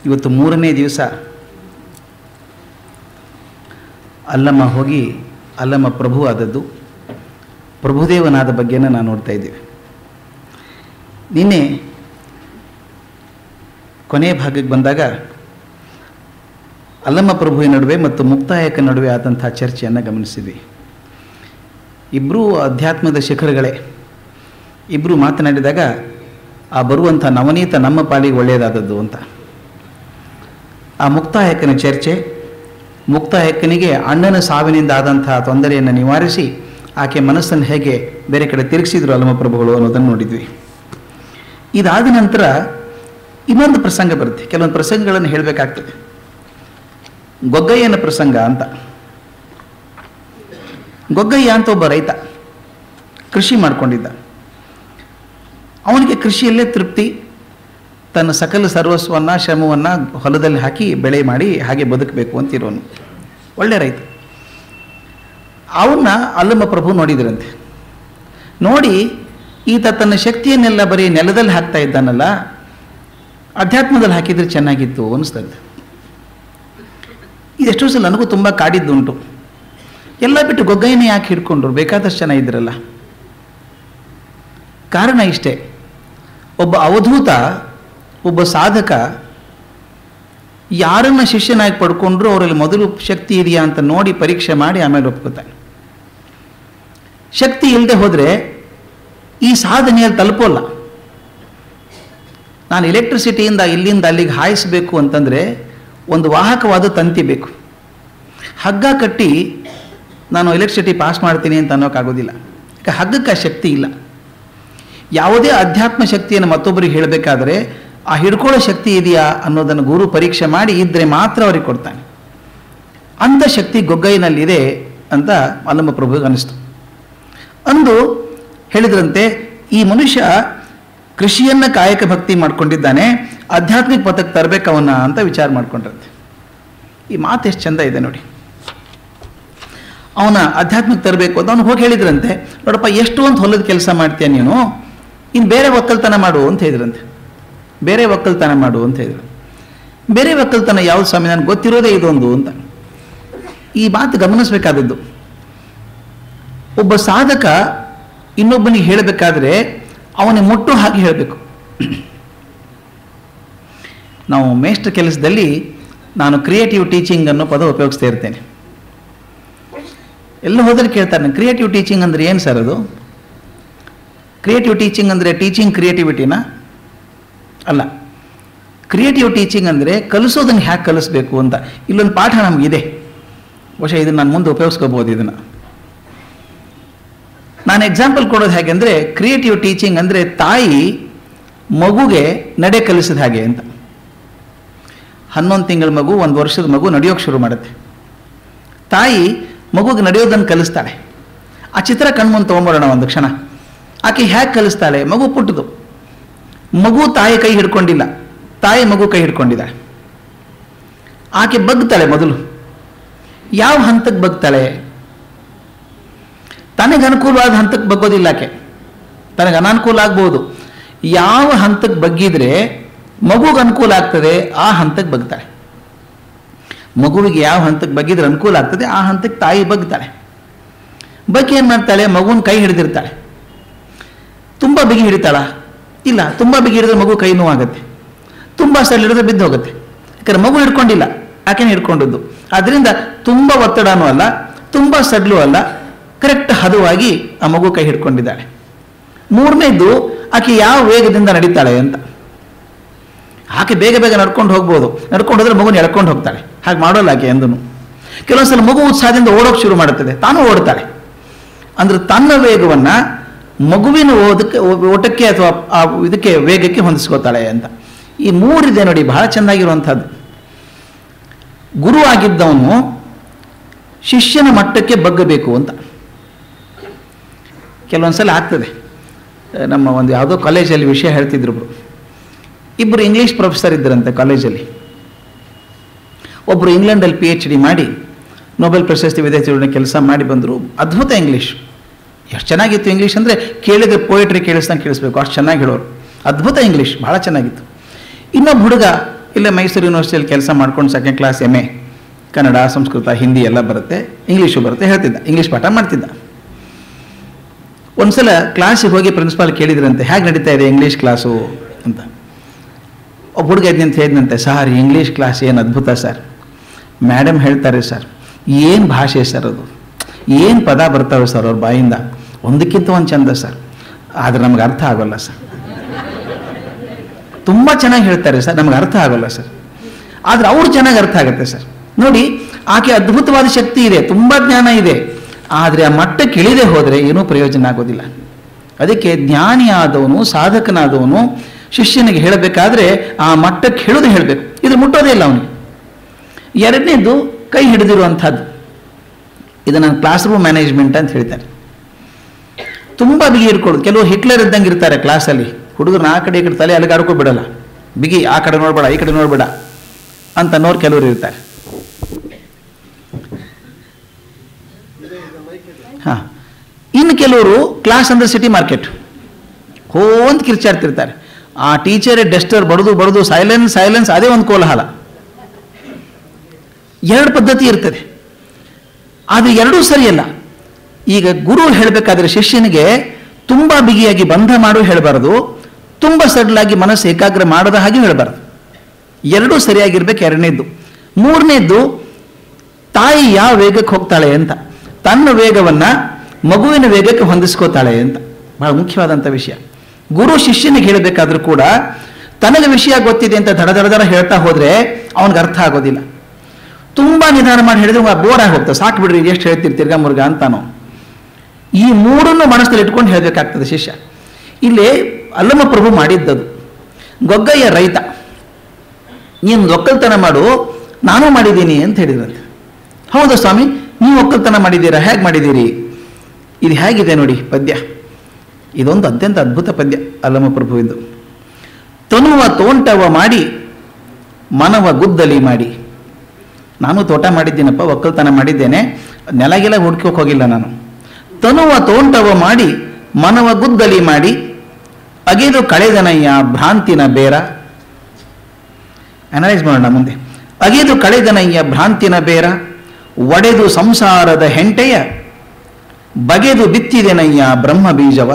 ಇವತ್ತು ಮೂರನೇ ದಿವಸ ಅಲ್ಲಮ್ಮ ಹೋಗಿ ಅಲ್ಲಮ್ಮ ಪ್ರಭು ಆದದ್ದು ಪ್ರಭುದೇವನಾದ ಬಗ್ಗೆನ ನಾವು ನೋಡ್ತಾ ಇದ್ದೀವಿ ನಿನ್ನೆ ಕೊನೆಯ ಭಾಗಕ್ಕೆ ಬಂದಾಗ ಅಲ್ಲಮ್ಮ ಪ್ರಭುವಿನ ನಡುವೆ ಮತ್ತು ಮುಕ್ತಾಯಕ ನಡುವೆ ಆದಂಥ ಚರ್ಚೆಯನ್ನು ಗಮನಿಸಿದ್ವಿ ಇಬ್ಬರೂ ಅಧ್ಯಾತ್ಮದ ಶಿಖರಗಳೇ ಇಬ್ಬರು ಮಾತನಾಡಿದಾಗ ಆ ಬರುವಂಥ ನವನೀತ ನಮ್ಮ ಪಾಲಿಗೆ ಒಳ್ಳೆಯದಾದದ್ದು ಅಂತ ಆ ಮುಕ್ತಾಯಕನ ಚರ್ಚೆ ಮುಕ್ತಾಯಕನಿಗೆ ಅಣ್ಣನ ಸಾವಿನಿಂದ ಆದಂಥ ತೊಂದರೆಯನ್ನು ನಿವಾರಿಸಿ ಆಕೆ ಮನಸ್ಸನ್ನು ಹೇಗೆ ಬೇರೆ ಕಡೆ ತಿರುಗಿಸಿದ್ರು ಅಲ್ಲಮ್ಮ ಪ್ರಭುಗಳು ಅನ್ನೋದನ್ನು ನೋಡಿದ್ವಿ ಇದಾದ ನಂತರ ಇನ್ನೊಂದು ಪ್ರಸಂಗ ಬರುತ್ತೆ ಕೆಲವೊಂದು ಪ್ರಸಂಗಗಳನ್ನು ಹೇಳಬೇಕಾಗ್ತದೆ ಗೊಗ್ಗಯ್ಯನ ಪ್ರಸಂಗ ಅಂತ ಗೊಗ್ಗಯ್ಯ ಅಂತ ಒಬ್ಬ ರೈತ ಕೃಷಿ ಮಾಡ್ಕೊಂಡಿದ್ದ ಅವನಿಗೆ ಕೃಷಿಯಲ್ಲೇ ತೃಪ್ತಿ ತನ್ನ ಸಕಲ ಸರ್ವಸ್ವವನ್ನು ಶ್ರಮವನ್ನು ಹೊಲದಲ್ಲಿ ಹಾಕಿ ಬೆಳೆ ಮಾಡಿ ಹಾಗೆ ಬದುಕಬೇಕು ಅಂತಿರೋನು ಒಳ್ಳೆ ರೈತ ಅವನ್ನ ಅಲ್ಲಮ್ಮ ಪ್ರಭು ನೋಡಿದ್ರಂತೆ ನೋಡಿ ಈತ ತನ್ನ ಶಕ್ತಿಯನ್ನೆಲ್ಲ ಬರೀ ನೆಲದಲ್ಲಿ ಹಾಕ್ತಾ ಇದ್ದಾನಲ್ಲ ಅಧ್ಯಾತ್ಮದಲ್ಲಿ ಹಾಕಿದ್ರೆ ಚೆನ್ನಾಗಿತ್ತು ಅನಿಸ್ತದೆ ಇದೆಷ್ಟೋ ಸಲ ನನಗೂ ತುಂಬ ಕಾಡಿದ್ದುಂಟು ಎಲ್ಲ ಬಿಟ್ಟು ಗೊಗ್ಗಯ್ಯನೇ ಯಾಕೆ ಹಿಡ್ಕೊಂಡ್ರು ಬೇಕಾದಷ್ಟು ಜನ ಇದ್ರಲ್ಲ ಕಾರಣ ಇಷ್ಟೇ ಒಬ್ಬ ಅವಧೂತ ಒಬ್ಬ ಸಾಧಕ ಯಾರನ್ನ ಶಿಷ್ಯನಾಗಿ ಪಡ್ಕೊಂಡ್ರು ಅವರಲ್ಲಿ ಮೊದಲು ಶಕ್ತಿ ಇದೆಯಾ ಅಂತ ನೋಡಿ ಪರೀಕ್ಷೆ ಮಾಡಿ ಆಮೇಲೆ ಒಪ್ಕೋತಾನೆ ಶಕ್ತಿ ಇಲ್ಲದೆ ಹೋದರೆ ಈ ಸಾಧನೆಯಲ್ಲಿ ತಲುಪೋಲ್ಲ ನಾನು ಎಲೆಕ್ಟ್ರಿಸಿಟಿಯಿಂದ ಇಲ್ಲಿಂದ ಅಲ್ಲಿಗೆ ಹಾಯಿಸಬೇಕು ಅಂತಂದರೆ ಒಂದು ವಾಹಕವಾದ ತಂತಿ ಬೇಕು ಹಗ್ಗ ಕಟ್ಟಿ ನಾನು ಎಲೆಕ್ಟ್ರಿಸಿಟಿ ಪಾಸ್ ಮಾಡ್ತೀನಿ ಅಂತ ಅನ್ನೋಕ್ಕಾಗೋದಿಲ್ಲ ಯಾಕೆ ಹಗ್ಗಕ್ಕೆ ಆ ಶಕ್ತಿ ಇಲ್ಲ ಯಾವುದೇ ಅಧ್ಯಾತ್ಮ ಶಕ್ತಿಯನ್ನು ಮತ್ತೊಬ್ಬರಿಗೆ ಹೇಳಬೇಕಾದ್ರೆ ಆ ಹಿಡ್ಕೊಳ್ಳೋ ಶಕ್ತಿ ಇದೆಯಾ ಅನ್ನೋದನ್ನು ಗುರು ಪರೀಕ್ಷೆ ಮಾಡಿ ಇದ್ದರೆ ಮಾತ್ರ ಅವ್ರಿಗೆ ಕೊಡ್ತಾನೆ ಅಂಥ ಶಕ್ತಿ ಗೊಗ್ಗೈನಲ್ಲಿದೆ ಅಂತ ಅಲ್ಲಮ್ಮ ಪ್ರಭುಗೆ ಅನಿಸ್ತು ಅಂದು ಹೇಳಿದ್ರಂತೆ ಈ ಮನುಷ್ಯ ಕೃಷಿಯನ್ನ ಕಾಯಕ ಭಕ್ತಿ ಮಾಡ್ಕೊಂಡಿದ್ದಾನೆ ಆಧ್ಯಾತ್ಮಿಕ ಪಥಕ್ಕೆ ತರಬೇಕವನ್ನ ಅಂತ ವಿಚಾರ ಮಾಡ್ಕೊಂಡ್ರಂತೆ ಈ ಮಾತು ಎಷ್ಟು ಚಂದ ಇದೆ ನೋಡಿ ಅವನ ಆಧ್ಯಾತ್ಮಿಕ ತರಬೇಕು ಅಂತ ಅವನು ಹೋಗಿ ಹೇಳಿದ್ರಂತೆ ನೋಡಪ್ಪ ಎಷ್ಟು ಅಂತ ಹೊಲದ ಕೆಲಸ ಮಾಡ್ತೀಯ ನೀನು ಇನ್ನು ಬೇರೆ ಒಕ್ಕಲ್ತನ ಮಾಡು ಅಂತ ಹೇಳಿದ್ರಂತೆ ಬೇರೆ ಒಕ್ಕಲ್ತನ ಮಾಡು ಅಂತ ಹೇಳಿದ್ರು ಬೇರೆ ಒಕ್ಕಲ್ತನ ಯಾವ್ದು ಸ್ವಾಮಿ ನನಗೆ ಗೊತ್ತಿರೋದೇ ಇದೊಂದು ಅಂತ ಈ ಮಾತು ಗಮನಿಸಬೇಕಾದದ್ದು ಒಬ್ಬ ಸಾಧಕ ಇನ್ನೊಬ್ಬನಿಗೆ ಹೇಳಬೇಕಾದ್ರೆ ಅವನಿಗೆ ಮುಟ್ಟು ಹಾಗೆ ಹೇಳಬೇಕು ನಾವು ಮೇಷ್ಟ್ರ ಕೆಲಸದಲ್ಲಿ ನಾನು ಕ್ರಿಯೇಟಿವ್ ಟೀಚಿಂಗ್ ಅನ್ನೋ ಪದ ಉಪಯೋಗಿಸ್ತಾ ಇರ್ತೇನೆ ಎಲ್ಲ ಹೋದರೆ ಕೇಳ್ತಾರೆ ಕ್ರಿಯೇಟಿವ್ ಟೀಚಿಂಗ್ ಅಂದರೆ ಏನು ಸರ್ ಅದು ಕ್ರಿಯೇಟಿವ್ ಟೀಚಿಂಗ್ ಅಂದರೆ ಟೀಚಿಂಗ್ ಕ್ರಿಯೇಟಿವಿಟಿನ ಅಲ್ಲ ಕ್ರಿಯೇಟಿವ್ ಟೀಚಿಂಗ್ ಅಂದರೆ ಕಲಿಸೋದನ್ನು ಹ್ಯಾಕೆ ಕಲಿಸ್ಬೇಕು ಅಂತ ಇಲ್ಲೊಂದು ಪಾಠ ನಮಗಿದೆ ಬಹುಶಃ ಇದನ್ನು ನಾನು ಮುಂದೆ ಉಪಯೋಗಿಸ್ಕೋಬೋದು ಇದನ್ನು ನಾನು ಎಕ್ಸಾಂಪಲ್ ಕೊಡೋದು ಹೇಗೆ ಅಂದರೆ ಕ್ರಿಯೇಟಿವ್ ಟೀಚಿಂಗ್ ಅಂದರೆ ತಾಯಿ ಮಗುಗೆ ನಡೆ ಕಲಿಸಿದ ಹಾಗೆ ಅಂತ ಹನ್ನೊಂದು ತಿಂಗಳ ಮಗು ಒಂದು ವರ್ಷದ ಮಗು ನಡೆಯೋಕೆ ಶುರು ಮಾಡುತ್ತೆ ತಾಯಿ ಮಗುಗೆ ನಡೆಯೋದನ್ನು ಕಲಿಸ್ತಾಳೆ ಆ ಚಿತ್ರ ಕಣ್ಮುಂದೆ ತೊಗೊಂಬರೋಣ ಒಂದು ಕ್ಷಣ ಆಕೆ ಹೇಗೆ ಕಲಿಸ್ತಾಳೆ ಮಗು ಪುಟ್ಟದು ಮಗು ತಾಯಿ ಕೈ ಹಿಡ್ಕೊಂಡಿಲ್ಲ ತಾಯಿ ಮಗು ಕೈ ಹಿಡ್ಕೊಂಡಿದ್ದಾಳೆ ಆಕೆ ಬಗ್ತಾಳೆ ಮೊದಲು ಯಾವ ಹಂತಕ್ಕೆ ಬಗ್ತಾಳೆ ತನಗೆ ಅನುಕೂಲವಾದ ಹಂತಕ್ಕೆ ಬಗ್ಗೋದಿಲ್ಲ ಆಕೆ ತನಗೆ ಅನಾನುಕೂಲ ಆಗ್ಬೋದು ಯಾವ ಹಂತಕ್ಕೆ ಬಗ್ಗಿದ್ರೆ ಮಗುಗೆ ಅನುಕೂಲ ಆಗ್ತದೆ ಆ ಹಂತಕ್ಕೆ ಬಗ್ತಾಳೆ ಮಗುವಿಗೆ ಯಾವ ಹಂತಕ್ಕೆ ಬಗ್ಗಿದ್ರೆ ಅನುಕೂಲ ಆಗ್ತದೆ ಆ ಹಂತಕ್ಕೆ ತಾಯಿ ಬಗ್ತಾಳೆ ಬಗ್ಗೆ ಏನು ಮಾಡ್ತಾಳೆ ಮಗುವಿನ ಕೈ ಹಿಡಿದಿರ್ತಾಳೆ ತುಂಬ ಬಿಗಿ ಹಿಡಿತಾಳ ಇಲ್ಲ ತುಂಬ ಬಿಗಿ ಹಿಡಿದ್ರೆ ಮಗು ಕೈ ನೋವಾಗುತ್ತೆ ತುಂಬ ಸಲ ಹಿಡಿದ್ರೆ ಬಿದ್ದು ಹೋಗುತ್ತೆ ಯಾಕಂದ್ರೆ ಮಗು ಹಿಡ್ಕೊಂಡಿಲ್ಲ ಆಕೆನೇ ಹಿಡ್ಕೊಂಡದ್ದು ಅದರಿಂದ ತುಂಬ ಒತ್ತಡನೂ ಅಲ್ಲ ತುಂಬ ಸಡ್ಲು ಅಲ್ಲ ಕರೆಕ್ಟ್ ಹದವಾಗಿ ಆ ಮಗು ಕೈ ಹಿಡ್ಕೊಂಡಿದ್ದಾಳೆ ಮೂರನೇದು ಆಕೆ ಯಾವ ವೇಗದಿಂದ ನಡೀತಾಳೆ ಅಂತ ಆಕೆ ಬೇಗ ಬೇಗ ನಡ್ಕೊಂಡು ಹೋಗ್ಬೋದು ನಡ್ಕೊಂಡು ಹೋದ್ರೆ ಮಗುನ ಎಳ್ಕೊಂಡು ಹೋಗ್ತಾಳೆ ಹಾಗೆ ಮಾಡೋಲ್ಲ ಆಕೆ ಎಂದನು ಕೆಲವೊಂದ್ಸಲ ಮಗು ಉತ್ಸಾಹದಿಂದ ಓಡೋಕೆ ಶುರು ಮಾಡುತ್ತದೆ ತಾನು ಓಡ್ತಾಳೆ ಅಂದ್ರೆ ತನ್ನ ವೇಗವನ್ನ ಮಗುವಿನ ಓದಕ್ಕೆ ಓಟಕ್ಕೆ ಅಥವಾ ಆ ಇದಕ್ಕೆ ವೇಗಕ್ಕೆ ಹೊಂದಿಸ್ಕೋತಾಳೆ ಅಂತ ಈ ಮೂರಿದೆ ನೋಡಿ ಬಹಳ ಚೆನ್ನಾಗಿರುವಂಥದ್ದು ಗುರು ಆಗಿದ್ದವನು ಶಿಷ್ಯನ ಮಟ್ಟಕ್ಕೆ ಬಗ್ಗಬೇಕು ಅಂತ ಕೆಲವೊಂದ್ಸಲ ಆಗ್ತದೆ ನಮ್ಮ ಒಂದು ಯಾವುದೋ ಕಾಲೇಜಲ್ಲಿ ವಿಷಯ ಹೇಳ್ತಿದ್ರು ಒಬ್ರು ಇಬ್ಬರು ಇಂಗ್ಲೀಷ್ ಪ್ರೊಫೆಸರ್ ಇದ್ದರಂತೆ ಕಾಲೇಜಲ್ಲಿ ಒಬ್ಬರು ಇಂಗ್ಲೆಂಡಲ್ಲಿ ಪಿ ಎಚ್ ಡಿ ಮಾಡಿ ನೊಬೆಲ್ ಪ್ರಶಸ್ತಿ ವಿದ್ಯಾರ್ಥಿಗಳನ್ನ ಕೆಲಸ ಮಾಡಿ ಬಂದರು ಅದ್ಭುತ ಇಂಗ್ಲೀಷ್ ಎಷ್ಟು ಚೆನ್ನಾಗಿತ್ತು ಇಂಗ್ಲೀಷ್ ಅಂದರೆ ಕೇಳಿದ್ರೆ ಪೋಯಿಟ್ರಿ ಕೇಳಿಸ್ದಂಗೆ ಕೇಳಿಸ್ಬೇಕು ಅಷ್ಟು ಚೆನ್ನಾಗಿ ಹೇಳೋರು ಅದ್ಭುತ ಇಂಗ್ಲೀಷ್ ಭಾಳ ಚೆನ್ನಾಗಿತ್ತು ಇನ್ನೊಬ್ಬ ಹುಡುಗ ಇಲ್ಲೇ ಮೈಸೂರು ಯೂನಿವರ್ಸಿಟಿಯಲ್ಲಿ ಕೆಲಸ ಮಾಡ್ಕೊಂಡು second class M A Kannada Sanskrit Hindi ಎಲ್ಲ ಬರುತ್ತೆ ಇಂಗ್ಲೀಷು ಬರುತ್ತೆ ಹೇಳ್ತಿದ್ದ ಇಂಗ್ಲೀಷ್ ಪಾಠ ಮಾಡ್ತಿದ್ದ ಒಂದ್ಸಲ ಕ್ಲಾಸಿಗೆ ಹೋಗಿ ಪ್ರಿನ್ಸಿಪಾಲ್ ಕೇಳಿದ್ರಂತೆ ಹೇಗೆ ನಡೀತಾ ಇದೆ ಇಂಗ್ಲೀಷ್ ಕ್ಲಾಸು ಅಂತ ಒಬ್ಬ ಹುಡುಗ ಇದ್ನಿ ಅಂತ ಹೇಳಿದಂತೆ ಸರ್ ಇಂಗ್ಲೀಷ್ ಕ್ಲಾಸ್ ಏನು ಅದ್ಭುತ ಸರ್ ಮೇಡಮ್ ಹೇಳ್ತಾರೆ ಸರ್ ಏನು ಭಾಷೆ ಸರ್ ಅದು ಏನು ಪದ ಬರ್ತಾವೆ ಸರ್ ಅವ್ರ ಬಾಯಿಂದ ಒಂದಕ್ಕಿಂತ ಒಂದು ಚಂದ ಸರ್ ಆದರೆ ನಮ್ಗೆ ಅರ್ಥ ಆಗೋಲ್ಲ ಸರ್ ತುಂಬ ಚೆನ್ನಾಗಿ ಹೇಳ್ತಾರೆ ಸರ್ ನಮ್ಗೆ ಅರ್ಥ ಆಗೋಲ್ಲ ಸರ್ ಆದರೆ ಅವ್ರು ಚೆನ್ನಾಗಿ ಅರ್ಥ ಆಗುತ್ತೆ ಸರ್ ನೋಡಿ ಆಕೆ ಅದ್ಭುತವಾದ ಶಕ್ತಿ ಇದೆ ತುಂಬ ಜ್ಞಾನ ಇದೆ ಆದರೆ ಆ ಮಟ್ಟಕ್ಕೆ ಇಳಿದೇ ಹೋದರೆ ಏನೂ ಪ್ರಯೋಜನ ಆಗೋದಿಲ್ಲ ಅದಕ್ಕೆ ಜ್ಞಾನಿಯಾದವನು ಸಾಧಕನಾದವನು ಶಿಷ್ಯನಿಗೆ ಹೇಳಬೇಕಾದ್ರೆ ಆ ಮಟ್ಟಕ್ಕೆ ಹೇಳೋದು ಹೇಳಬೇಕು ಇದು ಮುಟ್ಟೋದೇ ಇಲ್ಲ ಅವನಿಗೆ ಎರಡನೇದು ಕೈ ಹಿಡಿದಿರುವಂಥದ್ದು ಇದು ನಾನು ಕ್ಲಾಸ್ ರೂಮ್ ಮ್ಯಾನೇಜ್ಮೆಂಟ್ ಅಂತ ಹೇಳ್ತಾರೆ ತುಂಬ ಬಿಗಿ ಇಟ್ಕೊಳ್ಳೋದು ಕೆಲವು ಹಿಟ್ಲರ್ ಇದ್ದಂಗೆ ಇರ್ತಾರೆ ಕ್ಲಾಸಲ್ಲಿ ಹುಡುಗರು ಆ ಕಡೆ ಈ ಕಡೆ ತಲೆ ಅಲ್ಲಿಗೆ ಬಿಡಲ್ಲ ಬಿಗಿ ಆ ಕಡೆ ನೋಡಬೇಡ ಈ ಕಡೆ ನೋಡಬೇಡ ಅಂತ ಅನ್ನೋರು ಕೆಲವರು ಇರ್ತಾರೆ ಹಾಂ ಇನ್ನು ಕೆಲವರು ಕ್ಲಾಸ್ ಅಂದ್ರೆ ಸಿಟಿ ಮಾರ್ಕೆಟ್ ಹೋ ಅಂತ ಕಿರ್ಚಾಡ್ತಿರ್ತಾರೆ ಆ ಟೀಚರೇ ಡಸ್ಟರ್ ಬಡದು ಬಡದು ಸೈಲೆನ್ಸ್ ಸೈಲೆನ್ಸ್ ಅದೇ ಒಂದು ಕೋಲಾಹಲ ಎರಡು ಪದ್ಧತಿ ಇರ್ತದೆ ಆದರೆ ಎರಡೂ ಸರಿಯಲ್ಲ ಈಗ ಗುರು ಹೇಳಬೇಕಾದ್ರೆ ಶಿಷ್ಯನಿಗೆ ತುಂಬ ಬಿಗಿಯಾಗಿ ಬಂಧ ಮಾಡು ಹೇಳಬಾರದು ತುಂಬ ಸಡ್ಲಾಗಿ ಮನಸ್ಸು ಏಕಾಗ್ರ ಮಾಡದ ಹಾಗೆ ಹೇಳಬಾರದು ಎರಡೂ ಸರಿಯಾಗಿರ್ಬೇಕು ಎರಡನೇದ್ದು ಮೂರನೇದ್ದು ತಾಯಿ ಯಾವ ವೇಗಕ್ಕೆ ಹೋಗ್ತಾಳೆ ಅಂತ ತನ್ನ ವೇಗವನ್ನ ಮಗುವಿನ ವೇಗಕ್ಕೆ ಹೊಂದಿಸ್ಕೋತಾಳೆ ಅಂತ ಬಹಳ ಮುಖ್ಯವಾದಂಥ ವಿಷಯ ಗುರು ಶಿಷ್ಯನಿಗೆ ಹೇಳಬೇಕಾದ್ರೂ ಕೂಡ ತನಗೆ ವಿಷಯ ಗೊತ್ತಿದೆ ಅಂತ ದಡ ದಡ ದಡ ಹೇಳ್ತಾ ಹೋದ್ರೆ ಅವನಿಗೆ ಅರ್ಥ ಆಗೋದಿಲ್ಲ ತುಂಬಾ ನಿಧಾನ ಮಾಡಿ ಹೇಳಿದ್ರೆ ಬೋರ್ ಆಗಿ ಹೋಗ್ತದೆ ಸಾಕು ಬಿಡ್ರಿ ಎಷ್ಟು ಹೇಳ್ತೀರಿ ತಿರ್ಗಾ ಮುರ್ಗ ಅಂತಾನೋ ಈ ಮೂರನ್ನು ಮನಸ್ಸಲ್ಲಿ ಇಟ್ಕೊಂಡು ಹೇಳಬೇಕಾಗ್ತದೆ ಶಿಷ್ಯ ಇಲ್ಲಿ ಅಲ್ಲಮ ಪ್ರಭು ಮಾಡಿದ್ದದು ಗೊಗ್ಗಯ್ಯ ರೈತ ನೀನು ಒಕ್ಕಲ್ತನ ಮಾಡು ನಾನು ಮಾಡಿದ್ದೀನಿ ಅಂತ ಹೇಳಿದ್ರಂತೆ ಹೌದಾ ಸ್ವಾಮಿ ನೀವು ಒಕ್ಕಲ್ತನ ಮಾಡಿದ್ದೀರಾ ಹೇಗೆ ಮಾಡಿದ್ದೀರಿ ಇದು ಹೇಗಿದೆ ನೋಡಿ ಪದ್ಯ ಇದೊಂದು ಅತ್ಯಂತ ಅದ್ಭುತ ಪದ್ಯ ಅಲ್ಲಮ ಪ್ರಭುವಿಂದು ತನುವ ತೋಂಟವ ಮಾಡಿ ಮನವ ಗುದ್ದಲಿ ಮಾಡಿ ನಾನು ತೋಟ ಮಾಡಿದ್ದೀನಪ್ಪ ಒಕ್ಕಲ್ತನ ಮಾಡಿದ್ದೇನೆ ನೆಲಗೆಲ್ಲ ಹುಡ್ಕೋಕ್ ಹೋಗಿಲ್ಲ ನಾನು ತನುವ ತೋಂಟವ ಮಾಡಿ ಮನವ ಗುದ್ದಲಿ ಮಾಡಿ ಅಗೆದು ಕಳೆದನಯ್ಯ ಭ್ರಾಂತಿನ ಬೇರ ಅನಲೈಸ್ ಮಾಡೋಣ ಮುಂದೆ ಅಗೆದು ಕಳೆದನಯ್ಯ ಭ್ರಾಂತಿನ ಬೇರ ಒಡೆದು ಸಂಸಾರದ ಹೆಂಟೆಯ ಬಗೆದು ಬಿತ್ತಿದೆನಯ್ಯ ಬ್ರಹ್ಮ ಬೀಜವ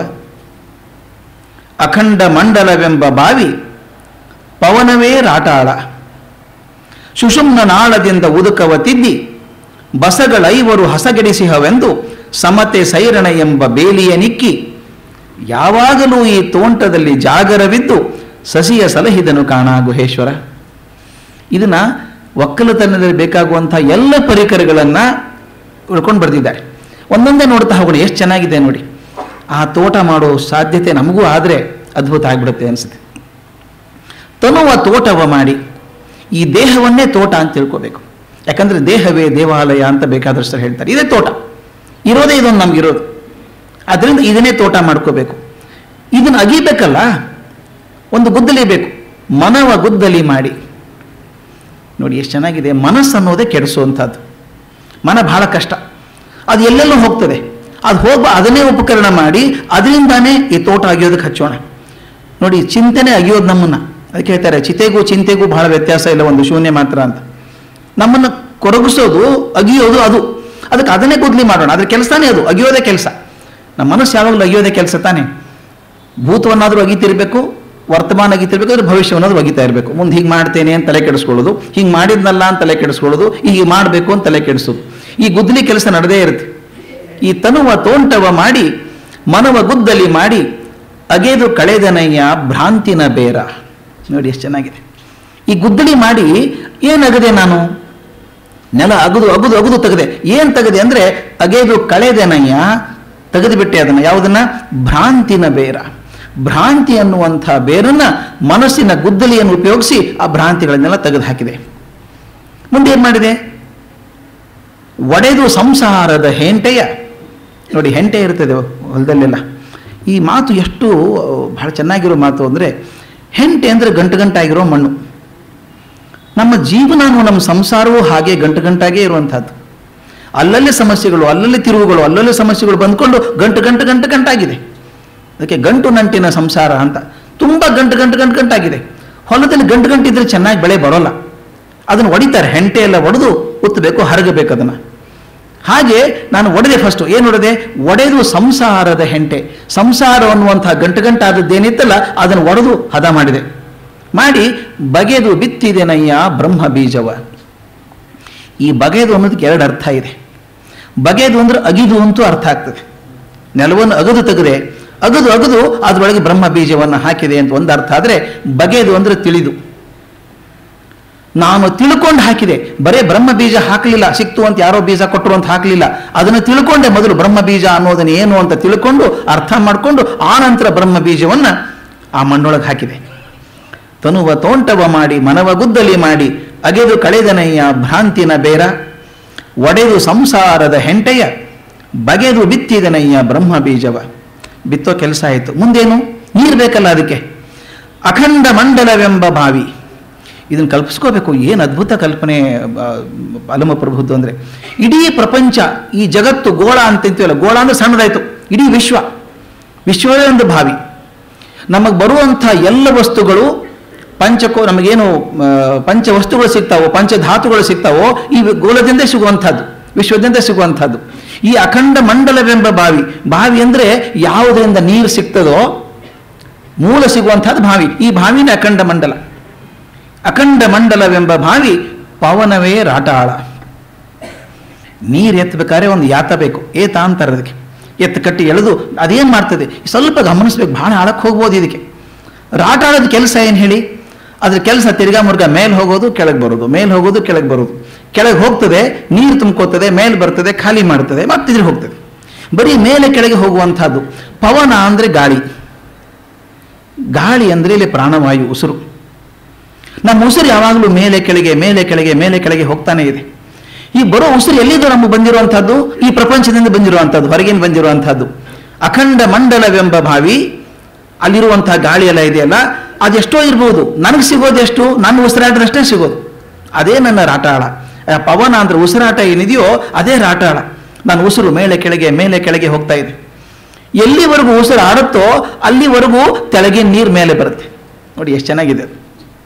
ಅಖಂಡ ಮಂಡಲವೆಂಬ ಬಾವಿ ಪವನವೇ ರಾಟಾಳ ಸುಷುಮ್ನ ನಾಳದಿಂದ ಉದುಕವ ತಿದ್ದಿ ಬಸಗಳೈವರು ಹಸಗೆಡಿಸಿಹವೆಂದು ಸಮತೆ ಸೈರಣ ಎಂಬ ಬೇಲಿಯ ನಿಕ್ಕಿ ಯಾವಾಗಲೂ ಈ ತೋಂಟದಲ್ಲಿ ಜಾಗರವಿದ್ದು ಸಸಿಯ ಸಲಹಿದನು ಕಾಣ ಗುಹೇಶ್ವರ ಇದನ್ನ ಒಕ್ಕಲತನದಲ್ಲಿ ಬೇಕಾಗುವಂಥ ಎಲ್ಲ ಪರಿಕರಗಳನ್ನು ಉಳ್ಕೊಂಡು ಬರ್ತಿದ್ದಾರೆ ಒಂದೊಂದೇ ನೋಡ್ತಾ ಹೋಗೋಣ ಎಷ್ಟು ಚೆನ್ನಾಗಿದೆ ನೋಡಿ ಆ ತೋಟ ಮಾಡೋ ಸಾಧ್ಯತೆ ನಮಗೂ ಆದರೆ ಅದ್ಭುತ ಆಗಿಬಿಡುತ್ತೆ ಅನಿಸುತ್ತೆ ತನುವ ತೋಟವ ಮಾಡಿ ಈ ದೇಹವನ್ನೇ ತೋಟ ಅಂತ ತಿಳ್ಕೋಬೇಕು ಯಾಕಂದ್ರೆ ದೇಹವೇ ದೇವಾಲಯ ಅಂತ ಬೇಕಾದಷ್ಟು ಹೇಳ್ತಾರೆ ಇದೇ ತೋಟ ಇರೋದೇ ಇದೊಂದು ನಮ್ಗಿರೋದು ಅದರಿಂದ ಇದನ್ನೇ ತೋಟ ಮಾಡ್ಕೋಬೇಕು ಇದನ್ನು ಅಗಿಬೇಕಲ್ಲ ಒಂದು ಗುದ್ದಲಿ ಬೇಕು ಮನವ ಗುದ್ದಲಿ ಮಾಡಿ ನೋಡಿ ಎಷ್ಟು ಚೆನ್ನಾಗಿದೆ ಮನಸ್ಸು ಅನ್ನೋದೇ ಕೆಡಿಸುವಂಥದ್ದು ಮನ ಬಹಳ ಕಷ್ಟ ಅದು ಎಲ್ಲೆಲ್ಲೂ ಹೋಗ್ತದೆ ಅದು ಹೋಗ ಅದನ್ನೇ ಉಪಕರಣ ಮಾಡಿ ಅದರಿಂದಾನೇ ಈ ತೋಟ ಅಗಿಯೋದಕ್ಕೆ ಹಚ್ಚೋಣ ನೋಡಿ ಚಿಂತನೆ ಅಗಿಯೋದು ನಮ್ಮನ್ನ ಅದಕ್ಕೆ ಹೇಳ್ತಾರೆ ಚಿತೆಗೂ ಚಿಂತೆಗೂ ಬಹಳ ವ್ಯತ್ಯಾಸ ಇಲ್ಲ ಒಂದು ಶೂನ್ಯ ಮಾತ್ರ ಅಂತ ನಮ್ಮನ್ನು ಕೊರಗಿಸೋದು ಅಗಿಯೋದು ಅದು ಅದಕ್ಕೆ ಅದನ್ನೇ ಗುದ್ಲಿ ಮಾಡೋಣ ಅದ್ರ ಕೆಲಸನೇ ಅದು ಅಗಿಯೋದೇ ಕೆಲಸ ನಮ್ಮ ಮನಸ್ಸು ಯಾವಾಗಲೂ ಅಗಿಯೋದೇ ಕೆಲಸ ತಾನೇ ಭೂತವನ್ನಾದರೂ ಅಗಿತಿರ್ಬೇಕು ವರ್ತಮಾನ ಅಗಿತಿರ್ಬೇಕು ಅಂದ್ರೆ ಭವಿಷ್ಯವನ್ನಾದ್ರೂ ಅಗಿತಾ ಇರಬೇಕು ಮುಂದೆ ಹೀಗೆ ಮಾಡ್ತೇನೆ ಅಂತ ತಲೆ ಕೆಡಿಸ್ಕೊಳ್ಳೋದು ಹಿಂಗೆ ಮಾಡಿದ್ನಲ್ಲ ಅಂತ ತಲೆ ಕೆಡಿಸ್ಕೊಳ್ಳೋದು ಹೀಗೆ ಮಾಡಬೇಕು ಅಂತ ತಲೆ ಕೆಡಿಸೋದು ಈ ಗುದ್ದಲಿ ಕೆಲಸ ನಡೆದೇ ಇರುತ್ತೆ ಈ ತನುವ ತೋಂಟವ ಮಾಡಿ ಮನವ ಗುದ್ದಲಿ ಮಾಡಿ ಅಗೆದು ಕಳೆದನಯ್ಯ ಭ್ರಾಂತಿನ ಬೇರ ನೋಡಿ ಎಷ್ಟು ಚೆನ್ನಾಗಿದೆ ಈ ಗುದ್ದಲಿ ಮಾಡಿ ಏನಗದೆ ನಾನು ನೆಲ ಅಗದು ಅಗದು ಅಗದು ತೆಗೆದೆ ಏನು ತೆಗೆದೆ ಅಂದ್ರೆ ಅಗೆದು ಕಳೆದೆನಯ್ಯ ತೆಗೆದು ಬಿಟ್ಟೆ ಅದನ್ನ ಯಾವುದನ್ನ ಭ್ರಾಂತಿನ ಬೇರ ಭ್ರಾಂತಿ ಅನ್ನುವಂಥ ಬೇರನ್ನ ಮನಸ್ಸಿನ ಗುದ್ದಲಿಯನ್ನು ಉಪಯೋಗಿಸಿ ಆ ಭ್ರಾಂತಿಗಳನ್ನೆಲ್ಲ ತೆಗೆದು ಹಾಕಿದೆ ಮುಂದೆ ಏನ್ ಮಾಡಿದೆ ಒಡೆದು ಸಂಸಾರದ ಹೆಂಟೆಯ ನೋಡಿ ಹೆಂಟೆ ಇರ್ತದೆ ಹೊಲದಲ್ಲೆಲ್ಲ ಈ ಮಾತು ಎಷ್ಟು ಬಹಳ ಚೆನ್ನಾಗಿರೋ ಮಾತು ಅಂದರೆ ಹೆಂಟೆ ಅಂದರೆ ಗಂಟು ಗಂಟಾಗಿರೋ ಮಣ್ಣು ನಮ್ಮ ಜೀವನವೂ ನಮ್ಮ ಸಂಸಾರವೂ ಹಾಗೆ ಗಂಟು ಗಂಟಾಗೇ ಇರುವಂಥದ್ದು ಅಲ್ಲಲ್ಲಿ ಸಮಸ್ಯೆಗಳು ಅಲ್ಲಲ್ಲಿ ತಿರುವುಗಳು ಅಲ್ಲಲ್ಲಿ ಸಮಸ್ಯೆಗಳು ಬಂದ್ಕೊಂಡು ಗಂಟು ಗಂಟು ಗಂಟು ಗಂಟಾಗಿದೆ ಅದಕ್ಕೆ ಗಂಟು ನಂಟಿನ ಸಂಸಾರ ಅಂತ ತುಂಬ ಗಂಟು ಗಂಟು ಗಂಟು ಗಂಟಾಗಿದೆ ಹೊಲದಲ್ಲಿ ಗಂಟು ಗಂಟಿದ್ರೆ ಚೆನ್ನಾಗಿ ಬೆಳೆ ಬರೋಲ್ಲ ಅದನ್ನು ಹೊಡಿತಾರೆ ಹೆಂಟೆ ಎಲ್ಲ ಒಡೆದು ಉತ್ತಬೇಕು ಹರಗಬೇಕು ಅದನ್ನು ಹಾಗೆ ನಾನು ಒಡೆದೆ ಫಸ್ಟು ಏನು ಒಡೆದೆ ಒಡೆದು ಸಂಸಾರದ ಹೆಂಟೆ ಸಂಸಾರ ಅನ್ನುವಂತಹ ಗಂಟು ಗಂಟಾದದ್ದೇನಿತ್ತಲ್ಲ ಅದನ್ನು ಒಡೆದು ಹದ ಮಾಡಿದೆ ಮಾಡಿ ಬಗೆದು ಬಿತ್ತಿದೆನಯ್ಯ ಬ್ರಹ್ಮ ಬೀಜವ ಈ ಬಗೆದು ಅನ್ನೋದಕ್ಕೆ ಎರಡು ಅರ್ಥ ಇದೆ ಬಗೆದು ಅಂದ್ರೆ ಅಗಿದು ಅಂತೂ ಅರ್ಥ ಆಗ್ತದೆ ನೆಲವನ್ನು ಅಗದು ತೆಗೆದೆ ಅಗದು ಅಗದು ಅದರೊಳಗೆ ಬ್ರಹ್ಮ ಬೀಜವನ್ನು ಹಾಕಿದೆ ಅಂತ ಒಂದು ಅರ್ಥ ಆದರೆ ಬಗೆದು ಅಂದ್ರೆ ತಿಳಿದು ನಾನು ತಿಳ್ಕೊಂಡು ಹಾಕಿದೆ ಬರೇ ಬ್ರಹ್ಮ ಬೀಜ ಹಾಕಲಿಲ್ಲ ಸಿಕ್ತು ಅಂತ ಯಾರೋ ಬೀಜ ಕೊಟ್ಟರು ಅಂತ ಹಾಕಲಿಲ್ಲ ಅದನ್ನು ತಿಳ್ಕೊಂಡೆ ಮೊದಲು ಬ್ರಹ್ಮ ಬೀಜ ಅನ್ನೋದನ್ನ ಏನು ಅಂತ ತಿಳ್ಕೊಂಡು ಅರ್ಥ ಮಾಡಿಕೊಂಡು ಆ ನಂತರ ಬ್ರಹ್ಮ ಬೀಜವನ್ನು ಆ ಮಣ್ಣೊಳಗೆ ಹಾಕಿದೆ ತನುವ ತೋಂಟವ ಮಾಡಿ ಮನವ ಗುದ್ದಲಿ ಮಾಡಿ ಅಗೆದು ಕಳೆದನಯ್ಯ ಭ್ರಾಂತಿನ ಬೇರ ಒಡೆದು ಸಂಸಾರದ ಹೆಂಟೆಯ ಬಗೆದು ಬಿತ್ತಿದನಯ್ಯ ಬ್ರಹ್ಮ ಬೀಜವ ಬಿತ್ತೋ ಕೆಲಸ ಆಯಿತು ಮುಂದೇನು ನೀರು ಬೇಕಲ್ಲ ಅದಕ್ಕೆ ಅಖಂಡ ಮಂಡಲವೆಂಬ ಬಾವಿ ಇದನ್ನು ಕಲ್ಪಿಸ್ಕೋಬೇಕು ಏನು ಅದ್ಭುತ ಕಲ್ಪನೆ ಅಲಮ ಪ್ರಭುತ್ವ ಅಂದರೆ ಇಡೀ ಪ್ರಪಂಚ ಈ ಜಗತ್ತು ಗೋಳ ಅಂತಿಂತೀವಲ್ಲ ಗೋಳ ಅಂದ್ರೆ ಸಣ್ಣದಾಯಿತು ಇಡೀ ವಿಶ್ವ ವಿಶ್ವವೇ ಒಂದು ಬಾವಿ ನಮಗೆ ಬರುವಂಥ ಎಲ್ಲ ವಸ್ತುಗಳು ಪಂಚಕೋ ನಮಗೇನು ಆ, ಪಂಚ ವಸ್ತುಗಳು ಸಿಗ್ತಾವೋ ಪಂಚಧಾತುಗಳು ಸಿಗ್ತಾವೋ ಈ ಗೋಲದಿಂದ ಸಿಗುವಂಥದ್ದು ವಿಶ್ವದಿಂದ ಸಿಗುವಂಥದ್ದು ಈ ಅಖಂಡ ಮಂಡಲವೆಂಬ ಬಾವಿ ಬಾವಿ ಅಂದರೆ ಯಾವುದರಿಂದ ನೀರು ಸಿಗ್ತದೋ ಮೂಲ ಸಿಗುವಂಥದ್ದು ಬಾವಿ ಈ ಬಾವಿನ ಅಖಂಡ ಮಂಡಲ ಅಖಂಡ ಮಂಡಲವೆಂಬ ಬಾವಿ ಪವನವೇ ರಾಟಾಳ ನೀರು ಎತ್ತಬೇಕಾದ್ರೆ ಒಂದು ಯಾತ ಬೇಕು ಏತ ಅಂತಾರೆ ಅದಕ್ಕೆ ಎತ್ತು ಕಟ್ಟಿ ಎಳೆದು ಅದೇನು ಮಾಡ್ತದೆ ಸ್ವಲ್ಪ ಗಮನಿಸ್ಬೇಕು ಭಾಳ ಆಳಕ್ಕೆ ಹೋಗ್ಬೋದು ಇದಕ್ಕೆ ರಾಟಾಳದ ಕೆಲಸ ಏನು ಹೇಳಿ ಅದ್ರ ಕೆಲಸ ತಿರ್ಗಾ ಮುರ್ಗ ಮೇಲೆ ಹೋಗೋದು ಕೆಳಗೆ ಬರೋದು ಮೇಲೆ ಹೋಗೋದು ಕೆಳಗೆ ಬರೋದು ಕೆಳಗೆ ಹೋಗ್ತದೆ ನೀರು ತುಂಬ್ಕೋತದೆ ಮೇಲೆ ಬರ್ತದೆ ಖಾಲಿ ಮಾಡ್ತದೆ ಮತ್ತಿದ್ರೆ ಹೋಗ್ತದೆ ಬರೀ ಮೇಲೆ ಕೆಳಗೆ ಹೋಗುವಂಥದ್ದು ಪವನ ಅಂದರೆ ಗಾಳಿ ಗಾಳಿ ಅಂದರೆ ಇಲ್ಲಿ ಪ್ರಾಣವಾಯು ಉಸಿರು ನಮ್ಮ ಉಸಿರು ಯಾವಾಗಲೂ ಮೇಲೆ ಕೆಳಗೆ ಮೇಲೆ ಕೆಳಗೆ ಮೇಲೆ ಕೆಳಗೆ ಹೋಗ್ತಾನೆ ಇದೆ ಈ ಬರೋ ಉಸಿರು ಎಲ್ಲಿದ್ದು ನಮಗೆ ಬಂದಿರುವಂಥದ್ದು ಈ ಪ್ರಪಂಚದಿಂದ ಬಂದಿರುವಂಥದ್ದು ಹೊರಗಿನ ಬಂದಿರುವಂಥದ್ದು ಅಖಂಡ ಮಂಡಲವೆಂಬ ಭಾವಿ ಅಲ್ಲಿರುವಂತಹ ಗಾಳಿ ಎಲ್ಲ ಇದೆಯಲ್ಲ ಅದೆಷ್ಟೋ ಇರ್ಬೋದು ನನಗೆ ಸಿಗೋದು ಎಷ್ಟು ನನ್ನ ಉಸಿರಾಟದಷ್ಟೇ ಸಿಗೋದು ಅದೇ ನನ್ನ ರಾಟಾಳ ಆ ಪವನ ಅಂದ್ರೆ ಉಸಿರಾಟ ಏನಿದೆಯೋ ಅದೇ ರಾಟಾಳ ನನ್ನ ಉಸಿರು ಮೇಲೆ ಕೆಳಗೆ ಮೇಲೆ ಕೆಳಗೆ ಹೋಗ್ತಾ ಇದೆ ಎಲ್ಲಿವರೆಗೂ ಉಸಿರು ಆಡುತ್ತೋ ಅಲ್ಲಿವರೆಗೂ ತೆಳಗೆ ನೀರು ಮೇಲೆ ಬರುತ್ತೆ ನೋಡಿ ಎಷ್ಟು ಚೆನ್ನಾಗಿದೆ ಅದು.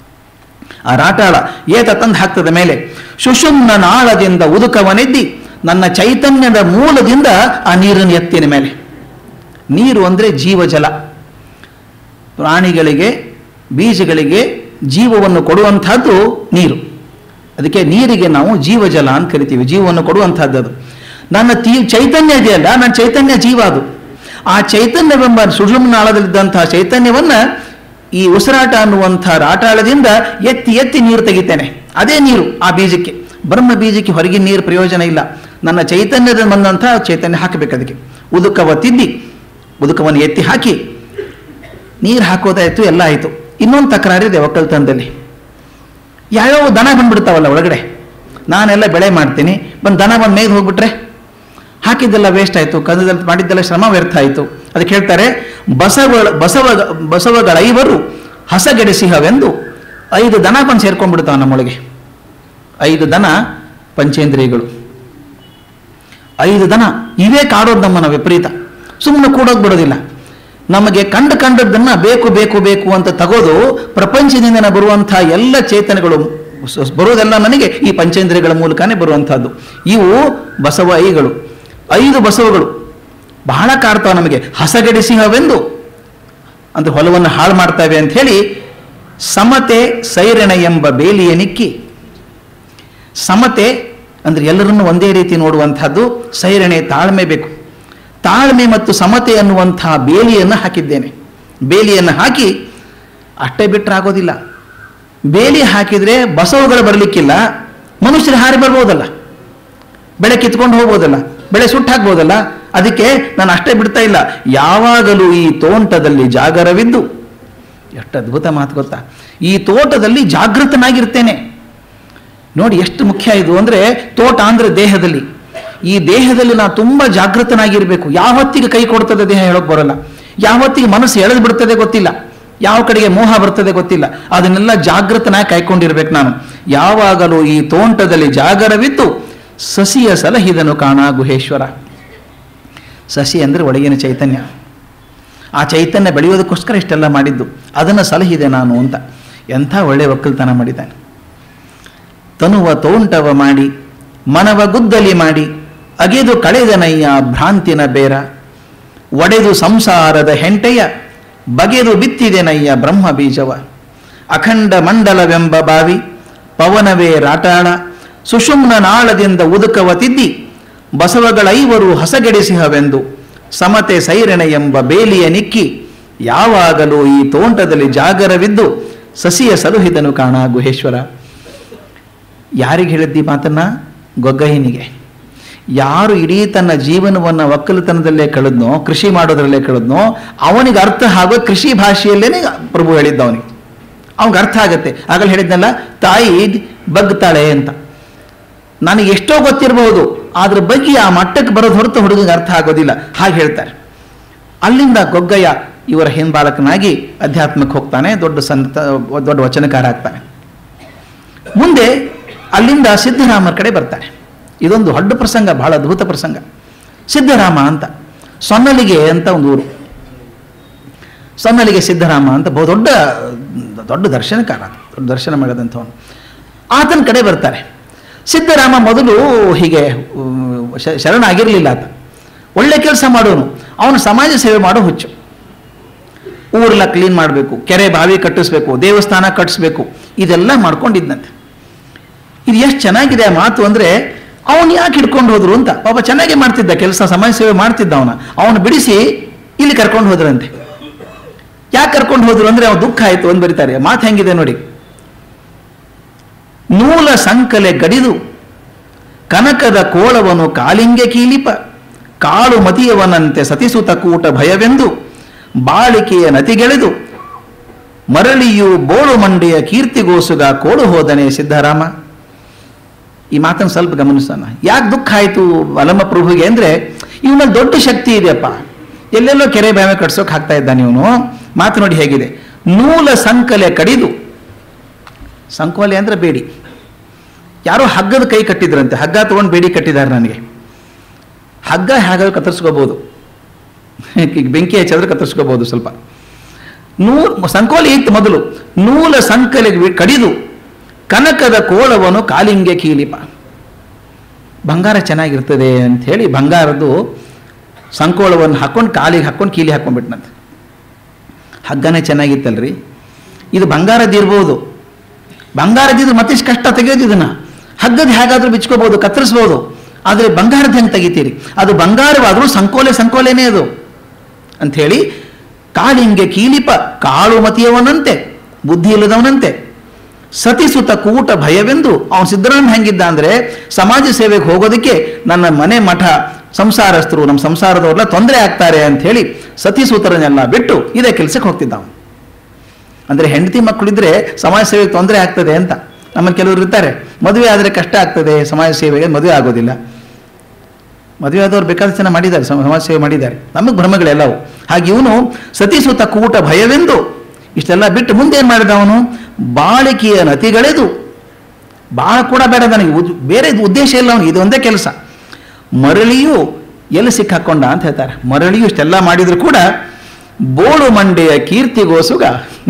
ಆ ರಾಟಾಳ ಏತ ತಂದು ಹಾಕ್ತದ ಮೇಲೆ ಸುಷುಮ್ನ ನಾಳದಿಂದ ಉದುಕವನೆದ್ದಿ ನನ್ನ ಚೈತನ್ಯದ ಮೂಲದಿಂದ ಆ ನೀರನ್ನು ಎತ್ತಿನ ಮೇಲೆ ನೀರು ಅಂದರೆ ಜೀವಜಲ ಪ್ರಾಣಿಗಳಿಗೆ ಬೀಜಗಳಿಗೆ ಜೀವವನ್ನು ಕೊಡುವಂಥದ್ದು ನೀರು ಅದಕ್ಕೆ ನೀರಿಗೆ ನಾವು ಜೀವಜಲ ಅಂತ ಕರಿತೀವಿ ಜೀವವನ್ನು ಕೊಡುವಂಥದ್ದು ಅದು ನನ್ನ ತೀ ಚೈತನ್ಯ ಇದೆಯಲ್ಲ ನನ್ನ ಚೈತನ್ಯ ಜೀವ ಅದು ಆ ಚೈತನ್ಯವೆಂಬ ಸುಷುಮ್ನಾಳದಲ್ಲಿದ್ದಂತಹ ಚೈತನ್ಯವನ್ನು ಈ ಉಸಿರಾಟ ಅನ್ನುವಂಥ ರಾಟಾಳದಿಂದ ಎತ್ತಿ ಎತ್ತಿ ನೀರು ತೆಗಿತೇನೆ ಅದೇ ನೀರು ಆ ಬೀಜಕ್ಕೆ ಬ್ರಹ್ಮ ಬೀಜಕ್ಕೆ ಹೊರಗಿನ ನೀರು ಪ್ರಯೋಜನ ಇಲ್ಲ ನನ್ನ ಚೈತನ್ಯದ ಬಂದಂಥ ಚೈತನ್ಯ ಹಾಕಬೇಕು ಅದಕ್ಕೆ ಉದುಕವ ತಿದ್ದಿ ಉದುಕವನ್ನು ಎತ್ತಿ ಹಾಕಿ ನೀರು ಹಾಕೋದಾಯಿತು ಎಲ್ಲ ಆಯಿತು ಇನ್ನೊಂದು ತಕರಾರಿದೆ ಒಕ್ಕಲ್ತನದಲ್ಲಿ ಯಾವ್ಯಾವ ದನ ಬಂದ್ಬಿಡ್ತಾವಲ್ಲ ಒಳಗಡೆ ನಾನೆಲ್ಲ ಬೆಳೆ ಮಾಡ್ತೀನಿ ಬಂದು ದನ ಬಂದು ಮೇಯ್ದು ಹೋಗ್ಬಿಟ್ರೆ ಹಾಕಿದ್ದೆಲ್ಲ ವೇಸ್ಟ್ ಆಯಿತು ಕದದಲ್ಲಿ ಮಾಡಿದ್ದೆಲ್ಲ ಶ್ರಮ ವ್ಯರ್ಥ ಆಯಿತು ಅದಕ್ಕೆ ಹೇಳ್ತಾರೆ ಬಸವ ಬಸವ ಬಸವಗಳೈವರು ಹಸಗೆಡಿಸಿಹವೆಂದು ಐದು ದನ ಬಂದು ಸೇರ್ಕೊಂಡ್ಬಿಡ್ತಾವ ನಮ್ಮೊಳಗೆ ಐದು ದನ ಪಂಚೇಂದ್ರಿಯಗಳು ಐದು ದನ ಇವೇ ಕಾಡೋದು ನಮ್ಮನ್ನ ವಿಪರೀತ ಸುಮ್ಮನೆ ಕೂಡೋದು ಬಿಡೋದಿಲ್ಲ ನಮಗೆ ಕಂಡು ಕಂಡದ್ದನ್ನ ಬೇಕು ಬೇಕು ಬೇಕು ಅಂತ ತಗೋದು ಪ್ರಪಂಚದಿಂದ ಬರುವಂತಹ ಎಲ್ಲ ಚೇತನಗಳು ಸ- ಬರೋದೆಲ್ಲ ನನಗೆ ಈ ಪಂಚೇಂದ್ರಿಯಗಳ ಮೂಲಕನೇ ಬರುವಂತಹದ್ದು ಇವು ಬಸವ ಐಗಳು ಐದು ಬಸವಗಳು ಬಹಳ ಕಾಡ್ತಾವ ನಮಗೆ ಹಸಗೆಡಿಸಿಹವೆಂದು ಅಂದ್ರೆ ಹೊಲವನ್ನು ಹಾಳು ಮಾಡ್ತವೆ ಅಂತ ಹೇಳಿ ಸಮತೆ ಸೈರಣ ಎಂಬ ಬೇಲಿಯ ನಿಕ್ಕಿ ಸಮತೆ ಅಂದ್ರೆ ಎಲ್ಲರನ್ನು ಒಂದೇ ರೀತಿ ನೋಡುವಂಥದ್ದು ಸೈರಣೆ ತಾಳ್ಮೆ ಬೇಕು ತಾಳ್ಮೆ ಮತ್ತು ಸಮತೆ ಅನ್ನುವಂತಹ ಬೇಲಿಯನ್ನು ಹಾಕಿದ್ದೇನೆ ಬೇಲಿಯನ್ನು ಹಾಕಿ ಅಷ್ಟೇ ಬಿಟ್ಟರೆ ಆಗೋದಿಲ್ಲ ಬೇಲಿ ಹಾಕಿದರೆ ಬಸವಗಳು ಬರಲಿಕ್ಕಿಲ್ಲ ಮನುಷ್ಯರು ಹಾರಿ ಬರ್ಬೋದಲ್ಲ ಬೆಳೆ ಕಿತ್ಕೊಂಡು ಹೋಗ್ಬೋದಲ್ಲ ಬೆಳೆ ಸುಟ್ಟು ಹಾಕ್ಬೋದಲ್ಲ ಅದಕ್ಕೆ ನಾನು ಅಷ್ಟೇ ಬಿಡ್ತಾ ಇಲ್ಲ ಯಾವಾಗಲೂ ಈ ತೋಂಟದಲ್ಲಿ ಜಾಗರವಿದ್ದು ಎಷ್ಟು ಅದ್ಭುತ ಮಾತು ಗೊತ್ತಾ ಈ ತೋಟದಲ್ಲಿ ಜಾಗೃತನಾಗಿರ್ತೇನೆ ನೋಡಿ ಎಷ್ಟು ಮುಖ್ಯ ಇದು ಅಂದರೆ ತೋಟ ಅಂದರೆ ದೇಹದಲ್ಲಿ ಈ ದೇಹದಲ್ಲಿ ನಾವು ತುಂಬ ಜಾಗೃತನಾಗಿರಬೇಕು ಯಾವತ್ತಿಗೆ ಕೈ ಕೊಡ್ತದೆ ದೇಹ ಹೇಳೋಕೆ ಬರೋಲ್ಲ ಯಾವತ್ತಿಗೆ ಮನಸ್ಸು ಎಳೆದು ಬಿಡ್ತದೆ ಗೊತ್ತಿಲ್ಲ ಯಾವ ಕಡೆಗೆ ಮೋಹ ಬರ್ತದೆ ಗೊತ್ತಿಲ್ಲ ಅದನ್ನೆಲ್ಲ ಜಾಗೃತನಾಗಿ ಕಾಯ್ಕೊಂಡಿರ್ಬೇಕು ನಾನು ಯಾವಾಗಲೂ ಈ ತೋಂಟದಲ್ಲಿ ಜಾಗರವಿದ್ದು ಸಸಿಯ ಸಲಹಿದನು ಕಾಣ ಗುಹೇಶ್ವರ ಸಸಿ ಅಂದರೆ ಒಳಗಿನ ಚೈತನ್ಯ ಆ ಚೈತನ್ಯ ಬೆಳೆಯೋದಕ್ಕೋಸ್ಕರ ಇಷ್ಟೆಲ್ಲ ಮಾಡಿದ್ದು ಅದನ್ನು ಸಲಹಿದೆ ನಾನು ಅಂತ ಎಂಥ ಒಳ್ಳೆ ಒಕ್ಕಲ್ತನ ಮಾಡಿದ್ದಾನೆ ತನುವ ತೋಂಟವ ಮಾಡಿ ಮನವ ಗುದ್ದಲಿ ಮಾಡಿ ಅಗೆದು ಕಳೆದನಯ್ಯ ಭ್ರಾಂತಿನ ಬೇರ ಒಡೆದು ಸಂಸಾರದ ಹೆಂಟೆಯ ಬಗೆದು ಬಿತ್ತಿದೆನಯ್ಯ ಬ್ರಹ್ಮ ಬೀಜವ ಅಖಂಡ ಮಂಡಲವೆಂಬ ಬಾವಿ ಪವನವೇ ರಾಟಾಳ ಸುಷುಮ್ನ ನಾಳದಿಂದ ಉದುಕವ ತಿದ್ದಿ ಬಸವಗಳೈವರು ಹಸಗೆಡಿಸಿಹವೆಂದು ಸಮತೆ ಸೈರಣೆ ಎಂಬ ಬೇಲಿಯ ನಿಕ್ಕಿ ಯಾವಾಗಲೂ ಈ ತೋಂಟದಲ್ಲಿ ಜಾಗರವಿದ್ದು ಸಸಿಯ ಸಲುಹಿದನು ಕಾಣ ಗುಹೇಶ್ವರ ಯಾರಿಗೆ ಹೇಳಿದ್ದಿ ಮಾತನ್ನ ಗೊಗ್ಗಹಿನಿಗೆ ಯಾರು ಇಡೀ ತನ್ನ ಜೀವನವನ್ನು ಒಕ್ಕಲುತನದಲ್ಲೇ ಕಳೆದ್ನೋ ಕೃಷಿ ಮಾಡೋದ್ರಲ್ಲೇ ಕಳೆದ್ನೋ ಅವನಿಗೆ ಅರ್ಥ ಆಗೋ ಕೃಷಿ ಭಾಷೆಯಲ್ಲೇನೆ ಪ್ರಭು ಹೇಳಿದ್ದ ಅವನಿಗೆ ಅವನಿಗೆ ಅರ್ಥ ಆಗತ್ತೆ ಆಗಲೇ ಹೇಳಿದ್ನಲ್ಲ ತಾಯಿ ಬಗ್ತಾಳೆ ಅಂತ ನನಗೆ ಎಷ್ಟೋ ಗೊತ್ತಿರಬಹುದು ಅದ್ರ ಬಗ್ಗೆ ಆ ಮಟ್ಟಕ್ಕೆ ಬರೋದು ಹೊರತು ಹುಡುಗನಿಗೆ ಅರ್ಥ ಆಗೋದಿಲ್ಲ ಹಾಗೆ ಹೇಳ್ತಾರೆ ಅಲ್ಲಿಂದ ಗೊಗ್ಗಯ್ಯ ಇವರ ಹಿಂಬಾಲಕನಾಗಿ ಅಧ್ಯಾತ್ಮಕ್ಕೆ ಹೋಗ್ತಾನೆ ದೊಡ್ಡ ಸಂತ ದೊಡ್ಡ ವಚನಕಾರ ಆಗ್ತಾನೆ ಮುಂದೆ ಅಲ್ಲಿಂದ ಸಿದ್ದರಾಮರ ಕಡೆ ಬರ್ತಾನೆ ಇದೊಂದು ದೊಡ್ಡ ಪ್ರಸಂಗ ಬಹಳ ಅದ್ಭುತ ಪ್ರಸಂಗ ಸಿದ್ದರಾಮ ಅಂತ ಸೊನ್ನಲಿಗೆ ಅಂತ ಒಂದು ಊರು ಸೊನ್ನಲಿಗೆ ಸಿದ್ದರಾಮ ಅಂತ ಬಹು ದೊಡ್ಡ ದೊಡ್ಡ ದರ್ಶನಕಾರ ದೊಡ್ಡ ದರ್ಶನ ಮಾಡಿದಂಥವನು ಆತನ ಕಡೆ ಬರ್ತಾರೆ ಸಿದ್ದರಾಮ ಮೊದಲು ಹೀಗೆ ಉಮ್, ಶ- ಶರಣ ಆಗಿರಲಿಲ್ಲ ಆತ ಒಳ್ಳೆ ಕೆಲಸ ಮಾಡೋನು ಅವನು ಸಮಾಜ ಸೇವೆ ಮಾಡೋ ಹುಚ್ಚು ಊರೆಲ್ಲ ಕ್ಲೀನ್ ಮಾಡಬೇಕು ಕೆರೆ ಬಾವಿ ಕಟ್ಟಿಸ್ಬೇಕು ದೇವಸ್ಥಾನ ಕಟ್ಟಿಸ್ಬೇಕು ಇದೆಲ್ಲ ಮಾಡ್ಕೊಂಡಿದ್ದಂತೆ ಇದು ಎಷ್ಟು ಚೆನ್ನಾಗಿದೆ ಆ ಮಾತು ಅಂದರೆ ಅವನು ಯಾಕೆ ಹಿಡ್ಕೊಂಡು ಹೋದ್ರು ಅಂತ ಪಾಪ ಚೆನ್ನಾಗೇ ಮಾಡ್ತಿದ್ದ ಕೆಲಸ ಸಮಾಜ ಸೇವೆ ಮಾಡ್ತಿದ್ದ ಅವನ ಅವನು ಬಿಡಿಸಿ ಇಲ್ಲಿ ಕರ್ಕೊಂಡು ಹೋದ್ರಂತೆ ಯಾಕೆ ಕರ್ಕೊಂಡು ಹೋದ್ರು ಅಂದ್ರೆ ಅವ್ನು ದುಃಖ ಆಯ್ತು ಅಂತ ಬರೀತಾರೆ ಮಾತು ಹೆಂಗಿದೆ ನೋಡಿ ನೂಲ ಸಂಕಲೆ ಗಡಿದು ಕನಕದ ಕೋಳವನು ಕಾಲಿಂಗೆ ಕೀಲಿಪ ಕಾಳು ಮತಿಯವನಂತೆ ಸತಿಸುತ ಕೂಟ ಭಯವೆಂದು ಬಾಳಿಕೆಯ ನತಿಗೆಳೆದು ಮರಳಿಯು ಬೋಳು ಮಂಡೆಯ ಕೀರ್ತಿಗೋಸುಗ ಕೋಳು ಹೋದನೆ ಸಿದ್ದರಾಮ ಈ ಮಾತನ್ನು ಸ್ವಲ್ಪ ಗಮನಿಸೋಣ ಯಾಕೆ ದುಃಖ ಆಯಿತು ಅಲಮ ಪ್ರಭುಗೆ ಅಂದರೆ ಇವನಲ್ಲಿ ದೊಡ್ಡ ಶಕ್ತಿ ಇದೆಯಪ್ಪ ಎಲ್ಲೆಲ್ಲೋ ಕೆರೆ ಬಾವಿ ಕಟ್ಸೋಕೆ ಹಾಕ್ತಾ ಇದ್ದಾನೆ ಇವನು ಮಾತು ನೋಡಿ ಹೇಗಿದೆ ನೂಲ ಸಂಕಲೆ ಕಡಿದು ಸಂಕೋಲೆ ಅಂದ್ರೆ ಬೇಡಿ ಯಾರೋ ಹಗ್ಗದ ಕೈ ಕಟ್ಟಿದ್ರಂತೆ ಹಗ್ಗ ತಗೊಂಡು ಬೇಡಿ ಕಟ್ಟಿದ್ದಾರೆ ನನಗೆ ಹಗ್ಗ ಹೇಗಾದ್ರೂ ಕತ್ತರಿಸ್ಕೋಬಹುದು ಈಗ ಬೆಂಕಿ ಹಚ್ಚಿದ್ರೆ ಕತ್ತರಿಸ್ಕೋಬಹುದು ಸ್ವಲ್ಪ ನೂಲ್ ಸಂಕೋಲೆ ಇತ್ತು ಮೊದಲು ನೂಲ ಸಂಕಲೆ ಕಡಿದು ಕನಕದ ಕೋಳವನು ಕಾಲಿಂಗೆ ಕೀಲಿಪ ಬಂಗಾರ ಚೆನ್ನಾಗಿರ್ತದೆ ಅಂತ ಹೇಳಿ ಬಂಗಾರದ್ದು ಸಂಕೋಳವನ್ನು ಹಾಕೊಂಡು ಕಾಲಿಗೆ ಹಾಕೊಂಡು ಕೀಲಿ ಹಾಕೊಂಡ್ಬಿಟ್ನಂತೆ ಹಗ್ಗನೇ ಚೆನ್ನಾಗಿತ್ತಲ್ರಿ ಇದು ಬಂಗಾರದಿರ್ಬೋದು ಬಂಗಾರದಿದ್ರೆ ಮತ್ತಿಷ್ಟು ಕಷ್ಟ ತೆಗೆಯೋದು ಇದನ್ನ ಹಗ್ಗದ ಹೇಗಾದ್ರೂ ಬಿಚ್ಕೋಬಹುದು ಕತ್ತರಿಸ್ಬೋದು ಆದರೆ ಬಂಗಾರದ ಹೆಂಗೆ ತೆಗಿತೀರಿ ಅದು ಬಂಗಾರವಾದರೂ ಸಂಕೋಲೆ ಸಂಕೋಲೆನೇ ಅದು ಅಂಥೇಳಿ ಕಾಳಿಂಗೆ ಕೀಲಿಪ ಕಾಳು ಮತಿಯವನಂತೆ ಬುದ್ಧಿ ಇಲ್ಲದವನಂತೆ ಸತಿಸುತ ಕೂಟ ಭಯವೆಂದು ಅವನು ಸಿದ್ದರಾಮ ಹೆಂಗಿದ್ದ ಅಂದರೆ ಸಮಾಜ ಸೇವೆಗೆ ಹೋಗೋದಕ್ಕೆ ನನ್ನ ಮನೆ ಮಠ ಸಂಸಾರಸ್ಥರು ನಮ್ಮ ಸಂಸಾರದವ್ರೆಲ್ಲ ತೊಂದರೆ ಆಗ್ತಾರೆ ಅಂತ ಹೇಳಿ ಸತಿಸೂತರನ್ನೆಲ್ಲ ಬಿಟ್ಟು ಇದೇ ಕೆಲಸಕ್ಕೆ ಹೋಗ್ತಿದ್ದ ಅವನು ಅಂದರೆ ಹೆಂಡತಿ ಮಕ್ಕಳಿದ್ರೆ ಸಮಾಜ ಸೇವೆಗೆ ತೊಂದರೆ ಆಗ್ತದೆ ಅಂತ ನಮ್ಮಲ್ಲಿ ಕೆಲವರು ಇರ್ತಾರೆ ಮದುವೆ ಆದರೆ ಕಷ್ಟ ಆಗ್ತದೆ ಸಮಾಜ ಸೇವೆಗೆ ಮದುವೆ ಆಗೋದಿಲ್ಲ ಮದುವೆ ಆದವ್ರು ಬೇಕಾದ ಜನ ಮಾಡಿದ್ದಾರೆ ಸಮ- ಸಮಾಜ ಸೇವೆ ಮಾಡಿದ್ದಾರೆ ನಮಗೆ ಭ್ರಮಗಳೆಲ್ಲವು ಹಾಗೆ ಇವನು ಸತಿಸುತ ಕೂಟ ಭಯವೆಂದು ಇಷ್ಟೆಲ್ಲ ಬಿಟ್ಟು ಮುಂದೆ ಏನು ಮಾಡಿದ ಅವನು ಬಾಳಿಕೆಯ ನತಿಗಳೆದು ಬಾಳ ಕೂಡ ಬೇಡ ನನಗೆ ಉದ್- ಬೇರೆ ಇದು ಉದ್ದೇಶ ಇಲ್ಲ ಅವನಿಗೆ ಇದು ಒಂದೇ ಕೆಲಸ ಮರಳಿಯು ಎಲ್ಲಿ ಸಿಕ್ಕಾಕೊಂಡ ಅಂತ ಹೇಳ್ತಾರೆ ಮರಳಿಯು ಇಷ್ಟೆಲ್ಲ ಮಾಡಿದ್ರು ಕೂಡ ಬೋಳು ಮಂಡೆಯ ಕೀರ್ತಿಗೋಸುಗ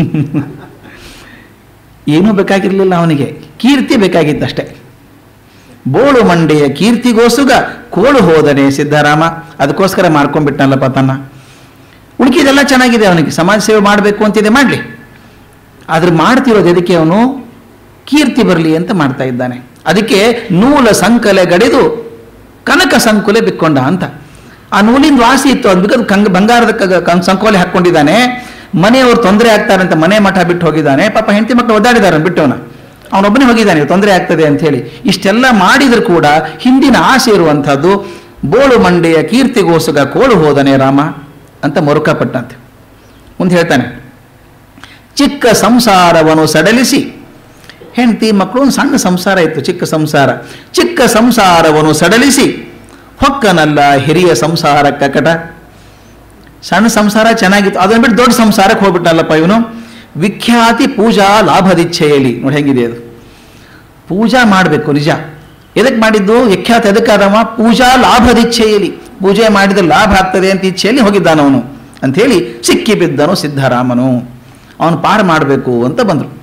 ಏನೂ ಬೇಕಾಗಿರಲಿಲ್ಲ ಅವನಿಗೆ ಕೀರ್ತಿ ಬೇಕಾಗಿತ್ತಷ್ಟೇ ಬೋಳು ಮಂಡೆಯ ಕೀರ್ತಿಗೋಸುಗ ಕೋಳು ಹೋದನೆ ಸಿದ್ದರಾಮ ಅದಕ್ಕೋಸ್ಕರ ಮಾಡ್ಕೊಂಡ್ಬಿಟ್ನಲ್ಲಪ್ಪ ತನ್ನ ಉಳ್ಕಿದೆಲ್ಲ ಚೆನ್ನಾಗಿದೆ ಅವನಿಗೆ ಸಮಾಜ ಸೇವೆ ಮಾಡಬೇಕು ಅಂತಿದೆ ಮಾಡಲಿ ಆದ್ರೆ ಮಾಡ್ತಿರೋದು ಎದಕ್ಕೆ ಅವನು ಕೀರ್ತಿ ಬರಲಿ ಅಂತ ಮಾಡ್ತಾ ಇದ್ದಾನೆ ಅದಕ್ಕೆ ನೂಲ ಸಂಕಲೆ ಗಡಿದು ಕನಕ ಸಂಕುಲೆ ಬಿಕ್ಕೊಂಡ ಅಂತ ಆ ನೂಲಿನ ವಾಸಿ ಇತ್ತು ಅಂದ್ಬಿಟ್ಟು ಕಂಗ ಬಂಗಾರದ ಕ- ಕ- ಸಂಕೋಲೆ ಹಾಕ್ಕೊಂಡಿದ್ದಾನೆ ಮನೆಯವರು ತೊಂದರೆ ಆಗ್ತಾರಂತ ಮನೆ ಮಠ ಬಿಟ್ಟು ಹೋಗಿದ್ದಾನೆ ಪಾಪ ಹೆಂಡತಿ ಮಕ್ಕಳು ಒದ್ದಾಡಿದಾರೆ ಬಿಟ್ಟವನ ಅವನೊಬ್ಬನೇ ಹೋಗಿದ್ದಾನೆ ತೊಂದರೆ ಆಗ್ತದೆ ಅಂತ ಹೇಳಿ ಇಷ್ಟೆಲ್ಲ ಮಾಡಿದ್ರು ಕೂಡ ಹಿಂದಿನ ಆಸೆ ಇರುವಂಥದ್ದು ಬೋಳು ಮಂಡೆಯ ಕೀರ್ತಿಗೋಸುಗ ಕೋಳು ಹೋದನೆ ರಾಮ ಅಂತ ಮರುಕಪಟ್ಟಂತೆ ಮುಂದೆ ಹೇಳ್ತಾನೆ ಚಿಕ್ಕ ಸಂಸಾರವನ್ನು ಸಡಲಿಸಿ ಹೆಂಡತಿ ಮಕ್ಕಳು ಒಂದು ಸಣ್ಣ ಸಂಸಾರ ಇತ್ತು ಚಿಕ್ಕ ಸಂಸಾರ ಚಿಕ್ಕ ಸಂಸಾರವನ್ನು ಸಡಲಿಸಿ ಹೊಕ್ಕನಲ್ಲ ಹಿರಿಯ ಸಂಸಾರ ಕಕಟ ಸಣ್ಣ ಸಂಸಾರ ಚೆನ್ನಾಗಿತ್ತು ಅದನ್ನ ಬಿಟ್ಟು ದೊಡ್ಡ ಸಂಸಾರಕ್ಕೆ ಹೋಗ್ಬಿಟ್ಟಲ್ಲಪ್ಪ ಇವನು ವಿಖ್ಯಾತಿ ಪೂಜಾ ಲಾಭದಿಚ್ಛೆಯಲ್ಲಿ ನೋಡಿ ಹೆಂಗಿದೆ ಅದು ಪೂಜಾ ಮಾಡಬೇಕು ನಿಜ ಎದಕ್ಕೆ ಮಾಡಿದ್ದು ವಿಖ್ಯಾತ ಎದಕ್ಕಾದವ ಪೂಜಾ ಲಾಭದಿಚ್ಛೆಯಲ್ಲಿ ಪೂಜೆ ಮಾಡಿದ್ರೆ ಲಾಭ ಆಗ್ತದೆ ಅಂತ ಇಚ್ಛೆಯಲ್ಲಿ ಹೋಗಿದ್ದಾನವನು ಅಂಥೇಳಿ ಸಿಕ್ಕಿ ಬಿದ್ದನು ಸಿದ್ಧರಾಮನು ಅವನು ಪಾರು ಮಾಡಬೇಕು ಅಂತ ಬಂದರು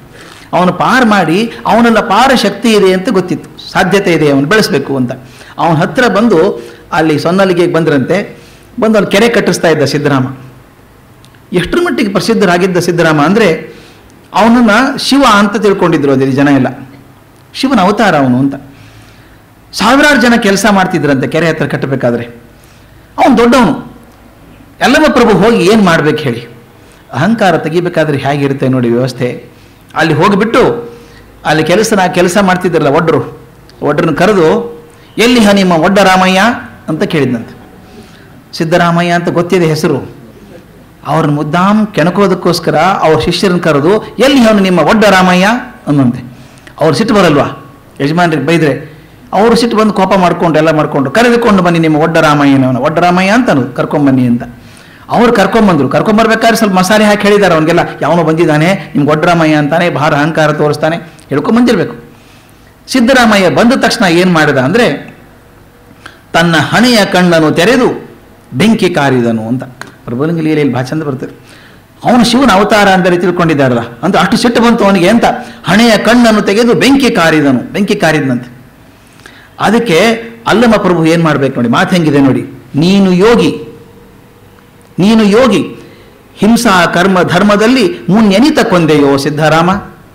ಅವನು ಪಾರು ಮಾಡಿ ಅವನೆಲ್ಲ ಪಾರ ಶಕ್ತಿ ಇದೆ ಅಂತ ಗೊತ್ತಿತ್ತು ಸಾಧ್ಯತೆ ಇದೆ ಅವನು ಬೆಳೆಸಬೇಕು ಅಂತ ಅವನ ಹತ್ರ ಬಂದು ಅಲ್ಲಿ ಸೊನ್ನಲಿಗೆ ಬಂದ್ರಂತೆ ಬಂದು ಅಲ್ಲಿ ಕೆರೆ ಕಟ್ಟಿಸ್ತಾ ಇದ್ದ ಸಿದ್ದರಾಮ ಎಷ್ಟರ ಮಟ್ಟಿಗೆ ಪ್ರಸಿದ್ಧರಾಗಿದ್ದ ಸಿದ್ದರಾಮ ಅಂದರೆ ಅವನನ್ನು ಶಿವ ಅಂತ ತಿಳ್ಕೊಂಡಿದ್ರು ಅಲ್ಲಿ ಜನ ಎಲ್ಲ ಶಿವನ ಅವತಾರ ಅವನು ಅಂತ ಸಾವಿರಾರು ಜನ ಕೆಲಸ ಮಾಡ್ತಿದ್ರಂತೆ ಕೆರೆ ಹತ್ರ ಕಟ್ಟಬೇಕಾದ್ರೆ ಅವನು ದೊಡ್ಡವನು ಎಲ್ಲಮ್ಮ ಪ್ರಭು ಹೋಗಿ ಏನು ಮಾಡ್ಬೇಕು ಹೇಳಿ ಅಹಂಕಾರ ತೆಗಿಬೇಕಾದ್ರೆ ಹೇಗಿರುತ್ತೆ ನೋಡಿ ವ್ಯವಸ್ಥೆ ಅಲ್ಲಿ ಹೋಗಿಬಿಟ್ಟು ಅಲ್ಲಿ ಕೆಲಸ ನಾ ಕೆಲಸ ಮಾಡ್ತಿದ್ರಲ್ಲ ಒಡ್ರು ಒಡ್ರನ್ನ ಕರೆದು ಎಲ್ಲಿ ಹ ನಿಮ್ಮ ಒಡ್ಡ ರಾಮಯ್ಯ ಅಂತ ಕೇಳಿದ್ನಂತೆ ಸಿದ್ದರಾಮಯ್ಯ ಅಂತ ಗೊತ್ತಿದೆ ಹೆಸರು ಅವ್ರನ್ನ ಮುದ್ದಾಮ್ ಕೆಣಕೋದಕ್ಕೋಸ್ಕರ ಅವ್ರ ಶಿಷ್ಯರನ್ನ ಕರೆದು ಎಲ್ಲಿ ಅವನು ನಿಮ್ಮ ಒಡ್ಡ ರಾಮಯ್ಯ ಅನ್ನಂತೆ ಅವ್ರು ಸಿಟ್ಟು ಬರಲ್ವಾ ಯಜಮಾನ್ರಿಗೆ ಬೈದ್ರೆ ಅವರು ಸಿಟ್ಟು ಬಂದು ಕೋಪ ಮಾಡ್ಕೊಂಡು ಎಲ್ಲ ಮಾಡ್ಕೊಂಡು ಕರೆದುಕೊಂಡು ಬನ್ನಿ ನಿಮ್ಮ ಒಡ್ಡ ರಾಮಯ್ಯನವನ ಒಡ್ಡ ರಾಮಯ್ಯ ಅಂತ ಅನ್ನೋದು ಕರ್ಕೊಂಬನ್ನಿ ಅಂತ ಅವ್ರು ಕರ್ಕೊಂಬಂದ್ರು ಕರ್ಕೊಂಬರ್ಬೇಕಾದ್ರೆ ಸ್ವಲ್ಪ ಮಸಾಲೆ ಹಾಕಿ ಹೇಳಿದ್ದಾರೆ ಅವನಿಗೆಲ್ಲ ಯಾವನೋ ಬಂದಿದ್ದಾನೆ ನಿಮ್ಗೆ ಒಡ್ಡ ರಾಮಯ್ಯ ಅಂತಾನೆ ಭಾರ ಅಹಂಕಾರ ತೋರಿಸ್ತಾನೆ ಹೇಳ್ಕೊಂಬಂದಿರ್ಬೇಕು ಸಿದ್ದರಾಮಯ್ಯ ಬಂದ ತಕ್ಷಣ ಏನು ಮಾಡಿದ ಅಂದರೆ ತನ್ನ ಹಣೆಯ ಕಣ್ಣನ್ನು ತೆರೆದು ಬೆಂಕಿ ಕಾರಿದನು ಅಂತ ಪ್ರಭುಲಿಂಗ ಲೀಲೆಯಲ್ಲಿ ಭಾಳ ಚಂದ ಬರ್ತಾರೆ ಅವನು ಶಿವನ ಅವತಾರ ಅಂದರೆ ತಿಳ್ಕೊಂಡಿದ್ದಾರಲ್ಲ ಅಂತ ಅಷ್ಟು ಸಿಟ್ಟು ಬಂತು ಅವನಿಗೆ ಅಂತ ಹಣೆಯ ಕಣ್ಣನ್ನು ತೆಗೆದು ಬೆಂಕಿ ಕಾರಿದನು ಬೆಂಕಿ ಕಾರಿದನಂತೆ ಅದಕ್ಕೆ ಅಲ್ಲಮ ಪ್ರಭು ಏನು ಮಾಡ್ಬೇಕು ನೋಡಿ ಮಾತು ಹೆಂಗಿದೆ ನೋಡಿ ನೀನು ಯೋಗಿ ನೀನು ಯೋಗಿ ಹಿಂಸಾ ಕರ್ಮ ಧರ್ಮದಲ್ಲಿ ಮುನ್ನೆನಿತ ಕೊಂದೆಯೋ ಸಿದ್ಧರಾಮ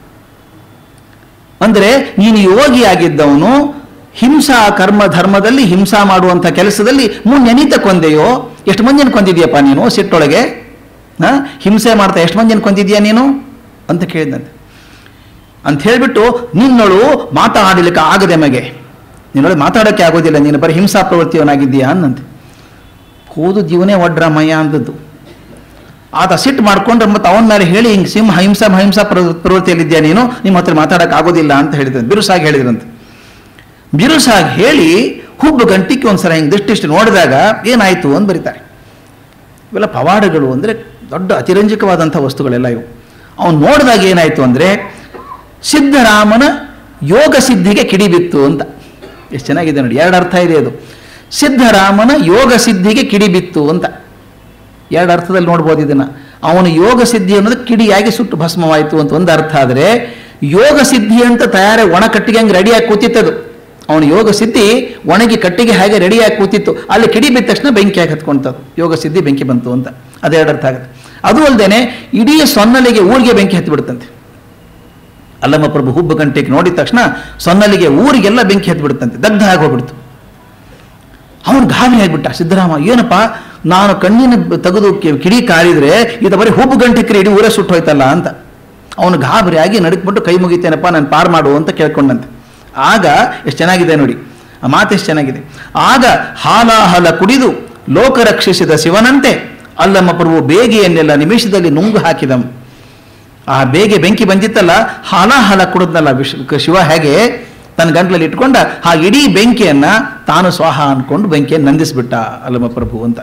ಅಂದರೆ ನೀನು ಯೋಗಿಯಾಗಿದ್ದವನು ಹಿಂಸಾ ಕರ್ಮ ಧರ್ಮದಲ್ಲಿ ಹಿಂಸಾ ಮಾಡುವಂಥ ಕೆಲಸದಲ್ಲಿ ಮುನ್ನೆನಿತ ಕೊಂದೆಯೋ ಎಷ್ಟು ಮಂದಿನ ಕೊಂದಿದ್ಯಪ್ಪ ನೀನು ಸಿಟ್ಟೊಳಗೆ ಹಾ ಹಿಂಸೆ ಮಾಡ್ತಾ ಎಷ್ಟು ಮಂದಿನ ಕೊಂದಿದ್ಯಾ ನೀನು ಅಂತ ಕೇಳಿದಂತೆ ಅಂತ ಹೇಳಿಬಿಟ್ಟು ನಿನ್ನಳು ಮಾತಾಡಲಿಕ್ಕೆ ಆಗದೆ ಮಗೆ ನಿನ್ನೊಳಗೆ ಮಾತಾಡೋಕ್ಕೆ ಆಗೋದಿಲ್ಲ ನೀನು ಬರೀ ಹಿಂಸಾ ಪ್ರವೃತ್ತಿಯವನಾಗಿದ್ದೀಯಾ ಅನ್ನಂತೆ ಹೋದು ಜೀವನೇ ಒಡ್ರಮಯ್ಯ ಅಂದದ್ದು ಆತ ಸಿಟ್ಟು ಮಾಡ್ಕೊಂಡ್ರೆ ಮತ್ತೆ ಅವನ ಮೇಲೆ ಹೇಳಿ ಹಿಂಗೆ ಸಿಂಹ ಹಿಂಸಾ ಹಿಂಸಾ ಪ್ರ ಪ್ರವೃತ್ತಿಯಲ್ಲಿದ್ಯಾ ನೀನು ನಿಮ್ಮ ಹತ್ರ ಮಾತಾಡೋಕೆ ಆಗೋದಿಲ್ಲ ಅಂತ ಹೇಳಿದ್ರೆ ಬಿರುಸಾಗಿ ಹೇಳಿದ್ರಂತೆ ಬಿರುಸಾಗಿ ಹೇಳಿ ಹುಬ್ಬು ಗಂಟಿಗೆ ಒಂದ್ಸಲ ಹಿಂಗೆ ದಿಷ್ಟಿಷ್ಟು ನೋಡಿದಾಗ ಏನಾಯಿತು ಅಂತ ಬರೀತಾರೆ ಇವೆಲ್ಲ ಪವಾಡಗಳು ಅಂದರೆ ದೊಡ್ಡ ಅತಿರಂಜಕವಾದಂಥ ವಸ್ತುಗಳೆಲ್ಲ ಇವು ಅವನು ನೋಡಿದಾಗ ಏನಾಯಿತು ಅಂದರೆ ಸಿದ್ಧರಾಮನ ಯೋಗ ಸಿದ್ಧಿಗೆ ಕಿಡಿಬಿತ್ತು ಅಂತ ಎಷ್ಟು ಚೆನ್ನಾಗಿದೆ ನೋಡಿ ಎರಡು ಅರ್ಥ ಇದೆ ಅದು ಸಿದ್ಧರಾಮನ ಯೋಗ ಸಿದ್ಧಿಗೆ ಕಿಡಿಬಿತ್ತು ಅಂತ ಎರಡು ಅರ್ಥದಲ್ಲಿ ನೋಡ್ಬೋದು ಇದನ್ನು ಅವನ ಯೋಗ ಸಿದ್ಧಿ ಅನ್ನೋದು ಕಿಡಿಯಾಗಿ ಸುಟ್ಟು ಭಸ್ಮವಾಯಿತು ಅಂತ ಒಂದು ಅರ್ಥ ಆದರೆ ಯೋಗ ಸಿದ್ಧಿ ಅಂತ ತಯಾರಿ ಒಣ ಕಟ್ಟಿಗೆ ಹಂಗೆ ರೆಡಿಯಾಗಿ ಕೂತಿತ್ತದು ಅವನ ಯೋಗ ಸಿದ್ಧಿ ಒಣಗಿ ಕಟ್ಟಿಗೆ ಹಾಗೆ ರೆಡಿಯಾಗಿ ಕೂತಿತ್ತು ಅಲ್ಲಿ ಕಿಡಿ ಬಿದ್ದ ತಕ್ಷಣ ಬೆಂಕಿ ಹಾಕಿ ಹತ್ಕೊಂತದ್ದು ಯೋಗ ಸಿದ್ಧಿ ಬೆಂಕಿ ಬಂತು ಅಂತ ಅದೆರಡು ಅರ್ಥ ಆಗುತ್ತೆ ಅದು ಅಲ್ಲದೆ ಇಡೀ ಸೊನ್ನಲಿಗೆ ಊರಿಗೆ ಬೆಂಕಿ ಹತ್ತಿಬಿಡುತ್ತಂತೆ ಅಲ್ಲಮ್ಮ ಪ್ರಭು ಹುಬ್ಬು ಗಂಟೆಗೆ ನೋಡಿದ ತಕ್ಷಣ ಸೊನ್ನಲಿಗೆ ಊರಿಗೆಲ್ಲ ಬೆಂಕಿ ಹತ್ತಿಬಿಡುತ್ತಂತೆ ದಗ್ಧ ಆಗಿ ಹೋಗ್ಬಿಡ್ತು ಅವನು ಗಾಬರಿ ಆಗಿಬಿಟ್ಟ ಸಿದ್ದರಾಮ ಏನಪ್ಪ ನಾನು ಕಣ್ಣಿನ ತೆಗೆದು ಕಿ- ಕಿಡಿ ಕಾರಿದ್ರೆ ಇದು ಬರೀ ಹುಬ್ಬು ಗಂಟೆಕ್ರೆ ಇಡೀ ಊರೇ ಸುಟ್ಟು ಹೋಯ್ತಲ್ಲ ಅಂತ ಅವನು ಗಾಬರಿಯಾಗಿ ನಡುಕ್ಬಿಟ್ಟು ಕೈ ಮುಗಿತೇನಪ್ಪ ನಾನು ಪಾರು ಮಾಡು ಅಂತ ಕೇಳ್ಕೊಂಡಂತೆ ಆಗ ಎಷ್ಟು ಚೆನ್ನಾಗಿದೆ ನೋಡಿ ಆ ಮಾತು ಎಷ್ಟು ಚೆನ್ನಾಗಿದೆ ಆಗ ಹಾಲಾಹಲ ಕುಡಿದು ಲೋಕ ರಕ್ಷಿಸಿದ ಶಿವನಂತೆ ಅಲ್ಲಮ್ಮ ಪ್ರಭು ಬೇಗೆಯನ್ನೆಲ್ಲ ನಿಮಿಷದಲ್ಲಿ ನುಂಗು ಹಾಕಿದಂ ಆ ಬೇಗೆ ಬೆಂಕಿ ಬಂದಿತ್ತಲ್ಲ ಹಾಲಾಹಲ ಕುಡಿದ್ನಲ್ಲ ವಿಶ್ ಶಿವ ಹೇಗೆ ತನ್ನ ಗಂಟ್ಲಲ್ಲಿ ಇಟ್ಕೊಂಡ ಆ ಇಡೀ ಬೆಂಕಿಯನ್ನ ತಾನು ಸ್ವಾಹ ಅನ್ಕೊಂಡು ಬೆಂಕಿಯನ್ನು ನಂದಿಸ್ಬಿಟ್ಟ ಅಲ್ಲಮ್ಮ ಪ್ರಭು ಅಂತ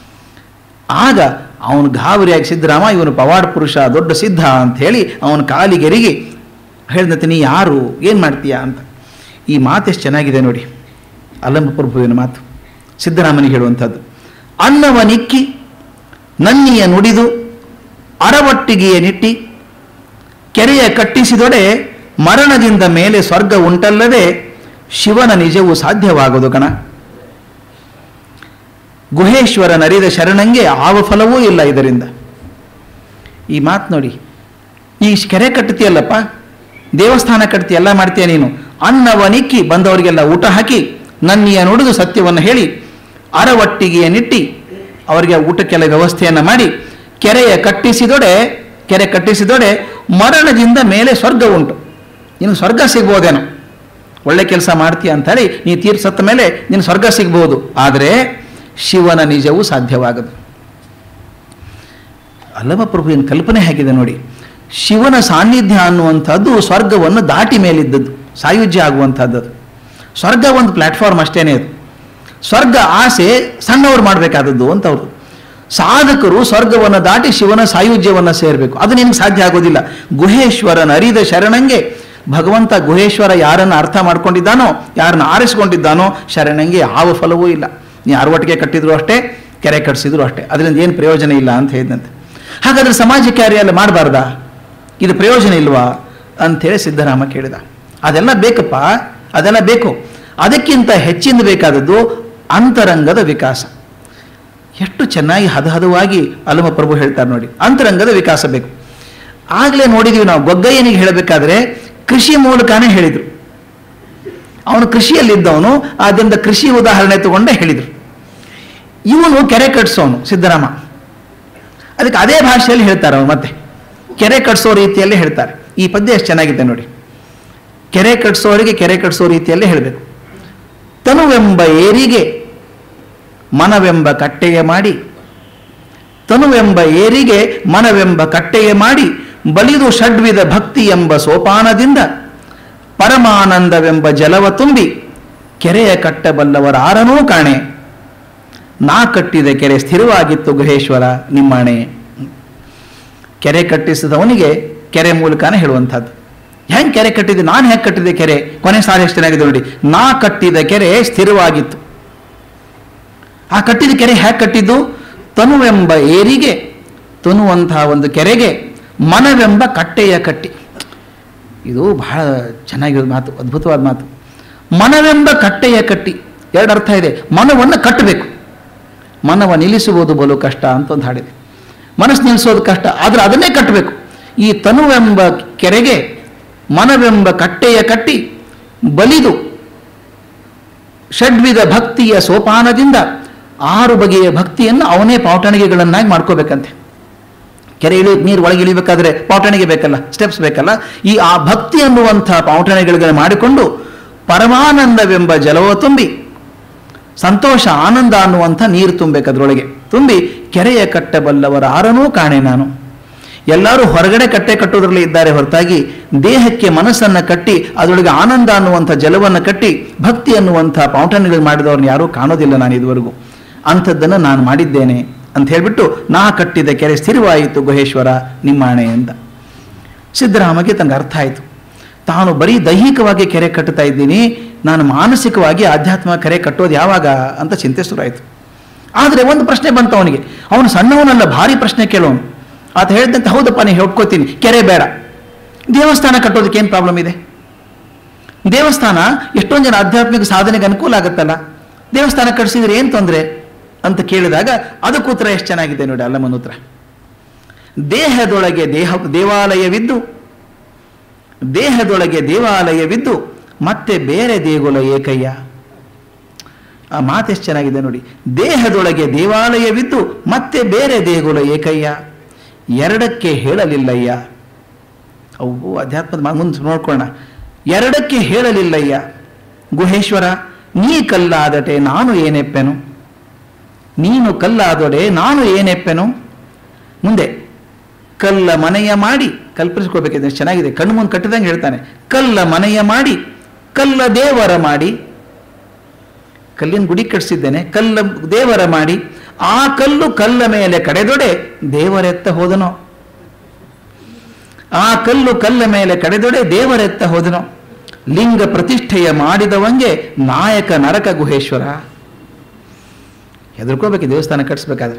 ಆಗ ಅವನು ಗಾಬರಿಯಾಗಿ ಸಿದ್ದರಾಮ ಇವನು ಪವಾಡ ಪುರುಷ ದೊಡ್ಡ ಸಿದ್ಧ ಅಂತ ಹೇಳಿ ಅವನ ಕಾಲಿಗೆರಿಗೆ ಹೇಳಿದಂತೆ ನೀ ಯಾರು ಏನು ಮಾಡ್ತೀಯಾ ಅಂತ ಈ ಮಾತು ಎಷ್ಟು ಚೆನ್ನಾಗಿದೆ ನೋಡಿ ಅಲ್ಲಮ್ಮ ಪ್ರಭುವಿನ ಮಾತು ಸಿದ್ದರಾಮನಿಗೆ ಹೇಳುವಂಥದ್ದು ಅನ್ನವ ನಿಕ್ಕಿ ನನ್ನಿಯ ನುಡಿದು ಅರವಟ್ಟಿಗೆಯ ನಿಟ್ಟಿ ಕೆರೆಯ ಕಟ್ಟಿಸಿದೊಡೆ ಮರಣದಿಂದ ಮೇಲೆ ಸ್ವರ್ಗ ಉಂಟಲ್ಲದೆ ಶಿವನ ನಿಜವು ಸಾಧ್ಯವಾಗದು ಕಣ ಗುಹೇಶ್ವರ ನರಿದ ಶರಣಂಗೆ ಆವ ಫಲವೂ ಇಲ್ಲ ಇದರಿಂದ ಈ ಮಾತು ನೋಡಿ ಈ ಕೆರೆ ಕಟ್ತೀಯಲ್ಲಪ್ಪ ದೇವಸ್ಥಾನ ಕಟ್ತಿ ಎಲ್ಲ ಮಾಡ್ತೀಯ ನೀನು ಅನ್ನವನಿಕ್ಕಿ ಬಂದವರಿಗೆಲ್ಲ ಊಟ ಹಾಕಿ ನನ್ನಿಯ ನುಡಿದು ಸತ್ಯವನ್ನು ಹೇಳಿ ಅರವಟ್ಟಿಗೆಯ ನಿಟ್ಟಿ ಅವರಿಗೆ ಊಟಕ್ಕೆಲ್ಲ ವ್ಯವಸ್ಥೆಯನ್ನು ಮಾಡಿ ಕೆರೆಯ ಕಟ್ಟಿಸಿದೊಡೆ ಕೆರೆ ಕಟ್ಟಿಸಿದೊಡೆ ಮರಣದಿಂದ ಮೇಲೆ ಸ್ವರ್ಗ ಉಂಟು ನೀನು ಸ್ವರ್ಗ ಸಿಗ್ಬೋದೇನೋ ಒಳ್ಳೆ ಕೆಲಸ ಮಾಡ್ತೀಯ ಅಂತ ಹೇಳಿ ನೀ ತೀರ್ಥ ಸತ್ತ ಮೇಲೆ ನೀನು ಸ್ವರ್ಗ ಸಿಗ್ಬೋದು ಆದರೆ ಶಿವನ ನಿಜವೂ ಸಾಧ್ಯವಾಗದು ಅಲ್ಲವ ಪ್ರಭುವಿನ ಕಲ್ಪನೆ ಹೇಗಿದೆ ನೋಡಿ ಶಿವನ ಸಾನ್ನಿಧ್ಯ ಅನ್ನುವಂಥದ್ದು ಸ್ವರ್ಗವನ್ನು ದಾಟಿ ಮೇಲಿದ್ದದ್ದು ಸಾಯುಜ್ಯ ಆಗುವಂಥದ್ದು ಅದು. ಸ್ವರ್ಗ ಒಂದು ಪ್ಲ್ಯಾಟ್ಫಾರ್ಮ್ ಅಷ್ಟೇನೆ ಅದು ಸ್ವರ್ಗ ಆಸೆ ಸಣ್ಣವರು ಮಾಡಬೇಕಾದದ್ದು ಅಂತ ಅವರು ಸಾಧಕರು ಸ್ವರ್ಗವನ್ನು ದಾಟಿ ಶಿವನ ಸಾಯುಜ್ಯವನ್ನು ಸೇರಬೇಕು ಅದು ನಿನಗೆ ಸಾಧ್ಯ ಆಗೋದಿಲ್ಲ ಗುಹೇಶ್ವರನ ಅರಿದ ಶರಣಂಗೆ ಭಗವಂತ ಗುಹೇಶ್ವರ ಯಾರನ್ನು ಅರ್ಥ ಮಾಡ್ಕೊಂಡಿದ್ದಾನೋ ಯಾರನ್ನು ಆರಿಸ್ಕೊಂಡಿದ್ದಾನೋ ಶರಣಂಗೆ ಯಾವ ಫಲವೂ ಇಲ್ಲ ನೀ ಅರವಟ್ಟಿಗೆ ಕಟ್ಟಿದ್ರು ಅಷ್ಟೇ ಕೆರೆ ಕಟ್ಟಿಸಿದ್ರು ಅಷ್ಟೇ ಅದರಿಂದ ಏನು ಪ್ರಯೋಜನ ಇಲ್ಲ ಅಂತ ಹೇಳಿದಂತೆ ಹಾಗಾದ್ರೆ ಸಮಾಜ ಕಾರ್ಯ ಎಲ್ಲ ಮಾಡಬಾರ್ದಾ ಇದು ಪ್ರಯೋಜನ ಇಲ್ವಾ ಅಂಥೇಳಿ ಸಿದ್ದರಾಮ ಕೇಳಿದ ಅದೆಲ್ಲ ಬೇಕಪ್ಪ ಅದೆಲ್ಲ ಬೇಕು ಅದಕ್ಕಿಂತ ಹೆಚ್ಚಿಂದ ಬೇಕಾದದ್ದು ಅಂತರಂಗದ ವಿಕಾಸ ಎಷ್ಟು ಚೆನ್ನಾಗಿ ಹದಹದವಾಗಿ ಅಲಮ ಪ್ರಭು ಹೇಳ್ತಾರೆ ನೋಡಿ ಅಂತರಂಗದ ವಿಕಾಸ ಬೇಕು ಆಗಲೇ ನೋಡಿದೀವಿ ನಾವು ಗೊಗ್ಗಯ್ಯನಿಗೆ ಹೇಳಬೇಕಾದ್ರೆ ಕೃಷಿ ಮೂಲಕನೇ ಹೇಳಿದರು ಅವನು ಕೃಷಿಯಲ್ಲಿದ್ದವನು ಆದ್ದರಿಂದ ಕೃಷಿ ಉದಾಹರಣೆ ತಗೊಂಡೇ ಹೇಳಿದರು ಇವನು ಕೆರೆ ಕಟ್ಸೋನು ಸಿದ್ದರಾಮ ಅದಕ್ಕೆ ಅದೇ ಭಾಷೆಯಲ್ಲಿ ಹೇಳ್ತಾರೆ ಅವನು ಮತ್ತೆ ಕೆರೆ ಕಟ್ಸೋ ರೀತಿಯಲ್ಲಿ ಹೇಳ್ತಾರೆ ಈ ಪದ್ಯ ಎಷ್ಟು ಚೆನ್ನಾಗಿದೆ ನೋಡಿ ಕೆರೆ ಕಟ್ಸೋರಿಗೆ ಕೆರೆ ಕಟ್ಸೋ ರೀತಿಯಲ್ಲೇ ಹೇಳಬೇಕು ತನುವೆಂಬ ಏರಿಗೆ ಮನವೆಂಬ ಕಟ್ಟೆಯ ಮಾಡಿ ತನುವೆಂಬ ಏರಿಗೆ ಮನವೆಂಬ ಕಟ್ಟೆಯ ಮಾಡಿ ಬಲಿದು ಷಡ್ವಿಧ ಭಕ್ತಿ ಎಂಬ ಸೋಪಾನದಿಂದ ಪರಮಾನಂದವೆಂಬ ಜಲವ ತುಂಬಿ ಕೆರೆಯ ಕಟ್ಟಬಲ್ಲವರಾರನೂ ಕಾಣೆ ನಾ ಕಟ್ಟಿದ ಕೆರೆ ಸ್ಥಿರವಾಗಿತ್ತು ಗುಹೇಶ್ವರ ನಿಮ್ಮಾಣೆ ಕೆರೆ ಕಟ್ಟಿಸಿದವನಿಗೆ ಕೆರೆ ಮೂಲಕನೇ ಹೇಳುವಂಥದ್ದು ಹೆಂಗೆ ಕೆರೆ ಕಟ್ಟಿದೆ ನಾನು ಹೆಂಗೆ ಕಟ್ಟಿದೆ ಕೆರೆ ಕೊನೆ ಸಾರಿ ಎಷ್ಟು ಚೆನ್ನಾಗಿದೆ ನೋಡಿ ನಾ ಕಟ್ಟಿದ ಕೆರೆ ಸ್ಥಿರವಾಗಿತ್ತು ಆ ಕಟ್ಟಿದ ಕೆರೆ ಹೇಗೆ ಕಟ್ಟಿದ್ದು ತನುವೆಂಬ ಏರಿಗೆ ತನುವಂತಹ ಒಂದು ಕೆರೆಗೆ ಮನವೆಂಬ ಕಟ್ಟೆಯ ಕಟ್ಟಿ ಇದು ಬಹಳ ಚೆನ್ನಾಗಿರೋದು ಮಾತು ಅದ್ಭುತವಾದ ಮಾತು ಮನವೆಂಬ ಕಟ್ಟೆಯ ಕಟ್ಟಿ ಎರಡು ಅರ್ಥ ಇದೆ ಮನವನ್ನು ಕಟ್ಟಬೇಕು ಮನವ ನಿಲ್ಲಿಸುವುದು ಬಲು ಕಷ್ಟ ಅಂತ ಒಂದು ಹಾಡಿದೆ ಮನಸ್ಸು ನಿಲ್ಲಿಸೋದು ಕಷ್ಟ ಆದರೆ ಅದನ್ನೇ ಕಟ್ಟಬೇಕು ಈ ತನುವೆಂಬ ಕೆರೆಗೆ ಮನವೆಂಬ ಕಟ್ಟೆಯ ಕಟ್ಟಿ ಬಲಿದು ಷಡ್ವಿಧ ಭಕ್ತಿಯ ಸೋಪಾನದಿಂದ ಆರು ಬಗೆಯ ಭಕ್ತಿಯನ್ನು ಅವನೇ ಪಾವಟಣಿಗೆಗಳನ್ನಾಗಿ ಮಾಡ್ಕೋಬೇಕಂತೆ ಕೆರೆ ಇಳಿ ನೀರು ಒಳಗೆ ಇಳಿಬೇಕಾದ್ರೆ ಪಾವಟಣಿಗೆ ಬೇಕಲ್ಲ ಸ್ಟೆಪ್ಸ್ ಬೇಕಲ್ಲ ಈ ಆ ಭಕ್ತಿ ಅನ್ನುವಂಥ ಪಾವಟಣಿಗಳನ್ನು ಮಾಡಿಕೊಂಡು ಪರಮಾನಂದವೆಂಬ ಜಲವ ತುಂಬಿ ಸಂತೋಷ ಆನಂದ ಅನ್ನುವಂಥ ನೀರು ತುಂಬಬೇಕು ಅದರೊಳಗೆ ತುಂಬಿ ಕೆರೆಯ ಕಟ್ಟಬಲ್ಲವರ ಆರನೂ ಕಾಣೆ ನಾನು ಎಲ್ಲರೂ ಹೊರಗಡೆ ಕಟ್ಟೆ ಕಟ್ಟೋದ್ರಲ್ಲಿ ಇದ್ದಾರೆ ಹೊರತಾಗಿ ದೇಹಕ್ಕೆ ಮನಸ್ಸನ್ನು ಕಟ್ಟಿ ಅದರೊಳಗೆ ಆನಂದ ಅನ್ನುವಂಥ ಜಲವನ್ನು ಕಟ್ಟಿ ಭಕ್ತಿ ಅನ್ನುವಂಥ ಪೌಂಟನ್ಗಳು ಮಾಡಿದವ್ರನ್ನ ಯಾರೂ ಕಾಣೋದಿಲ್ಲ ನಾನು ಇದುವರೆಗೂ ಅಂಥದ್ದನ್ನು ನಾನು ಮಾಡಿದ್ದೇನೆ ಅಂತ ಹೇಳಿಬಿಟ್ಟು ನಾ ಕಟ್ಟಿದ ಕೆರೆ ಸ್ಥಿರವಾಯಿತು ಗುಹೇಶ್ವರ ನಿಮ್ಮಾಣೆ ಅಂತ ಸಿದ್ದರಾಮಗೆ ತನಗೆ ಅರ್ಥ ಆಯಿತು ತಾನು ಬರೀ ದೈಹಿಕವಾಗಿ ಕೆರೆ ಕಟ್ಟುತ್ತಾ ಇದ್ದೀನಿ ನಾನು ಮಾನಸಿಕವಾಗಿ ಆಧ್ಯಾತ್ಮ ಕೆರೆ ಕಟ್ಟೋದು ಯಾವಾಗ ಅಂತ ಚಿಂತೆ ಶುರುವಾಯಿತು ಆದರೆ ಒಂದು ಪ್ರಶ್ನೆ ಬಂತು ಅವನಿಗೆ ಅವನು ಸಣ್ಣವನಲ್ಲ ಭಾರಿ ಪ್ರಶ್ನೆ ಕೇಳೋನು ಆತ ಹೇಳಿದಂತೆ ಹೌದಪ್ಪ ನೀವು ಹೇಳ್ಕೊತೀನಿ ಕೆರೆ ಬೇಡ ದೇವಸ್ಥಾನ ಕಟ್ಟೋದಕ್ಕೆ ಏನು ಪ್ರಾಬ್ಲಮ್ ಇದೆ ದೇವಸ್ಥಾನ ಎಷ್ಟೊಂದು ಜನ ಆಧ್ಯಾತ್ಮಿಕ ಸಾಧನೆಗೆ ಅನುಕೂಲ ಆಗುತ್ತಲ್ಲ ದೇವಸ್ಥಾನ ಕಟ್ಟಿಸಿದ್ರೆ ಏನು ತೊಂದರೆ ಅಂತ ಕೇಳಿದಾಗ ಅದಕ್ಕೆ ಉತ್ತರ ಎಷ್ಟು ಚೆನ್ನಾಗಿದೆ ನೋಡಿ ಅಲ್ಲಮ್ಮನ ಉತ್ತರ ದೇಹದೊಳಗೆ ದೇಹ ದೇವಾಲಯವಿದ್ದು ದೇಹದೊಳಗೆ ದೇವಾಲಯವಿದ್ದು ಮತ್ತೆ ಬೇರೆ ದೇಗುಲ ಏಕಯ್ಯ ಆ ಮಾತು ಎಷ್ಟು ಚೆನ್ನಾಗಿದೆ ನೋಡಿ ದೇಹದೊಳಗೆ ದೇವಾಲಯವಿದ್ದು ಮತ್ತೆ ಬೇರೆ ದೇಗುಲ ಏಕಯ್ಯ ಎರಡಕ್ಕೆ ಹೇಳಲಿಲ್ಲಯ್ಯ ಅವು ಅಧ್ಯಾತ್ಮದ ಮಾ- ಮುಂದೆ ನೋಡ್ಕೊಳ್ಳೋಣ ಎರಡಕ್ಕೆ ಹೇಳಲಿಲ್ಲಯ್ಯ ಗುಹೇಶ್ವರ ನೀ ಕಲ್ಲಾದಟೆ ನಾನು ಏನೆಪ್ಪೆನು ನೀನು ಕಲ್ಲಾದೊಡೆ ನಾನು ಏನೆಪ್ಪೆನು ಮುಂದೆ ಕಲ್ಲ ಮನೆಯ ಮಾಡಿ ಕಲ್ಪಿಸ್ಕೋಬೇಕಿದೆ ಚೆನ್ನಾಗಿದೆ ಕಣ್ಣು ಮುಂದೆ ಕಟ್ಟಿದಂಗೆ ಹೇಳ್ತಾನೆ ಕಲ್ಲ ಮನೆಯ ಮಾಡಿ ಕಲ್ಲ ದೇವರ ಮಾಡಿ ಕಲ್ಲಿನ ಗುಡಿ ಕಟ್ಟಿಸಿದ್ದೇನೆ ಕಲ್ಲ ದೇವರ ಮಾಡಿ ಆ ಕಲ್ಲು ಕಲ್ಲ ಮೇಲೆ ಕಡೆದೊಡೆ ದೇವರೆತ್ತ ಹೋದನೋ ಆ ಕಲ್ಲು ಕಲ್ಲ ಮೇಲೆ ಕಡೆದೊಡೆ ದೇವರೆತ್ತ ಹೋದನೋ ಲಿಂಗ ಪ್ರತಿಷ್ಠೆಯ ಮಾಡಿದವಂಗೆ ನಾಯಕ ನರಕ ಗುಹೇಶ್ವರ ಹೆದರ್ಕೋಬೇಕು ದೇವಸ್ಥಾನ ಕಟ್ಟಿಸ್ಬೇಕಾದ್ರೆ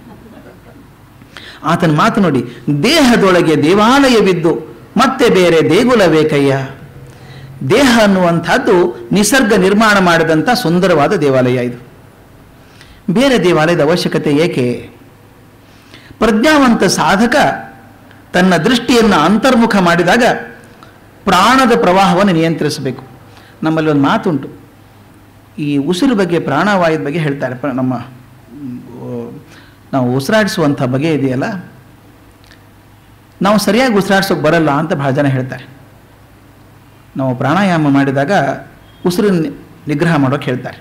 ಆತನ ಮಾತು ನೋಡಿ ದೇಹದೊಳಗೆ ದೇವಾಲಯವಿದ್ದು ಮತ್ತೆ ಬೇರೆ ದೇಗುಲ ಬೇಕಯ್ಯ ದೇಹ ಅನ್ನುವಂಥದ್ದು ನಿಸರ್ಗ ನಿರ್ಮಾಣ ಮಾಡಿದಂಥ ಸುಂದರವಾದ ದೇವಾಲಯ ಇದು ಬೇರೆ ದೇವಾಲಯದ ಅವಶ್ಯಕತೆ ಏಕೆ ಪ್ರಜ್ಞಾವಂತ ಸಾಧಕ ತನ್ನ ದೃಷ್ಟಿಯನ್ನು ಅಂತರ್ಮುಖ ಮಾಡಿದಾಗ ಪ್ರಾಣದ ಪ್ರವಾಹವನ್ನು ನಿಯಂತ್ರಿಸಬೇಕು ನಮ್ಮಲ್ಲಿ ಒಂದು ಮಾತುಂಟು ಈ ಉಸಿರು ಬಗ್ಗೆ ಪ್ರಾಣವಾಯುದ ಬಗ್ಗೆ ಹೇಳ್ತಾರೆ ಪ್ರ- ನಮ್ಮ ಮ್, ನಾವು ಉಸಿರಾಡಿಸುವಂಥ ಬಗೆ ಇದೆಯಲ್ಲ ನಾವು ಸರಿಯಾಗಿ ಉಸಿರಾಡ್ಸೋಕೆ ಬರಲ್ಲ ಅಂತ ಬಹಳ ಜನ ಹೇಳ್ತಾರೆ ನಾವು ಪ್ರಾಣಾಯಾಮ ಮಾಡಿದಾಗ ಉಸಿರು ನಿ- ನಿಗ್ರಹ ಮಾಡೋಕೆ ಹೇಳ್ತಾರೆ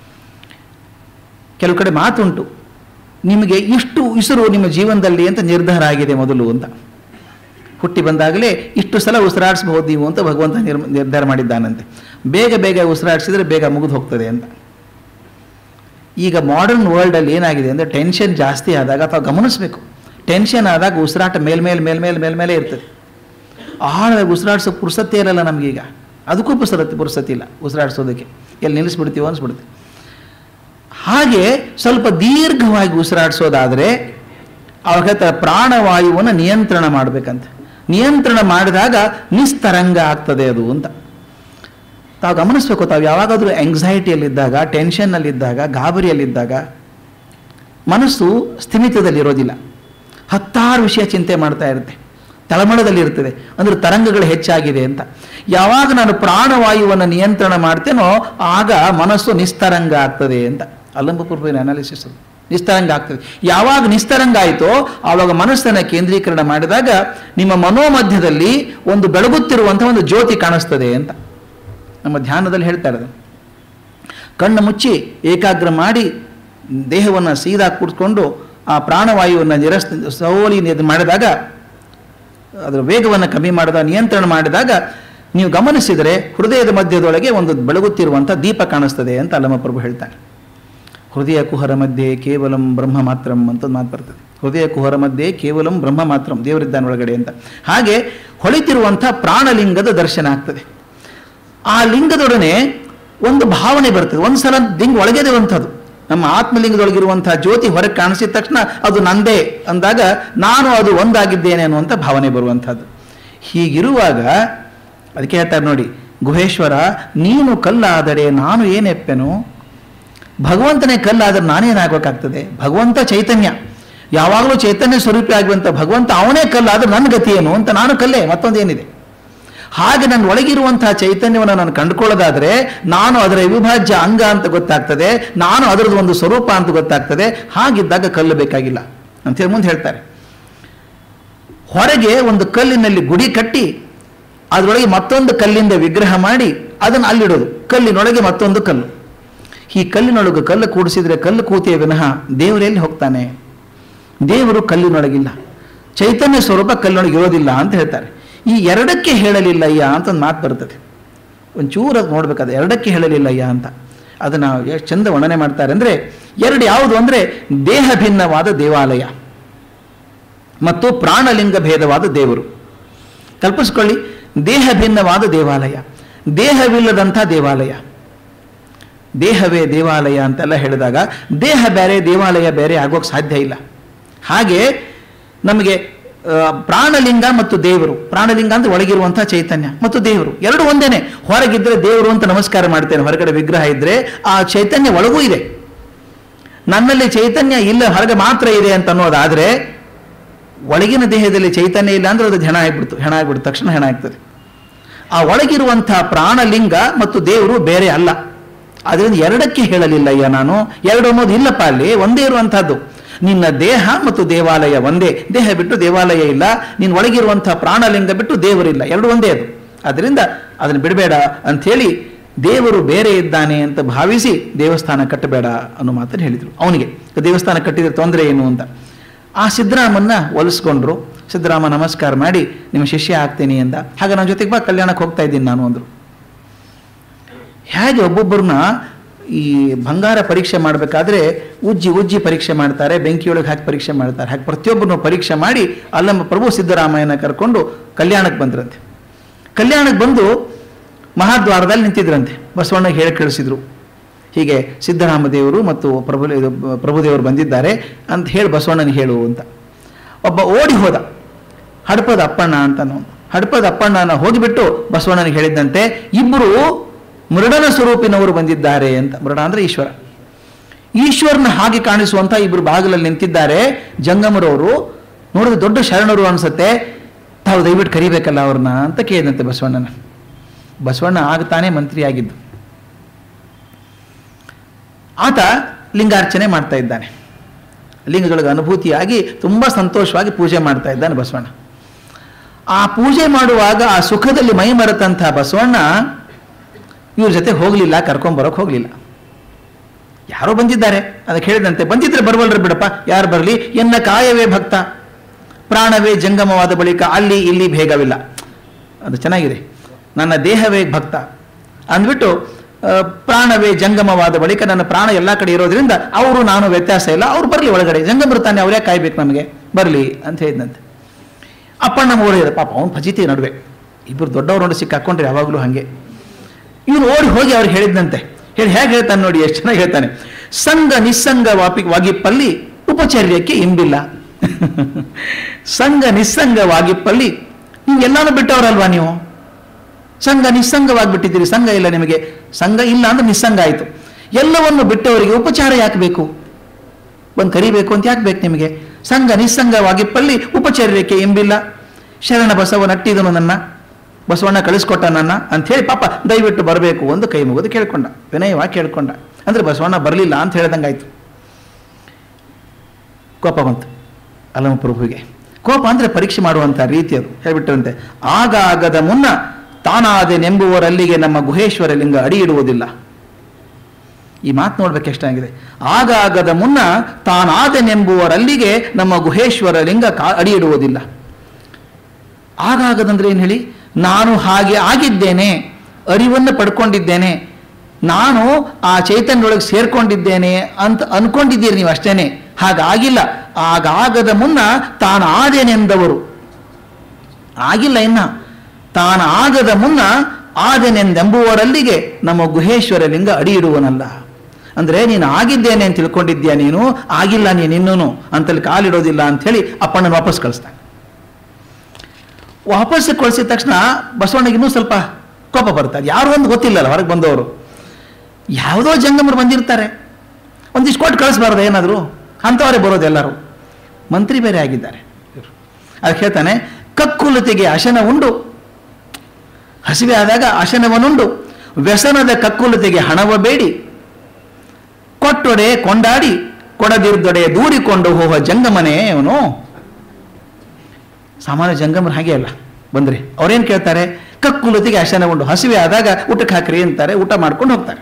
ಕೆಲವು ಕಡೆ ಮಾತುಂಟು ನಿಮಗೆ ಇಷ್ಟು ಉಸಿರು ನಿಮ್ಮ ಜೀವನದಲ್ಲಿ ಅಂತ ನಿರ್ಧಾರ ಆಗಿದೆ ಮೊದಲು ಅಂತ ಹುಟ್ಟಿ ಬಂದಾಗಲೇ ಇಷ್ಟು ಸಲ ಉಸಿರಾಡಿಸ್ಬಹುದು ನೀವು ಅಂತ ಭಗವಂತ ನಿರ್ ನಿರ್ಧಾರ ಮಾಡಿದ್ದಾನಂತೆ ಬೇಗ ಬೇಗ ಉಸಿರಾಡಿಸಿದ್ರೆ ಬೇಗ ಮುಗಿದು ಹೋಗ್ತದೆ ಅಂತ ಈಗ ಮಾಡರ್ನ್ ವರ್ಲ್ಡಲ್ಲಿ ಏನಾಗಿದೆ ಅಂದರೆ ಟೆನ್ಷನ್ ಜಾಸ್ತಿ ಆದಾಗ ಅಥವಾ ಗಮನಿಸಬೇಕು ಟೆನ್ಷನ್ ಆದಾಗ ಉಸಿರಾಟ ಮೇಲ್ಮೇಲೆ ಮೇಲ್ಮೇಲೆ ಮೇಲ್ಮೇಲೆ ಇರ್ತದೆ ಆಳವಾಗಿ ಉಸಿರಾಡಿಸೋ ಪುರ್ಸತ್ತೇ ಇರಲ್ಲ ನಮಗೀಗ ಅದಕ್ಕೂ ಪುರ್ಸತಿ ಪುರ್ಸತಿ ಇಲ್ಲ ಉಸಿರಾಡಿಸೋದಕ್ಕೆ ಎಲ್ಲಿ ನಿಲ್ಲಿಸ್ಬಿಡ್ತೀವೋ ಅನಿಸ್ಬಿಡುತ್ತೆ ಹಾಗೆ ಸ್ವಲ್ಪ ದೀರ್ಘವಾಗಿ ಉಸಿರಾಡಿಸೋದಾದರೆ ಅವಾಗ ತ- ಪ್ರಾಣವಾಯುವನ್ನು ನಿಯಂತ್ರಣ ಮಾಡಬೇಕಂತ ನಿಯಂತ್ರಣ ಮಾಡಿದಾಗ ನಿಸ್ತರಂಗ ಆಗ್ತದೆ ಅದು ಅಂತ ತಾವು ಗಮನಿಸ್ಬೇಕು ತಾವು ಯಾವಾಗಾದರೂ ಆಂಗ್ಸೈಟಿಯಲ್ಲಿದ್ದಾಗ ಟೆನ್ಷನ್ನಲ್ಲಿದ್ದಾಗ ಗಾಬರಿಯಲ್ಲಿದ್ದಾಗ ಮನಸ್ಸು ಸ್ಥಿಮಿತದಲ್ಲಿರೋದಿಲ್ಲ ಹತ್ತಾರು ವಿಷಯ ಚಿಂತೆ ಮಾಡ್ತಾ ಇರುತ್ತೆ ತಳಮಳದಲ್ಲಿ ಇರ್ತದೆ ಅಂದ್ರೆ ತರಂಗಗಳು ಹೆಚ್ಚಾಗಿದೆ ಅಂತ ಯಾವಾಗ ನಾನು ಪ್ರಾಣವಾಯುವನ್ನು ನಿಯಂತ್ರಣ ಮಾಡ್ತೇನೋ ಆಗ ಮನಸ್ಸು ನಿಸ್ತರಂಗ ಆಗ್ತದೆ ಅಂತ ಅಲ್ಲಂಬಪೂರ್ವನ ಅನಾಲಿಸಿಸ್ ಅದು ನಿಸ್ತರಂಗ ಆಗ್ತದೆ ಯಾವಾಗ ನಿಸ್ತರಂಗ ಆಯಿತೋ ಆವಾಗ ಮನಸ್ಸನ್ನು ಕೇಂದ್ರೀಕರಣ ಮಾಡಿದಾಗ ನಿಮ್ಮ ಮನೋಮಧ್ಯದಲ್ಲಿ ಒಂದು ಬೆಳಗುತ್ತಿರುವಂಥ ಒಂದು ಜ್ಯೋತಿ ಕಾಣಿಸ್ತದೆ ಅಂತ ನಮ್ಮ ಧ್ಯಾನದಲ್ಲಿ ಹೇಳ್ತಾ ಇರೋದು ಕಣ್ಣು ಮುಚ್ಚಿ ಏಕಾಗ್ರ ಮಾಡಿ ದೇಹವನ್ನು ಸೀದಾ ಕೂಡಿಸ್ಕೊಂಡು ಆ ಪ್ರಾಣವಾಯುವನ್ನು ನಿರಸ್ ಸೋಲಿ ಇದು ಮಾಡಿದಾಗ ಅದರ ವೇಗವನ್ನು ಕಮ್ಮಿ ಮಾಡಿದಾಗ ನಿಯಂತ್ರಣ ಮಾಡಿದಾಗ ನೀವು ಗಮನಿಸಿದರೆ ಹೃದಯದ ಮಧ್ಯದೊಳಗೆ ಒಂದು ಬೆಳಗುತ್ತಿರುವಂಥ ದೀಪ ಕಾಣಿಸ್ತದೆ ಅಂತ ಅಲ್ಲಮಪ್ರಭು ಹೇಳ್ತಾರೆ ಹೃದಯ ಕುಹರ ಮಧ್ಯೆ ಕೇವಲಂ ಬ್ರಹ್ಮ ಮಾತ್ರಂ ಅಂತ ಮಾತು ಬರ್ತದೆ ಹೃದಯ ಕುಹರ ಮಧ್ಯೆ ಕೇವಲಂ ಬ್ರಹ್ಮ ಮಾತ್ರಂ ದೇವರಿದ್ದಾನೆ ಒಳಗಡೆ ಅಂತ ಹಾಗೆ ಹೊಳಿತಿರುವಂಥ ಪ್ರಾಣಲಿಂಗದ ದರ್ಶನ ಆಗ್ತದೆ ಆ ಲಿಂಗದೊಡನೆ ಒಂದು ಭಾವನೆ ಬರ್ತದೆ ಒಂದು ಸಲ ಲಿಂಗ ಒಳಗೆದಿರುವಂಥದ್ದು ನಮ್ಮ ಆತ್ಮಲಿಂಗದೊಳಗಿರುವಂತಹ ಜ್ಯೋತಿ ಹೊರಗೆ ಕಾಣಿಸಿದ ತಕ್ಷಣ ಅದು ನಂದೇ ಅಂದಾಗ ನಾನು ಅದು ಒಂದಾಗಿದ್ದೇನೆ ಅನ್ನುವಂಥ ಭಾವನೆ ಬರುವಂಥದ್ದು ಹೀಗಿರುವಾಗ ಅದಕ್ಕೆ ಹೇಳ್ತಾರೆ ನೋಡಿ ಗುಹೇಶ್ವರ ನೀನು ಕಲ್ಲಾದರೆ ನಾನು ಏನೆಪ್ಪೆನು ಭಗವಂತನೇ ಕಲ್ಲಾದರೆ ನಾನೇನಾಗಬೇಕಾಗ್ತದೆ ಭಗವಂತ ಚೈತನ್ಯ ಯಾವಾಗಲೂ ಚೈತನ್ಯ ಸ್ವರೂಪಿ ಆಗುವಂಥ ಭಗವಂತ ಅವನೇ ಕಲ್ಲಾದ್ರೆ ನನ್ನ ಗತಿ ಏನು ಅಂತ ನಾನು ಕಲ್ಲೇ ಮತ್ತೊಂದೇನಿದೆ ಹಾಗೆ ನನ್ನ ಒಳಗಿರುವಂತಹ ಚೈತನ್ಯವನ್ನು ನಾನು ಕಂಡುಕೊಳ್ಳೋದಾದರೆ ನಾನು ಅದರ ಅವಿಭಾಜ್ಯ ಅಂಗ ಅಂತ ಗೊತ್ತಾಗ್ತದೆ ನಾನು ಅದರದ್ದು ಒಂದು ಸ್ವರೂಪ ಅಂತ ಗೊತ್ತಾಗ್ತದೆ ಹಾಗಿದ್ದಾಗ ಕಲ್ಲು ಬೇಕಾಗಿಲ್ಲ ಅಂತೇಳಿ ಮುಂದೆ ಹೇಳ್ತಾರೆ ಹೊರಗೆ ಒಂದು ಕಲ್ಲಿನಲ್ಲಿ ಗುಡಿ ಕಟ್ಟಿ ಅದರೊಳಗೆ ಮತ್ತೊಂದು ಕಲ್ಲಿಂದ ವಿಗ್ರಹ ಮಾಡಿ ಅದನ್ನು ಅಲ್ಲಿಡೋದು ಕಲ್ಲಿನೊಳಗೆ ಮತ್ತೊಂದು ಕಲ್ಲು ಈ ಕಲ್ಲಿನೊಳಗೆ ಕಲ್ಲು ಕೂಡಿಸಿದ್ರೆ ಕಲ್ಲು ಕೂತಿಯ ವಿನಃ ದೇವರೆಲ್ಲಿ ಹೋಗ್ತಾನೆ ದೇವರು ಕಲ್ಲಿನೊಳಗಿಲ್ಲ ಚೈತನ್ಯ ಸ್ವರೂಪ ಕಲ್ಲಿನೊಳಗೆ ಇರೋದಿಲ್ಲ ಅಂತ ಹೇಳ್ತಾರೆ ಈ ಎರಡಕ್ಕೆ ಹೇಳಲಿಲ್ಲಯ್ಯ ಅಂತ ಒಂದು ಮಾತು ಬರ್ತದೆ ಒಂಚೂರು ಅದು ನೋಡ್ಬೇಕಾದ್ರೆ ಎರಡಕ್ಕೆ ಹೇಳಲಿಲ್ಲಯ್ಯ ಅಂತ ಅದನ್ನು ಎಷ್ಟು ಚಂದ ವರ್ಣನೆ ಮಾಡ್ತಾರೆ ಅಂದರೆ ಎರಡು ಯಾವುದು ಅಂದರೆ ದೇಹ ಭಿನ್ನವಾದ ದೇವಾಲಯ ಮತ್ತು ಪ್ರಾಣಲಿಂಗ ಭೇದವಾದ ದೇವರು ಕಲ್ಪಿಸ್ಕೊಳ್ಳಿ ದೇಹ ಭಿನ್ನವಾದ ದೇವಾಲಯ ದೇಹವಿಲ್ಲದಂಥ ದೇವಾಲಯ ದೇಹವೇ ದೇವಾಲಯ ಅಂತೆಲ್ಲ ಹೇಳಿದಾಗ ದೇಹ ಬೇರೆ ದೇವಾಲಯ ಬೇರೆ ಆಗೋಕ್ಕೆ ಸಾಧ್ಯ ಇಲ್ಲ ಹಾಗೆ ನಮಗೆ ಆ, ಪ್ರಾಣಲಿಂಗ ಮತ್ತು ದೇವರು ಪ್ರಾಣಲಿಂಗ ಅಂದ್ರೆ ಒಳಗಿರುವಂಥ ಚೈತನ್ಯ ಮತ್ತು ದೇವರು ಎರಡು ಒಂದೇನೆ ಹೊರಗಿದ್ರೆ ದೇವರು ಅಂತ ನಮಸ್ಕಾರ ಮಾಡ್ತೇನೆ ಹೊರಗಡೆ ವಿಗ್ರಹ ಇದ್ರೆ ಆ ಚೈತನ್ಯ ಒಳಗೂ ಇದೆ ನನ್ನಲ್ಲಿ ಚೈತನ್ಯ ಇಲ್ಲ ಹೊರಗೆ ಮಾತ್ರ ಇದೆ ಅಂತ ಅನ್ನೋದಾದ್ರೆ ಒಳಗಿನ ದೇಹದಲ್ಲಿ ಚೈತನ್ಯ ಇಲ್ಲ ಅಂದ್ರೆ ಅದು ಹೆಣ ಆಗ್ಬಿಡ್ತು ಹೆಣ ಆಗ್ಬಿಡ್ತು ತಕ್ಷಣ ಹೆಣ ಆಗ್ತದೆ ಆ ಒಳಗಿರುವಂತಹ ಪ್ರಾಣಲಿಂಗ ಮತ್ತು ದೇವರು ಬೇರೆ ಅಲ್ಲ ಅದರಿಂದ ಎರಡಕ್ಕೆ ಹೇಳಲಿಲ್ಲಯ್ಯ ನಾನು ಎರಡು ಅನ್ನೋದು ಇಲ್ಲಪ್ಪ ಅಲ್ಲಿ ಒಂದೇ ಇರುವಂತಹದ್ದು ನಿನ್ನ ದೇಹ ಮತ್ತು ದೇವಾಲಯ ಒಂದೇ ದೇಹ ಬಿಟ್ಟು ದೇವಾಲಯ ಇಲ್ಲ ನಿನ್ನ ಒಳಗಿರುವಂತಹ ಪ್ರಾಣಲಿಂಗ ಬಿಟ್ಟು ದೇವರಿಲ್ಲ ಎರಡು ಒಂದೇ ಅದು ಅದರಿಂದ ಅದನ್ನು ಬಿಡಬೇಡ ಅಂಥೇಳಿ ದೇವರು ಬೇರೆ ಇದ್ದಾನೆ ಅಂತ ಭಾವಿಸಿ ದೇವಸ್ಥಾನ ಕಟ್ಟಬೇಡ ಅನ್ನೋ ಮಾತನ್ನು ಹೇಳಿದರು ಅವನಿಗೆ ದೇವಸ್ಥಾನ ಕಟ್ಟಿದ್ರೆ ತೊಂದರೆ ಏನು ಅಂತ ಆ ಸಿದ್ದರಾಮನ್ನ ಒಲಿಸ್ಕೊಂಡ್ರು ಸಿದ್ದರಾಮ ನಮಸ್ಕಾರ ಮಾಡಿ ನಿಮ್ಮ ಶಿಷ್ಯ ಆಗ್ತೀನಿ ಅಂದ ಹಾಗೆ ನನ್ನ ಜೊತೆಗೆ ಬಾ ಕಲ್ಯಾಣಕ್ಕೆ ಹೋಗ್ತಾ ಇದ್ದೀನಿ ನಾನು ಅಂದರು ಹೇಗೆ ಒಬ್ಬೊಬ್ಬರನ್ನ ಈ ಬಂಗಾರ ಪರೀಕ್ಷೆ ಮಾಡಬೇಕಾದ್ರೆ ಉಜ್ಜಿ ಉಜ್ಜಿ ಪರೀಕ್ಷೆ ಮಾಡ್ತಾರೆ ಬೆಂಕಿಯೊಳಗೆ ಹಾಕಿ ಪರೀಕ್ಷೆ ಮಾಡ್ತಾರೆ ಹಾಗೆ ಪ್ರತಿಯೊಬ್ಬರನ್ನು ಪರೀಕ್ಷೆ ಮಾಡಿ ಅಲ್ಲಮ್ಮ ಪ್ರಭು ಸಿದ್ದರಾಮಯ್ಯನ ಕರ್ಕೊಂಡು ಕಲ್ಯಾಣಕ್ಕೆ ಬಂದ್ರಂತೆ ಕಲ್ಯಾಣಕ್ಕೆ ಬಂದು ಮಹಾದ್ವಾರದಲ್ಲಿ ನಿಂತಿದ್ರಂತೆ ಬಸವಣ್ಣಗೆ ಹೇಳಿ ಕಳಿಸಿದ್ರು ಹೀಗೆ ಸಿದ್ದರಾಮ ದೇವರು ಮತ್ತು ಪ್ರಭು ಇದು ಪ್ರಭುದೇವರು ಬಂದಿದ್ದಾರೆ ಅಂತ ಹೇಳಿ ಬಸವಣ್ಣನಿಗೆ ಹೇಳು ಅಂತ ಒಬ್ಬ ಓಡಿ ಹೋದ ಹಡಪದ ಅಪ್ಪಣ್ಣ ಅಂತನೋ ಹಡಪದ ಅಪ್ಪಣ್ಣನ ಹೋಗಿಬಿಟ್ಟು ಬಸವಣ್ಣನಿಗೆ ಹೇಳಿದ್ದಂತೆ ಇಬ್ಬರು ಮೃಡನ ಸ್ವರೂಪಿನವರು ಬಂದಿದ್ದಾರೆ ಅಂತ ಮೃಡ ಅಂದ್ರೆ ಈಶ್ವರ ಈಶ್ವರನ ಹಾಗೆ ಕಾಣಿಸುವಂತ ಇಬ್ಬರು ಬಾಗಿಲಲ್ಲಿ ನಿಂತಿದ್ದಾರೆ ಜಂಗಮರವರು ನೋಡಿದ್ರೆ ದೊಡ್ಡ ಶರಣರು ಅನ್ಸುತ್ತೆ ತಾವು ದಯವಿಟ್ಟು ಕರಿಬೇಕಲ್ಲ ಅವ್ರನ್ನ ಅಂತ ಕೇಳಿದಂತೆ ಬಸವಣ್ಣನ ಬಸವಣ್ಣ ಆಗ ತಾನೇ ಮಂತ್ರಿ ಆಗಿದ್ದು ಆತ ಲಿಂಗಾರ್ಚನೆ ಮಾಡ್ತಾ ಇದ್ದಾನೆ ಲಿಂಗಗಳಿಗೆ ಅನುಭೂತಿಯಾಗಿ ತುಂಬ ಸಂತೋಷವಾಗಿ ಪೂಜೆ ಮಾಡ್ತಾ ಇದ್ದಾನೆ ಬಸವಣ್ಣ ಆ ಪೂಜೆ ಮಾಡುವಾಗ ಆ ಸುಖದಲ್ಲಿ ಮೈ ಮರೆತಂಥ ಬಸವಣ್ಣ ಇವ್ರ ಜೊತೆ ಹೋಗಲಿಲ್ಲ ಕರ್ಕೊಂಬರೋಕೆ ಹೋಗಲಿಲ್ಲ ಯಾರೋ ಬಂದಿದ್ದಾರೆ ಅದಕ್ಕೆ ಹೇಳಿದಂತೆ ಬಂದಿದ್ರೆ ಬರ್ವಲ್ರಿ ಬಿಡಪ್ಪ ಯಾರು ಬರಲಿ ಎನ್ನ ಕಾಯವೇ ಭಕ್ತ ಪ್ರಾಣವೇ ಜಂಗಮವಾದ ಬಳಿಕ ಅಲ್ಲಿ ಇಲ್ಲಿ ಭೇಗವಿಲ್ಲ ಅದು ಚೆನ್ನಾಗಿದೆ ನನ್ನ ದೇಹವೇ ಭಕ್ತ ಅಂದ್ಬಿಟ್ಟು ಆ, ಪ್ರಾಣವೇ ಜಂಗಮವಾದ ಬಳಿಕ ನನ್ನ ಪ್ರಾಣ ಎಲ್ಲ ಕಡೆ ಇರೋದ್ರಿಂದ ಅವರು ನಾನು ವ್ಯತ್ಯಾಸ ಇಲ್ಲ ಅವ್ರು ಬರಲಿ ಒಳಗಡೆ ಜಂಗಮರು ತಾನೆ ಅವರೇ ಕಾಯ್ಬೇಕು ನಮಗೆ ಬರಲಿ ಅಂತ ಹೇಳಿದಂತೆ ಅಪ್ಪಣ್ಣ ಓಡಿದ ಪಾಪ ಅವ್ನು ಫಜಿತಿ ನಡುವೆ ಇಬ್ಬರು ದೊಡ್ಡವರು ನೋಡಿ ಸಿಕ್ಕಾಕೊಂಡ್ರೆ ಯಾವಾಗಲೂ ಹಾಗೆ ಇವನು ಓಡಿ ಹೋಗಿ ಅವ್ರಿಗೆ ಹೇಳಿದ್ದಂತೆ ಹೇಳಿ ಹೇಗೆ ಹೇಳ್ತಾನೆ ನೋಡಿ ಎಷ್ಟು ಚೆನ್ನಾಗಿ ಹೇಳ್ತಾನೆ ಸಂಘ ನಿಸ್ಸಂಗ ವಾಪಿ ವಾಗಿಪ್ಪಲ್ಲಿ ಉಪಚರ್ಯಕ್ಕೆ ಇಂಬಿಲ್ಲ ಸಂಘ ನಿಸ್ಸಂಗ ವಾಗಿಪ್ಪಲ್ಲಿ ಎಲ್ಲಾನು ಬಿಟ್ಟವರಲ್ವಾ ನೀವು ಸಂಘ ನಿಸ್ಸಂಗವಾಗಿಬಿಟ್ಟಿದ್ದೀರಿ ಸಂಘ ಇಲ್ಲ ನಿಮಗೆ ಸಂಘ ಇಲ್ಲ ಅಂದ್ರೆ ನಿಸ್ಸಂಗ ಆಯಿತು ಎಲ್ಲವನ್ನು ಬಿಟ್ಟವರಿಗೆ ಉಪಚಾರ ಯಾಕೆ ಬೇಕು ಬಂದು ಕರಿಬೇಕು ಅಂತ ಯಾಕೆ ಬೇಕು ನಿಮಗೆ ಸಂಘ ನಿಸ್ಸಂಗವಾಗಿ ಪಲ್ಲಿ ಉಪಚರ್ಯಕ್ಕೆ ಎಂಬಿಲ್ಲ ಶರಣ ಬಸವ ನಟ್ಟಿದನು ನನ್ನ ಬಸವಣ್ಣ ಕಳಿಸ್ಕೊಟ್ಟ ನನ್ನ ಅಂಥೇಳಿ ಪಾಪ ದಯವಿಟ್ಟು ಬರಬೇಕು ಒಂದು ಕೈ ಮುಗಿದು ಕೇಳ್ಕೊಂಡ ವಿನಯವಾಗಿ ಕೇಳ್ಕೊಂಡ ಅಂದ್ರೆ ಬಸವಣ್ಣ ಬರಲಿಲ್ಲ ಅಂತ ಹೇಳ್ದಂಗಾಯ್ತು ಕೋಪ ಬಂತು ಅಲ್ಲಮ ಪ್ರಭುವಿಗೆ ಕೋಪ ಅಂದರೆ ಪರೀಕ್ಷೆ ಮಾಡುವಂಥ ರೀತಿ ಅದು ಹೇಳ್ಬಿಟ್ಟರಂತೆ ಆಗ ಆಗದ ಮುನ್ನ ತಾನಾದೆನೆಂಬುವರಲ್ಲಿಗೆ ನಮ್ಮ ಗುಹೇಶ್ವರ ಲಿಂಗ ಅಡಿ ಇಡುವುದಿಲ್ಲ ಈ ಮಾತು ನೋಡ್ಬೇಕು ಎಷ್ಟಾಗಿದೆ ಆಗ ಆಗದ ಮುನ್ನ ತಾನಾದೆನೆಂಬುವರಲ್ಲಿಗೆ ನಮ್ಮ ಗುಹೇಶ್ವರ ಲಿಂಗ ಕಾ ಅಡಿ ಇಡುವುದಿಲ್ಲ ಆಗಾಗದಂದ್ರೆ ಏನು ಹೇಳಿ ನಾನು ಹಾಗೆ ಆಗಿದ್ದೇನೆ ಅರಿವನ್ನು ಪಡ್ಕೊಂಡಿದ್ದೇನೆ ನಾನು ಆ ಚೈತನ್ಯೊಳಗೆ ಸೇರ್ಕೊಂಡಿದ್ದೇನೆ ಅಂತ ಅನ್ಕೊಂಡಿದ್ದೀರಿ ನೀವು ಅಷ್ಟೇನೆ ಹಾಗಾಗಿಲ್ಲ ಆಗಾಗದ ಮುನ್ನ ತಾನು ಆದೆನೆಂದವರು ಆಗಿಲ್ಲ ಇನ್ನ ತಾನು ಆಗದ ಮುನ್ನ ಆದೆನೆಂದೆಂಬುವರಲ್ಲಿಗೆ ನಮ್ಮ ಗುಹೇಶ್ವರ ಲಿಂಗ ಅಡಿ ಇಡುವನಲ್ಲ ಅಂದ್ರೆ ನೀನು ಆಗಿದ್ದೇನೆ ಅಂತ ತಿಳ್ಕೊಂಡಿದ್ಯಾ ನೀನು ಆಗಿಲ್ಲ ನೀನು ಇನ್ನೂ ಅಂತಲ್ಲಿ ಕಾಲಿಡೋದಿಲ್ಲ ಅಂಥೇಳಿ ಅಪ್ಪಣ್ಣನ ವಾಪಸ್ ಕಳಿಸ್ತಾನೆ ವಾಪಸ್ ಕಳಿಸಿದ ತಕ್ಷಣ ಬಸವಣ್ಣಗೆ ಇನ್ನೂ ಸ್ವಲ್ಪ ಕೋಪ ಬರ್ತಾರೆ ಯಾರು ಒಂದು ಗೊತ್ತಿಲ್ಲಲ್ಲ ಹೊರಗೆ ಬಂದವರು ಯಾವುದೋ ಜಂಗಮರು ಬಂದಿರ್ತಾರೆ ಒಂದಿಷ್ಟು ಕೊಟ್ಟು ಕಳಿಸ್ಬಾರ್ದು ಏನಾದರೂ ಅಂಥವರೇ ಬರೋದು ಎಲ್ಲರೂ ಮಂತ್ರಿ ಬೇರೆ ಆಗಿದ್ದಾರೆ ಅದಕ್ಕೆ ಹೇಳ್ತಾನೆ ಕಕ್ಕುಲತೆಗೆ ಅಶನ ಉಂಡು ಹಸಿವೆ ಆದಾಗ ಅಶನವನ್ನುಂಡು ವ್ಯಸನದ ಕಕ್ಕುಲತೆಗೆ ಹಣವ ಬೇಡಿ ಕೊಟ್ಟೊಡೆ ಕೊಂಡಾಡಿ ಕೊಡದಿರ್ದೊಡೆ ದೂರಿಕೊಂಡು ಹೋಗುವ ಜಂಗಮನೇ ಅವನು ಸಾಮಾನ್ಯ ಜಂಗಮರು ಹಾಗೆ ಅಲ್ಲ ಬಂದ್ರೆ ಅವ್ರೇನು ಕೇಳ್ತಾರೆ ಕಕ್ಕುಲತಿಗೆ ಅಶನ ಉಂಡು ಹಸಿವೆ ಆದಾಗ ಊಟಕ್ಕೆ ಹಾಕ್ರಿ ಅಂತಾರೆ ಊಟ ಮಾಡ್ಕೊಂಡು ಹೋಗ್ತಾರೆ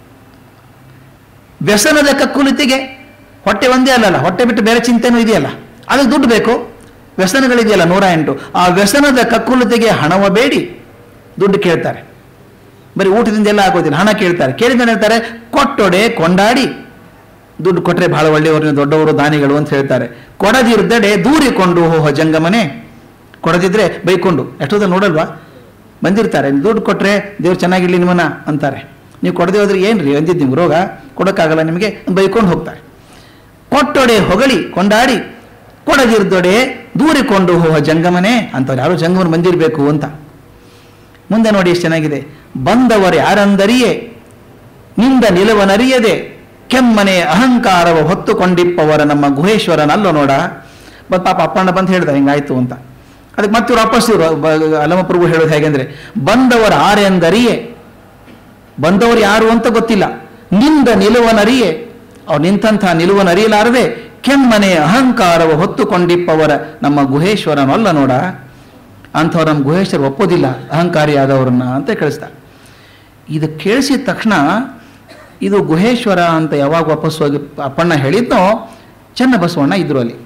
ವ್ಯಸನದ ಕಕ್ಕುಲತಿಗೆ ಹೊಟ್ಟೆ ಒಂದೇ ಅಲ್ಲಲ್ಲ ಹೊಟ್ಟೆ ಬಿಟ್ಟು ಬೇರೆ ಚಿಂತೆನೂ ಇದೆಯಲ್ಲ ಅದಕ್ಕೆ ದುಡ್ಡು ಬೇಕು ವ್ಯಸನಗಳಿದೆಯಲ್ಲ ನೂರ ಎಂಟು ಆ ವ್ಯಸನದ ಕಕ್ಕುಲತೆಗೆ ಹಣವ ಬೇಡಿ ದುಡ್ಡು ಕೇಳ್ತಾರೆ ಬರೀ ಊಟದಿಂದ ಎಲ್ಲ ಆಗೋದಿಲ್ಲ ಹಣ ಕೇಳ್ತಾರೆ ಕೇಳಿದ ಹೇಳ್ತಾರೆ ಕೊಟ್ಟೊಡೆ ಕೊಂಡಾಡಿ ದುಡ್ಡು ಕೊಟ್ಟರೆ ಬಹಳ ಒಳ್ಳೆಯವರು ದೊಡ್ಡವರು ದಾನಿಗಳು ಅಂತ ಹೇಳ್ತಾರೆ ಕೊಡದಿರ್ದಡೆ ದೂರಿಕೊಂಡು ಹೋಹೋ ಜಂಗಮನೆ ಕೊಡದಿದ್ರೆ ಬೈಕೊಂಡು ಎಷ್ಟೊತ್ತ ನೋಡಲ್ವಾ ಬಂದಿರ್ತಾರೆ ದುಡ್ಡು ಕೊಟ್ಟರೆ ದೇವ್ರು ಚೆನ್ನಾಗಿರ್ಲಿ ನಿಮ್ಮನ್ನ ಅಂತಾರೆ ನೀವು ಕೊಡದೆ ಹೋದ್ರೆ ಏನ್ರಿ ಅಂದಿದ್ದು ನಿಮ್ಗೆ ರೋಗ ಕೊಡೋಕ್ಕಾಗಲ್ಲ ನಿಮಗೆ ಬೈಕೊಂಡು ಹೋಗ್ತಾರೆ ಕೊಟ್ಟೊಡೆ ಹೊಗಳಿ ಕೊಂಡಾಡಿ ಕೊಡದಿರ್ದೊಡೆ ದೂರಿಕೊಂಡು ಹೋಹ ಜಂಗಮನೆ ಅಂತವ್ರು ಯಾರು ಜಂಗಮನ ಬಂದಿರಬೇಕು ಅಂತ ಮುಂದೆ ನೋಡಿ ಎಷ್ಟು ಚೆನ್ನಾಗಿದೆ ಬಂದವರು ಯಾರಂದರಿಯೇ ನಿಂದ ನಿಲುವನರಿಯದೆ ಕೆಮ್ಮನೆ ಅಹಂಕಾರವ ಹೊತ್ತುಕೊಂಡಿಪ್ಪವರ ನಮ್ಮ ಗುಹೇಶ್ವರನಲ್ಲೋ ನೋಡ ಬಟ್ ಪಾಪ ಅಪ್ಪಣ್ಣ ಬಂದು ಹೇಳ್ದ ಹಿಂಗಾಯ್ತು ಅಂತ ಅದಕ್ಕೆ ಮತ್ತೆ ಇವ್ರು ವಾಪಸ್ ಇವರು ಅಲಮಪ್ರಭು ಹೇಳೋದು ಹೇಗೆಂದ್ರೆ ಬಂದವರ ಆರೆಂದರಿಯೇ ಬಂದವರು ಯಾರು ಅಂತ ಗೊತ್ತಿಲ್ಲ ನಿಂದ ನಿಲುವನರಿಯೇ ಅವ್ರು ನಿಂತಹ ನಿಲುವನರಿಯಲಾರದೆ ಕೆಮ್ಮನೆ ಅಹಂಕಾರವ ಹೊತ್ತುಕೊಂಡಿಪ್ಪವರ ನಮ್ಮ ಗುಹೇಶ್ವರನಲ್ಲ ನೋಡ ಅಂಥವ್ರು ನಮ್ಮ ಗುಹೇಶ್ವರ ಒಪ್ಪೋದಿಲ್ಲ ಅಹಂಕಾರಿಯಾದವ್ರನ್ನ ಅಂತ ಕಳಿಸ್ತಾರೆ ಇದು ಕೇಳಿಸಿದ ತಕ್ಷಣ ಇದು ಗುಹೇಶ್ವರ ಅಂತ ಯಾವಾಗ ವಾಪಸ್ ಹೋಗಿ ಅಪ್ಪಣ್ಣ ಹೇಳಿದ್ನೋ ಚನ್ನಬಸವಣ್ಣ ಇದ್ರು ಅಲ್ಲಿ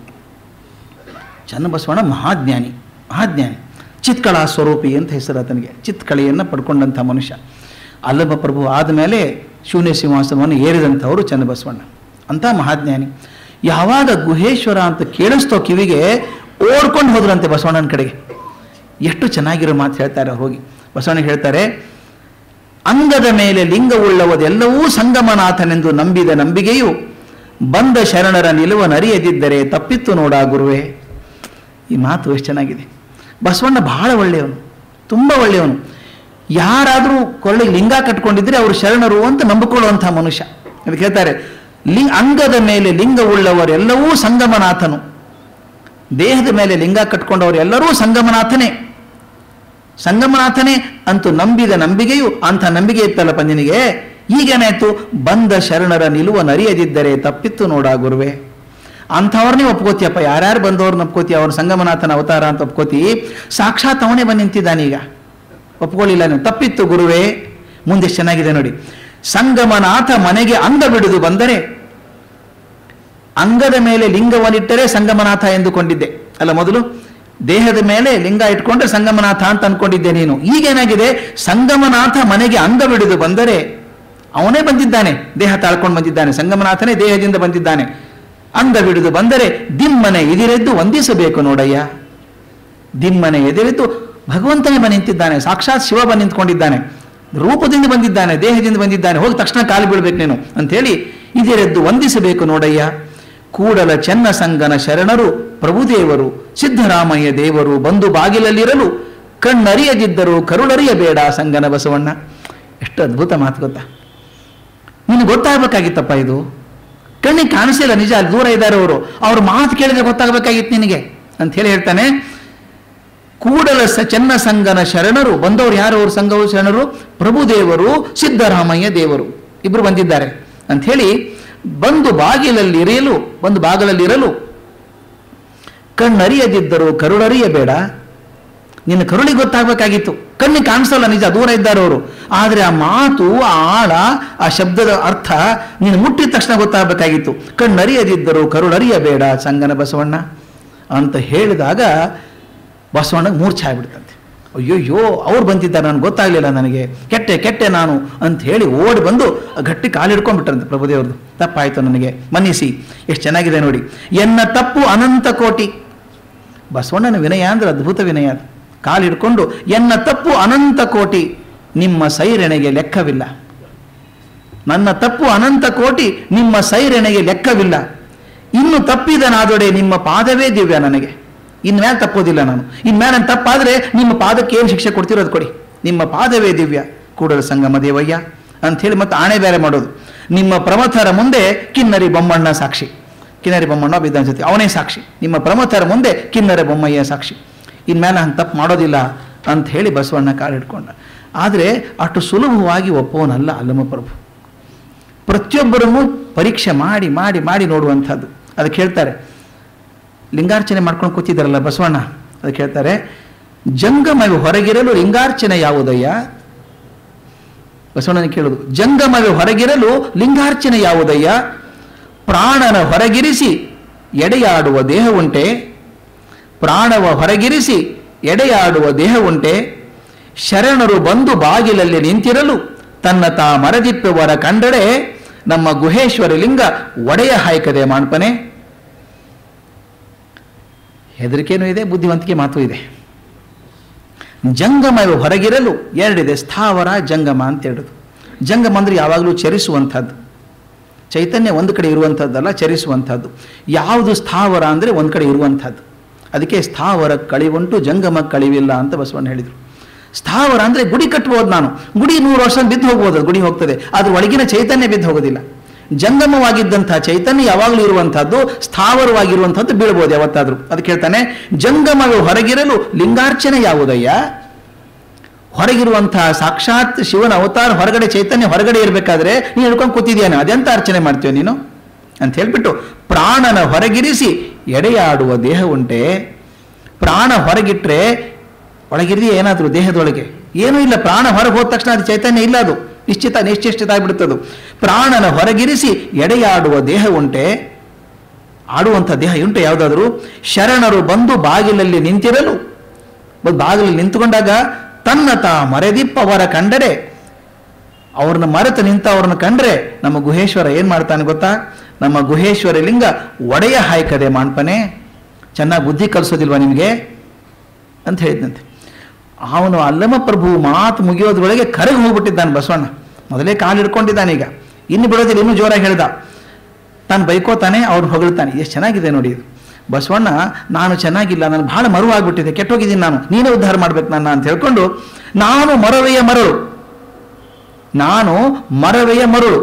ಚನ್ನಬಸವಣ್ಣ ಮಹಾಜ್ಞಾನಿ ಮಹಾಜ್ಞಾನಿ ಚಿತ್ಕಳಾ ಸ್ವರೂಪಿ ಅಂತ ಹೆಸರು ಆತನಿಗೆ ಚಿತ್ಕಳೆಯನ್ನು ಪಡ್ಕೊಂಡಂಥ ಮನುಷ್ಯ ಅಲ್ಲಭ ಪ್ರಭು ಆದಮೇಲೆ ಶೂನ್ಯ ಸಿಂಹಾಸನವನ್ನು ಏರಿದಂಥವರು ಚನ್ನಬಸವಣ್ಣ ಅಂಥ ಮಹಾಜ್ಞಾನಿ ಯಾವಾಗ ಗುಹೇಶ್ವರ ಅಂತ ಕೇಳಿಸ್ತೋ ಕಿವಿಗೆ ಓಡ್ಕೊಂಡು ಹೋದ್ರಂತೆ ಬಸವಣ್ಣನ ಕಡೆಗೆ ಎಷ್ಟು ಚೆನ್ನಾಗಿರೋ ಮಾತು ಹೇಳ್ತಾರೆ ಹೋಗಿ ಬಸವಣ್ಣ ಹೇಳ್ತಾರೆ ಅಂಗದ ಮೇಲೆ ಲಿಂಗವುಳ್ಳವದೆಲ್ಲವೂ ಸಂಗಮನಾಥನೆಂದು ನಂಬಿದ ನಂಬಿಕೆಯು ಬಂದ ಶರಣರ ನಿಲುವನರಿಯದಿದ್ದರೆ ತಪ್ಪಿತ್ತು ನೋಡ ಗುರುವೇ ಈ ಮಾತು ಎಷ್ಟು ಚೆನ್ನಾಗಿದೆ ಬಸವಣ್ಣ ಬಹಳ ಒಳ್ಳೆಯವನು ತುಂಬ ಒಳ್ಳೆಯವನು ಯಾರಾದರೂ ಕೊರಳಿಗೆ ಲಿಂಗ ಕಟ್ಕೊಂಡಿದ್ರೆ ಅವರು ಶರಣರು ಅಂತ ನಂಬಿಕೊಳ್ಳುವಂಥ ಮನುಷ್ಯ ಅದಕ್ಕೆ ಹೇಳ್ತಾರೆ ಲಿ ಅಂಗದ ಮೇಲೆ ಲಿಂಗವುಳ್ಳವರೆಲ್ಲವೂ ಸಂಗಮನಾಥನು ದೇಹದ ಮೇಲೆ ಲಿಂಗ ಕಟ್ಕೊಂಡವರೆಲ್ಲರೂ ಸಂಗಮನಾಥನೇ ಸಂಗಮನಾಥನೇ ಅಂತೂ ನಂಬಿದ ನಂಬಿಕೆಯು ಅಂಥ ನಂಬಿಕೆ ಇತ್ತಲ್ಲಪ್ಪ ನಿನಗೆ ಈಗೇನಾಯ್ತು ಬಂದ ಶರಣರ ನಿಲುವ ನರಿಯದಿದ್ದರೆ ತಪ್ಪಿತ್ತು ನೋಡ ಗುರುವೆ ಅಂಥವ್ರನ್ನೇ ಒಪ್ಕೋತಿಯಪ್ಪ ಯಾರ್ಯಾರು ಬಂದವ್ರನ್ನ ಒಪ್ಕೋತಿ ಅವ್ರ ಸಂಗಮನಾಥನ ಅವತಾರ ಅಂತ ಒಪ್ಕೋತಿ ಸಾಕ್ಷಾತ್ ಅವನೇ ಬಂದು ನಿಂತಿದ್ದಾನೀಗ ಒಪ್ಕೊಳ್ಳಿಲ್ಲ ನೀವು ತಪ್ಪಿತ್ತು ಗುರುವೇ ಮುಂದೆ ಚೆನ್ನಾಗಿದೆ ನೋಡಿ ಸಂಗಮನಾಥ ಮನೆಗೆ ಅಂಗ ಬಿಡುದು ಬಂದರೆ ಅಂಗದ ಮೇಲೆ ಲಿಂಗವನ್ನಿಟ್ಟರೆ ಸಂಗಮನಾಥ ಎಂದುಕೊಂಡಿದ್ದೆ ಅಲ್ಲ ಮೊದಲು ದೇಹದ ಮೇಲೆ ಲಿಂಗ ಇಟ್ಕೊಂಡ್ರೆ ಸಂಗಮನಾಥ ಅಂತ ಅನ್ಕೊಂಡಿದ್ದೆ ನೀನು ಈಗೇನಾಗಿದೆ ಸಂಗಮನಾಥ ಮನೆಗೆ ಅಂಗ ಬಿಡುದು ಬಂದರೆ ಅವನೇ ಬಂದಿದ್ದಾನೆ ದೇಹ ತಾಳ್ಕೊಂಡು ಬಂದಿದ್ದಾನೆ ಸಂಗಮನಾಥನೇ ದೇಹದಿಂದ ಬಂದಿದ್ದಾನೆ ಅಂಗ ಬಿಡುದು ಬಂದರೆ ದಿಮ್ಮನೆ ಎದಿರೆದ್ದು ವಂದಿಸಬೇಕು ನೋಡಯ್ಯ ದಿಮ್ಮನೆ ಎದಿರೆದ್ದು ಭಗವಂತನೇ ಬಂದು ನಿಂತಿದ್ದಾನೆ ಸಾಕ್ಷಾತ್ ಶಿವ ಬಂದು ನಿಂತ್ಕೊಂಡಿದ್ದಾನೆ ರೂಪದಿಂದ ಬಂದಿದ್ದಾನೆ ದೇಹದಿಂದ ಬಂದಿದ್ದಾನೆ ಹೋಗಿ ತಕ್ಷಣ ಕಾಲು ಬೀಳ್ಬೇಕು ನೀನು ಅಂಥೇಳಿ ಇದಿರೆದ್ದು ವಂದಿಸಬೇಕು ನೋಡಯ್ಯ ಕೂಡಲ ಚೆನ್ನ ಸಂಗನ ಶರಣರು ಪ್ರಭುದೇವರು ಸಿದ್ದರಾಮಯ್ಯ ದೇವರು ಬಂದು ಬಾಗಿಲಲ್ಲಿರಲು ಕಣ್ಣರಿಯದಿದ್ದರೂ ಕರುಳರಿಯಬೇಡ ಸಂಗನ ಬಸವಣ್ಣ ಎಷ್ಟು ಅದ್ಭುತ ಮಾತು ಗೊತ್ತಾ ನಿನಗೆ ಗೊತ್ತಾಗಬೇಕಾಗಿತ್ತಪ್ಪ ಇದು ಕಣ್ಣಿಗೆ ಕಾಣಿಸಿಲ್ಲ ನಿಜ ಅಲ್ಲಿ ದೂರ ಇದ್ದಾರೆ ಅವರು ಅವ್ರ ಮಾತು ಕೇಳಿದ್ರೆ ಗೊತ್ತಾಗಬೇಕಾಗಿತ್ತು ನಿನಗೆ ಅಂತ ಹೇಳಿ ಹೇಳ್ತಾನೆ ಕೂಡಲ ಸ ಚೆನ್ನ ಸಂಗನ ಶರಣರು ಬಂದವರು ಯಾರು ಅವರು ಸಂಘವು ಶರಣರು ಪ್ರಭುದೇವರು ಸಿದ್ದರಾಮಯ್ಯ ದೇವರು ಇಬ್ರು ಬಂದಿದ್ದಾರೆ ಅಂತ ಹೇಳಿ ಬಂದು ಬಾಗಿಲಲ್ಲಿ ಇರಲು ಬಂದು ಬಾಗಿಲಲ್ಲಿ ಇರಲು ಕಣ್ಣರಿಯದಿದ್ದರು ಕರುಳರಿಯಬೇಡ ನಿನ್ನ ಕರುಳಿಗೆ ಗೊತ್ತಾಗಬೇಕಾಗಿತ್ತು ಕಣ್ಣಿಗೆ ಕಾಣಿಸಲ್ಲ ನಿಜ ದೂರ ಇದ್ದಾರೆ ಅವರು ಆದರೆ ಆ ಮಾತು ಆ ಆಳ ಆ ಶಬ್ದದ ಅರ್ಥ ನೀನು ಮುಟ್ಟಿದ ತಕ್ಷಣ ಗೊತ್ತಾಗಬೇಕಾಗಿತ್ತು ಕಣ್ಣರಿಯದಿದ್ದರು ಕರುಳರಿಯಬೇಡ ಸಂಗನ ಬಸವಣ್ಣ ಅಂತ ಹೇಳಿದಾಗ ಬಸವಣ್ಣಗೆ ಮೂರ್ಛೆ ಆಗ್ಬಿಡ್ತಂತೆ ಅಯ್ಯೋಯ್ಯೋ ಅವ್ರು ಬಂದಿದ್ದಾರೆ ನನಗೆ ಗೊತ್ತಾಗಲಿಲ್ಲ ನನಗೆ ಕೆಟ್ಟೆ ಕೆಟ್ಟೆ ನಾನು ಅಂತ ಹೇಳಿ ಓಡಿ ಬಂದು ಗಟ್ಟಿ ಕಾಲು ಹಿಡ್ಕೊಂಡ್ಬಿಟ್ರಂತೆ ಪ್ರಭುದೇವ್ರದ್ದು ತಪ್ಪಾಯಿತು ನನಗೆ ಮನ್ನಿಸಿ ಎಷ್ಟು ಚೆನ್ನಾಗಿದೆ ನೋಡಿ ಎನ್ನ ತಪ್ಪು ಅನಂತ ಕೋಟಿ ಬಸವಣ್ಣನ ವಿನಯ ಅಂದ್ರೆ ಅದ್ಭುತ ವಿನಯ ಅದು ಕಾಲು ಹಿಡ್ಕೊಂಡು ಎನ್ನ ತಪ್ಪು ಅನಂತ ಕೋಟಿ ನಿಮ್ಮ ಸೈರಣೆಗೆ ಲೆಕ್ಕವಿಲ್ಲ ನನ್ನ ತಪ್ಪು ಅನಂತ ಕೋಟಿ ನಿಮ್ಮ ಸೈರಣೆಗೆ ಲೆಕ್ಕವಿಲ್ಲ ಇನ್ನು ತಪ್ಪಿದನಾದೊಡೆ ನಿಮ್ಮ ಪಾದವೇ ದಿವ್ಯ ನನಗೆ ಇನ್ಮೇಲೆ ತಪ್ಪೋದಿಲ್ಲ ನಾನು ಇನ್ಮೇಲೆ ನನ್ನ ತಪ್ಪಾದರೆ ನಿಮ್ಮ ಪಾದಕ್ಕೆ ಏನು ಶಿಕ್ಷೆ ಕೊಡ್ತಿರೋದು ಕೊಡಿ ನಿಮ್ಮ ಪಾದವೇ ದಿವ್ಯ ಕೂಡಲ ಸಂಗಮ ದೇವಯ್ಯ ಅಂಥೇಳಿ ಮತ್ತೆ ಆಣೆ ಬೇರೆ ಮಾಡೋದು ನಿಮ್ಮ ಪ್ರಮಥರ ಮುಂದೆ ಕಿನ್ನರಿ ಬೊಮ್ಮಣ್ಣ ಸಾಕ್ಷಿ ಕಿನ್ನರಿ ಬೊಮ್ಮಣ್ಣ ಬಿದ್ದ ಅನ್ಸುತ್ತೆ ಅವನೇ ಸಾಕ್ಷಿ ನಿಮ್ಮ ಪ್ರಮಥರ ಮುಂದೆ ಕಿನ್ನರ ಬೊಮ್ಮಯ್ಯ ಸಾಕ್ಷಿ ಇನ್ಮೇಲೆ ಹಂಗೆ ತಪ್ಪು ಮಾಡೋದಿಲ್ಲ ಅಂತ ಹೇಳಿ ಬಸವಣ್ಣ ಕಾಲು ಹಿಡ್ಕೊಂಡ ಆದರೆ ಅಷ್ಟು ಸುಲಭವಾಗಿ ಒಪ್ಪೋನಲ್ಲ ಅಲ್ಲಮ್ಮ ಪ್ರಭು ಪ್ರತಿಯೊಬ್ಬರನ್ನು ಪರೀಕ್ಷೆ ಮಾಡಿ ಮಾಡಿ ಮಾಡಿ ನೋಡುವಂಥದ್ದು ಅದಕ್ಕೆ ಹೇಳ್ತಾರೆ ಲಿಂಗಾರ್ಚನೆ ಮಾಡ್ಕೊಂಡು ಕೂತಿದ್ದಾರಲ್ಲ ಬಸವಣ್ಣ ಅದಕ್ಕೆ ಹೇಳ್ತಾರೆ ಜಂಗಮವಿ ಹೊರಗಿರಲು ಲಿಂಗಾರ್ಚನೆ ಯಾವುದಯ್ಯ ಬಸವಣ್ಣನ ಕೇಳೋದು ಜಂಗಮವಿ ಹೊರಗಿರಲು ಲಿಂಗಾರ್ಚನೆ ಯಾವುದಯ್ಯ ಪ್ರಾಣನ ಹೊರಗಿರಿಸಿ ಎಡೆಯಾಡುವ ದೇಹ ಉಂಟೆ ಪ್ರಾಣವ ಹೊರಗಿರಿಸಿ ಎಡೆಯಾಡುವ ದೇಹ ಉಂಟೆ ಶರಣರು ಬಂದು ಬಾಗಿಲಲ್ಲಿ ನಿಂತಿರಲು ತನ್ನ ತಾ ಮರದಿಪ್ಪುವರ ಕಂಡಡೆ ನಮ್ಮ ಗುಹೇಶ್ವರ ಲಿಂಗ ಒಡೆಯ ಹಾಯ್ಕದೆ ಮಾಣ್ಪನೆ ಹೆದರಿಕೆನೂ ಇದೆ ಬುದ್ಧಿವಂತಿಕೆ ಮಾತು ಇದೆ ಜಂಗಮವು ಹೊರಗಿರಲು ಎರಡಿದೆ ಸ್ಥಾವರ ಜಂಗಮ ಅಂತ ಹೇಳೋದು ಜಂಗಮ ಅಂದರೆ ಯಾವಾಗಲೂ ಚರಿಸುವಂಥದ್ದು ಚೈತನ್ಯ ಒಂದು ಕಡೆ ಇರುವಂಥದ್ದಲ್ಲ ಚರಿಸುವಂಥದ್ದು ಯಾವುದು ಸ್ಥಾವರ ಅಂದರೆ ಒಂದು ಕಡೆ ಇರುವಂಥದ್ದು ಅದಕ್ಕೆ ಸ್ಥಾವರ ಕಳಿವುಂಟು ಜಂಗಮ ಕಳಿವಿಲ್ಲ ಅಂತ ಬಸವಣ್ಣ ಹೇಳಿದರು ಸ್ಥಾವರ ಅಂದರೆ ಗುಡಿ ಕಟ್ಬೋದು ನಾನು ಗುಡಿ ನೂರು ವರ್ಷ ಬಿದ್ದು ಹೋಗ್ಬೋದು ಅದು ಗುಡಿ ಹೋಗ್ತದೆ ಅದ್ರ ಒಳಗಿನ ಚೈತನ್ಯ ಬಿದ್ದು ಹೋಗೋದಿಲ್ಲ ಜಂಗಮವಾಗಿದ್ದಂಥ ಚೈತನ್ಯ ಯಾವಾಗಲೂ ಇರುವಂಥದ್ದು ಸ್ಥಾವರವಾಗಿರುವಂಥದ್ದು ಬೀಳ್ಬೋದು ಯಾವತ್ತಾದರೂ ಅದಕ್ಕೆ ಹೇಳ್ತಾನೆ ಜಂಗಮವು ಹೊರಗಿರಲು ಲಿಂಗಾರ್ಚನೆ ಯಾವುದಯ್ಯ ಹೊರಗಿರುವಂತಹ ಸಾಕ್ಷಾತ್ ಶಿವನ ಅವತಾರ ಹೊರಗಡೆ ಚೈತನ್ಯ ಹೊರಗಡೆ ಇರಬೇಕಾದ್ರೆ ನೀನು ಹೇಳ್ಕೊಂಡು ಕೂತಿದ್ಯಾನೆ ಅದೆಂತ ಅರ್ಚನೆ ಮಾಡ್ತೀಯ ನೀನು ಅಂತ ಹೇಳ್ಬಿಟ್ಟು ಪ್ರಾಣನ ಹೊರಗಿರಿಸಿ ಎಡೆಯಾಡುವ ದೇಹ ಉಂಟೆ ಪ್ರಾಣ ಹೊರಗಿಟ್ರೆ ಒಳಗಿರಿದೆಯೇ ಏನಾದರೂ ದೇಹದೊಳಗೆ ಏನೂ ಇಲ್ಲ ಪ್ರಾಣ ಹೊರಗೆ ಹೋದ ತಕ್ಷಣ ಅದು ಚೈತನ್ಯ ಇಲ್ಲ ಅದು ನಿಶ್ಚಿತ ನಿಶ್ಚಿತ ಆಗ್ಬಿಡುತ್ತದು ಪ್ರಾಣನ ಹೊರಗಿರಿಸಿ ಎಡೆಯಾಡುವ ದೇಹ ಉಂಟೆ ಆಡುವಂಥ ದೇಹ ಉಂಟೆ ಯಾವುದಾದರೂ ಶರಣರು ಬಂದು ಬಾಗಿಲಲ್ಲಿ ನಿಂತಿರಲು ಬಂದು ಬಾಗಿಲಲ್ಲಿ ನಿಂತುಕೊಂಡಾಗ ತನ್ನ ತಾ ಮರೆದಿಪ್ಪವರ ಕಂಡರೆ ಅವ್ರನ್ನ ಮರೆತು ನಿಂತ ಅವ್ರನ್ನ ಕಂಡ್ರೆ ನಮ್ಮ ಗುಹೇಶ್ವರ ಏನು ಮಾಡ್ತಾನೆ ಗೊತ್ತಾ ನಮ್ಮ ಗುಹೇಶ್ವರ ಲಿಂಗ ಒಡೆಯ ಹಾಯ್ಕದೆ ಮಾಣ್ಪನೆ ಚೆನ್ನಾಗಿ ಬುದ್ಧಿ ಕಲಿಸೋದಿಲ್ವಾ ನಿಮಗೆ ಅಂತ ಹೇಳಿದಂತೆ ಅವನು ಅಲ್ಲಮ ಪ್ರಭು ಮಾತು ಮುಗಿಯೋದ್ರೊಳಗೆ ಕರಗಿ ಹೋಗ್ಬಿಟ್ಟಿದ್ದಾನೆ ಬಸವಣ್ಣ ಮೊದಲೇ ಕಾಲು ಹಿಡ್ಕೊಂಡಿದ್ದಾನೆ ಈಗ ಇನ್ನು ಬಿಡೋದಿಲ್ಲ ಇನ್ನೂ ಜೋರಾಗಿ ಹೇಳ್ದ ತಾನು ಬೈಕೋತಾನೆ ಅವ್ರು ಹೊಗಳ್ತಾನೆ ಎಷ್ಟು ಚೆನ್ನಾಗಿದೆ ನೋಡಿ ಇದು ಬಸವಣ್ಣ ನಾನು ಚೆನ್ನಾಗಿಲ್ಲ ನಾನು ಬಹಳ ಮರುವಾಗ್ಬಿಟ್ಟಿದೆ ಕೆಟ್ಟೋಗಿದ್ದೀನಿ ನಾನು ನೀನೇ ಉದ್ಧಾರ ಮಾಡ್ಬೇಕು ನನ್ನ ಅಂತ ಹೇಳ್ಕೊಂಡು ನಾನು ಮರವೆಯ ಮರಳು ನಾನು ಮರವೆಯ ಮರಳು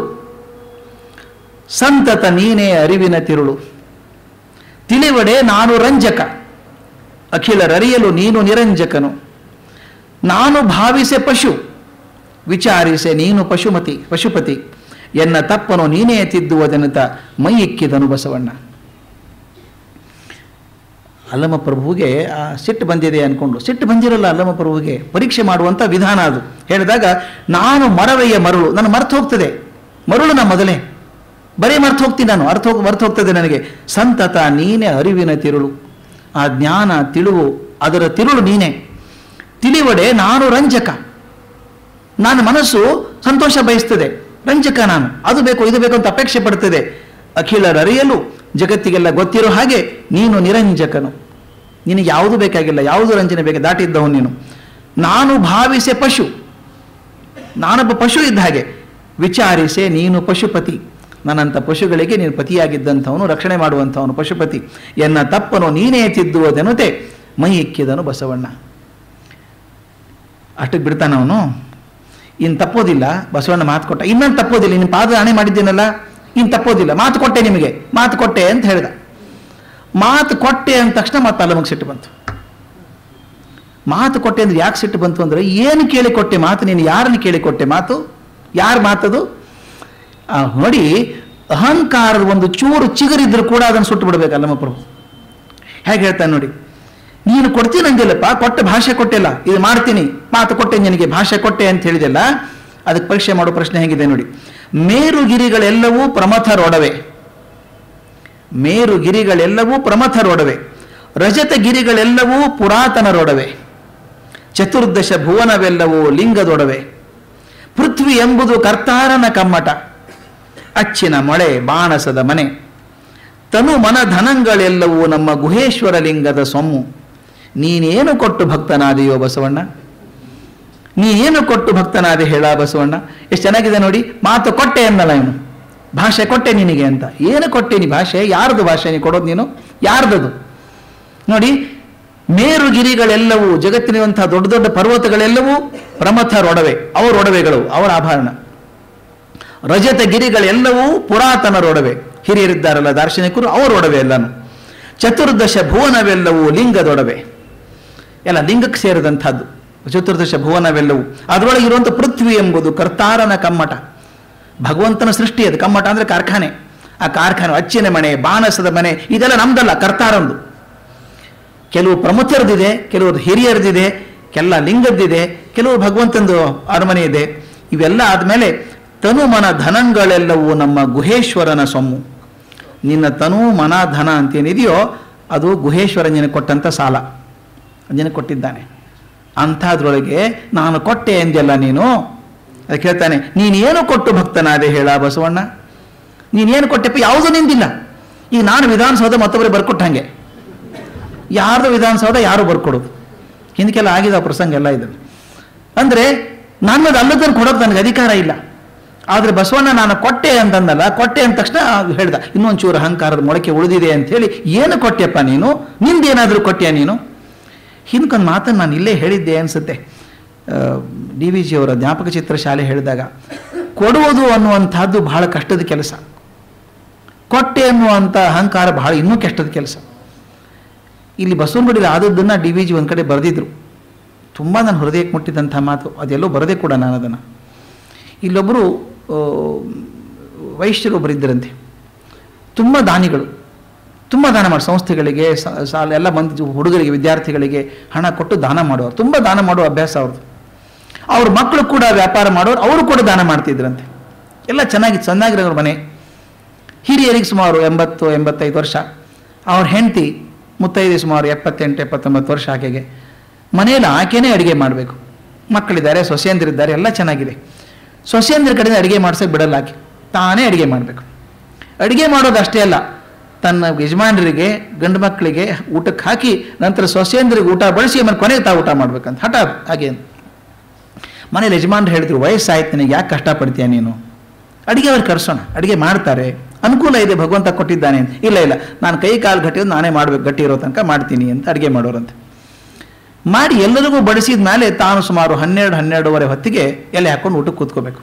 ಸಂತತ ನೀನೇ ಅರಿವಿನ ತಿರುಳು ತಿಳಿವಡೆ ನಾನು ರಂಜಕ ಅಖಿಲರರಿಯಲು ನೀನು ನಿರಂಜಕನು ನಾನು ಭಾವಿಸೆ ಪಶು ವಿಚಾರಿಸೆ ನೀನು ಪಶುಮತಿ ಪಶುಪತಿ ಎನ್ನ ತಪ್ಪನು ನೀನೇ ತಿದ್ದುವುದೆನ್ನುತ್ತ ಮೈ ಇಕ್ಕಿದನು ಬಸವಣ್ಣ ಅಲ್ಲಮ ಪ್ರಭುವಿಗೆ ಆ ಸಿಟ್ಟು ಬಂದಿದೆ ಅನ್ಕೊಂಡು ಸಿಟ್ಟು ಬಂದಿರಲ್ಲ ಅಲ್ಲಮ ಪ್ರಭುವಿಗೆ ಪರೀಕ್ಷೆ ಮಾಡುವಂಥ ವಿಧಾನ ಅದು ಹೇಳಿದಾಗ ನಾನು ಮರವೆಯ ಮರಳು ನನ್ನ ಮರ್ತು ಹೋಗ್ತದೆ ಮರಳು ನಾ ಮೊದಲೇ ಬರೀ ಮರ್ತು ಹೋಗ್ತೀನಿ ನಾನು ಅರ್ಥ ಹೋಗಿ ಮರ್ತು ಹೋಗ್ತದೆ ನನಗೆ ಸಂತತ ನೀನೇ ಅರಿವಿನ ತಿರುಳು ಆ ಜ್ಞಾನ ತಿಳುವು ಅದರ ತಿರುಳು ನೀನೇ ತಿಳಿವಡೆ ನಾನು ರಂಜಕ ನನ್ನ ಮನಸ್ಸು ಸಂತೋಷ ಬಯಸ್ತದೆ ರಂಜಕ ನಾನು ಅದು ಬೇಕು ಇದು ಬೇಕು ಅಂತ ಅಪೇಕ್ಷೆ ಪಡ್ತದೆ ಅಖಿಲರರಿಯಲು ಜಗತ್ತಿಗೆಲ್ಲ ಗೊತ್ತಿರೋ ಹಾಗೆ ನೀನು ನಿರಂಜಕನು ನಿನಗೆ ಯಾವುದು ಬೇಕಾಗಿಲ್ಲ ಯಾವುದು ರಂಜನೆ ಬೇಕು ದಾಟಿದ್ದವನು ನೀನು ನಾನು ಭಾವಿಸೆ ಪಶು ನಾನೊಬ್ಬ ಪಶು ಇದ್ದ ಹಾಗೆ ವಿಚಾರಿಸೆ ನೀನು ಪಶುಪತಿ ನನ್ನಂಥ ಪಶುಗಳಿಗೆ ನೀನು ಪತಿಯಾಗಿದ್ದಂಥವನು ರಕ್ಷಣೆ ಮಾಡುವಂಥವನು ಪಶುಪತಿ ಎನ್ನ ತಪ್ಪನು ನೀನೇ ತಿದ್ದುವುದೆನ್ನುತ್ತೆ ಮೈ ಇಕ್ಕಿದನು ಬಸವಣ್ಣ ಅಷ್ಟಕ್ಕೆ ಬಿಡ್ತಾನ ಅವನು ಇನ್ನು ತಪ್ಪೋದಿಲ್ಲ ಬಸವಣ್ಣ ಮಾತು ಕೊಟ್ಟ ಇನ್ನೊಂದು ತಪ್ಪೋದಿಲ್ಲ ನಿನ್ನ ಪಾದ ಹಣೆ ಮಾಡಿದ್ದೀನಲ್ಲ ಇನ್ನು ತಪ್ಪೋದಿಲ್ಲ ಮಾತು ಕೊಟ್ಟೆ ನಿಮಗೆ ಮಾತು ಕೊಟ್ಟೆ ಅಂತ ಹೇಳ್ದ ಮಾತು ಕೊಟ್ಟೆ ಅಂದ ತಕ್ಷಣ ಮತ್ತೆ ಅಲ್ಲಮಗೆ ಸಿಟ್ಟು ಬಂತು ಮಾತು ಕೊಟ್ಟೆ ಅಂದ್ರೆ ಯಾಕೆ ಸಿಟ್ಟು ಬಂತು ಅಂದ್ರೆ ಏನು ಕೇಳಿ ಕೊಟ್ಟೆ ಮಾತು ನೀನು ಯಾರನ್ನು ಕೇಳಿ ಕೊಟ್ಟೆ ಮಾತು ಯಾರ ಮಾತದು ಆ, ನೋಡಿ ಅಹಂಕಾರದ ಒಂದು ಚೂರು ಚಿಗುರಿದ್ರು ಕೂಡ ಅದನ್ನು ಸುಟ್ಟು ಬಿಡಬೇಕಲ್ಲ ನಮ್ಮ ಪ್ರಭು ಹೇಗೆ ಹೇಳ್ತಾನೆ ನೋಡಿ ನೀನು ಕೊಡ್ತೀನಿ ಅಂದಿಲ್ಲಪ್ಪ ಕೊಟ್ಟ ಭಾಷೆ ಕೊಟ್ಟಿಲ್ಲ ಇದು ಮಾಡ್ತೀನಿ ಮಾತು ಕೊಟ್ಟೆ ನಿನಗೆ ಭಾಷೆ ಕೊಟ್ಟೆ ಅಂತ ಹೇಳಿದೆಲ್ಲ ಅದಕ್ಕೆ ಪರೀಕ್ಷೆ ಮಾಡೋ ಪ್ರಶ್ನೆ ಹೇಗಿದೆ ನೋಡಿ ಮೇರುಗಿರಿಗಳೆಲ್ಲವೂ ಪ್ರಮಥರೊಡವೆ ಮೇರುಗಿರಿಗಳೆಲ್ಲವೂ ಪ್ರಮಥರೊಡವೆ ರಜತ ಗಿರಿಗಳೆಲ್ಲವೂ ಪುರಾತನರೊಡವೆ ಚತುರ್ದಶ ಭುವನವೆಲ್ಲವೂ ಲಿಂಗದೊಡವೆ ಪೃಥ್ವಿ ಎಂಬುದು ಕರ್ತಾರನ ಕಮ್ಮಟ ಅಚ್ಚಿನ ಮೊಳೆ ಬಾಣಸದ ಮನೆ ತನು ಮನ ಧನಗಳೆಲ್ಲವೂ ನಮ್ಮ ಗುಹೇಶ್ವರ ಲಿಂಗದ ಸೊಮ್ಮು ನೀನೇನು ಕೊಟ್ಟು ಭಕ್ತನಾದೆಯೋ ಬಸವಣ್ಣ ನೀನೇನು ಕೊಟ್ಟು ಭಕ್ತನಾದೆ ಹೇಳ ಬಸವಣ್ಣ ಎಷ್ಟು ಚೆನ್ನಾಗಿದೆ ನೋಡಿ ಮಾತು ಕೊಟ್ಟೆ ಅನ್ನಲ್ಲ ಇವನು ಭಾಷೆ ಕೊಟ್ಟೆ ನಿನಗೆ ಅಂತ ಏನು ಕೊಟ್ಟೆ ನೀ ಭಾಷೆ ಯಾರ್ದು ಭಾಷೆ ನೀ ಕೊಡೋದು ನೀನು ಯಾರ್ದದು ನೋಡಿ ಮೇರುಗಿರಿಗಳೆಲ್ಲವೂ ಜಗತ್ತಿನಂತಹ ದೊಡ್ಡ ದೊಡ್ಡ ಪರ್ವತಗಳೆಲ್ಲವೂ ಪ್ರಮಥರೊಡವೆ ಅವರ ಒಡವೆಗಳು ಅವರ ಆಭರಣ ರಜತ ಗಿರಿಗಳೆಲ್ಲವೂ ಪುರಾತನರೊಡವೆ ಹಿರಿಯರಿದ್ದಾರಲ್ಲ ದಾರ್ಶನಿಕರು ಅವರೊಡವೆ ಎಲ್ಲನು ಚತುರ್ದಶ ಭುವನವೆಲ್ಲವೂ ಲಿಂಗದೊಡವೆ ಎಲ್ಲ ಲಿಂಗಕ್ಕೆ ಸೇರಿದಂಥದ್ದು ಚತುರ್ದಶ ಭುವನವೆಲ್ಲವೂ ಅದರೊಳಗೆ ಇರುವಂಥ ಪೃಥ್ವಿ ಎಂಬುದು ಕರ್ತಾರನ ಕಮ್ಮಟ ಭಗವಂತನ ಸೃಷ್ಟಿ ಅದು ಕಮ್ಮಟ ಅಂದರೆ ಕಾರ್ಖಾನೆ ಆ ಕಾರ್ಖಾನೆ ಅಚ್ಚಿನ ಮನೆ ಬಾನಸದ ಮನೆ ಇದೆಲ್ಲ ನಮ್ದಲ್ಲ ಕರ್ತಾರಂದು ಕೆಲವು ಪ್ರಮುಖರದಿದೆ ಕೆಲವರು ಹಿರಿಯರದಿದೆ ಕೆಲ ಲಿಂಗದ್ದಿದೆ ಕೆಲವು ಭಗವಂತಂದು ಅರಮನೆ ಇದೆ ಇವೆಲ್ಲ ಆದಮೇಲೆ ತನು ಮನ ಧನಗಳೆಲ್ಲವೂ ನಮ್ಮ ಗುಹೇಶ್ವರನ ಸೊಮ್ಮು ನಿನ್ನ ತನು ಮನ ಧನ ಅಂತೇನಿದೆಯೋ ಅದು ಗುಹೇಶ್ವರ ನಿನಗೆ ಕೊಟ್ಟಂಥ ಸಾಲ ನಿನಗೆ ಕೊಟ್ಟಿದ್ದಾನೆ ಅಂಥದ್ರೊಳಗೆ ನಾನು ಕೊಟ್ಟೆ ಎಂದೆಲ್ಲ ನೀನು ಅದಕ್ಕೆ ಹೇಳ್ತಾನೆ ನೀನೇನು ಕೊಟ್ಟು ಭಕ್ತನಾದೆ ಹೇಳ ಬಸವಣ್ಣ ನೀನೇನು ಕೊಟ್ಟೆಪ್ಪ ಯಾವುದೂ ನಿಂದಿಲ್ಲ ಈಗ ನಾನು ವಿಧಾನಸೌಧ ಮತ್ತೊಬ್ಬರಿಗೆ ಬರ್ಕೊಟ್ಟಂಗೆ ಯಾರ್ದು ವಿಧಾನಸೌಧ ಯಾರು ಬರ್ಕೊಡೋದು ಹಿಂದಕ್ಕೆಲ್ಲ ಆಗಿದೆ ಆ ಪ್ರಸಂಗ ಎಲ್ಲ ಇದು ಅಂದರೆ ನನ್ನದು ಅಲ್ಲದನ್ನು ಕೊಡೋಕೆ ನನಗೆ ಅಧಿಕಾರ ಇಲ್ಲ ಆದರೆ ಬಸವಣ್ಣ ನಾನು ಕೊಟ್ಟೆ ಅಂತಂದಲ್ಲ ಕೊಟ್ಟೆ ಅಂದ ತಕ್ಷಣ ಹೇಳ್ದ ಇನ್ನೊಂದು ಚೂರು ಅಹಂಕಾರದ ಮೊಳಕೆ ಉಳಿದಿದೆ ಅಂತ ಹೇಳಿ ಏನು ಕೊಟ್ಟೆಪ್ಪ ನೀನು ನಿಂದೇನಾದರೂ ಕೊಟ್ಟೆಯಾ ನೀನು ಹಿಂದಕ್ಕೊಂದು ಮಾತನ್ನು ನಾನು ಇಲ್ಲೇ ಹೇಳಿದ್ದೆ ಅನಿಸುತ್ತೆ ಡಿ ವಿ ಜಿಯವರ ಜ್ಞಾಪಕ ಚಿತ್ರ ಶಾಲೆ ಹೇಳಿದಾಗ ಕೊಡುವುದು ಅನ್ನುವಂಥದ್ದು ಬಹಳ ಕಷ್ಟದ ಕೆಲಸ ಕೊಟ್ಟೆ ಅನ್ನುವಂಥ ಅಹಂಕಾರ ಬಹಳ ಇನ್ನೂ ಕಷ್ಟದ ಕೆಲಸ ಇಲ್ಲಿ ಬಸವನಗುಡಿಲಿ ಆದದ್ದನ್ನು ಡಿ ವಿ ಜಿ ಒಂದು ಕಡೆ ಬರೆದಿದ್ರು ತುಂಬ ನನ್ನ ಹೃದಯಕ್ಕೆ ಮುಟ್ಟಿದಂಥ ಮಾತು ಅದೆಲ್ಲೋ ಬರದೆ ಕೂಡ ನಾನು ಅದನ್ನು ಇಲ್ಲೊಬ್ಬರು ವೈಶ್ಯರೊಬ್ಬರು ಇದ್ದರಂತೆ ತುಂಬ ದಾನಿಗಳು ತುಂಬ ದಾನ ಮಾಡಿ ಸಂಸ್ಥೆಗಳಿಗೆ ಸ- ಸಾಲ ಎಲ್ಲ ಮಂದಿ ಹುಡುಗರಿಗೆ ವಿದ್ಯಾರ್ಥಿಗಳಿಗೆ ಹಣ ಕೊಟ್ಟು ದಾನ ಮಾಡೋರು ತುಂಬ ದಾನ ಮಾಡೋ ಅಭ್ಯಾಸ ಅವ್ರದ್ದು ಅವ್ರ ಮಕ್ಕಳು ಕೂಡ ವ್ಯಾಪಾರ ಮಾಡೋರು ಅವರು ಕೂಡ ದಾನ ಮಾಡ್ತಿದ್ರಂತೆ ಎಲ್ಲ ಚೆನ್ನಾಗಿ ಚೆನ್ನಾಗಿರೋ ಮನೆ ಹಿರಿಯರಿಗೆ ಸುಮಾರು ಎಂಬತ್ತು ಎಂಬತ್ತೈದು ವರ್ಷ ಅವ್ರ ಹೆಂಡತಿ ಮುತ್ತೈದೆ ಸುಮಾರು ಎಪ್ಪತ್ತೆಂಟು ಎಪ್ಪತ್ತೊಂಬತ್ತು ವರ್ಷ ಆಕೆಗೆ ಮನೆಯಲ್ಲಿ ಆಕೆನೇ ಅಡುಗೆ ಮಾಡಬೇಕು ಮಕ್ಕಳಿದ್ದಾರೆ ಸೊಸೆಯಂದಿರಿದ್ದಾರೆ ಎಲ್ಲ ಚೆನ್ನಾಗಿದೆ ಸೊಸೆಯಂದಿರ ಕಡೆಯಿಂದ ಅಡುಗೆ ಮಾಡ್ಸೋಕೆ ಬಿಡಲ್ಲ ಆಕೆ ತಾನೇ ಅಡುಗೆ ಮಾಡಬೇಕು ಅಡುಗೆ ಮಾಡೋದು ಅಷ್ಟೇ ಅಲ್ಲ ತನ್ನ ಯಜಮಾನರಿಗೆ ಗಂಡು ಮಕ್ಕಳಿಗೆ ಊಟಕ್ಕೆ ಹಾಕಿ ನಂತರ ಸೊಸೆಯಂದ್ರಿಗೆ ಊಟ ಬಳಸಿ ಆಮೇಲೆ ಕೊನೆಗೆ ತಾ ಊಟ ಮಾಡ್ಬೇಕಂತ ಹಠ ಅದು ಹಾಗೆ ಮನೇಲಿ ಯಜಮಾನ್ರು ಹೇಳಿದ್ರು ವಯಸ್ಸಾಯ್ತು ನಿನಗೆ ಯಾಕೆ ಕಷ್ಟಪಡ್ತೀಯ ನೀನು ಅಡುಗೆ ಅವ್ರು ಕರೆಸೋಣ ಅಡುಗೆ ಮಾಡ್ತಾರೆ ಅನುಕೂಲ ಇದೆ ಭಗವಂತ ಕೊಟ್ಟಿದ್ದಾನೆ ಅಂತ ಇಲ್ಲ ಇಲ್ಲ ನಾನು ಕೈ ಕಾಲು ಗಟ್ಟಿಯೋದು ನಾನೇ ಮಾಡಬೇಕು ಗಟ್ಟಿ ಇರೋ ತನಕ ಮಾಡ್ತೀನಿ ಅಂತ ಅಡುಗೆ ಮಾಡೋರಂತೆ ಮಾಡಿ ಎಲ್ಲರಿಗೂ ಬಡಿಸಿದ ಮೇಲೆ ತಾನು ಸುಮಾರು ಹನ್ನೆರಡು ಹನ್ನೆರಡುವರೆ ಹೊತ್ತಿಗೆ ಎಲೆ ಹಾಕೊಂಡು ಊಟಕ್ಕೆ ಕೂತ್ಕೋಬೇಕು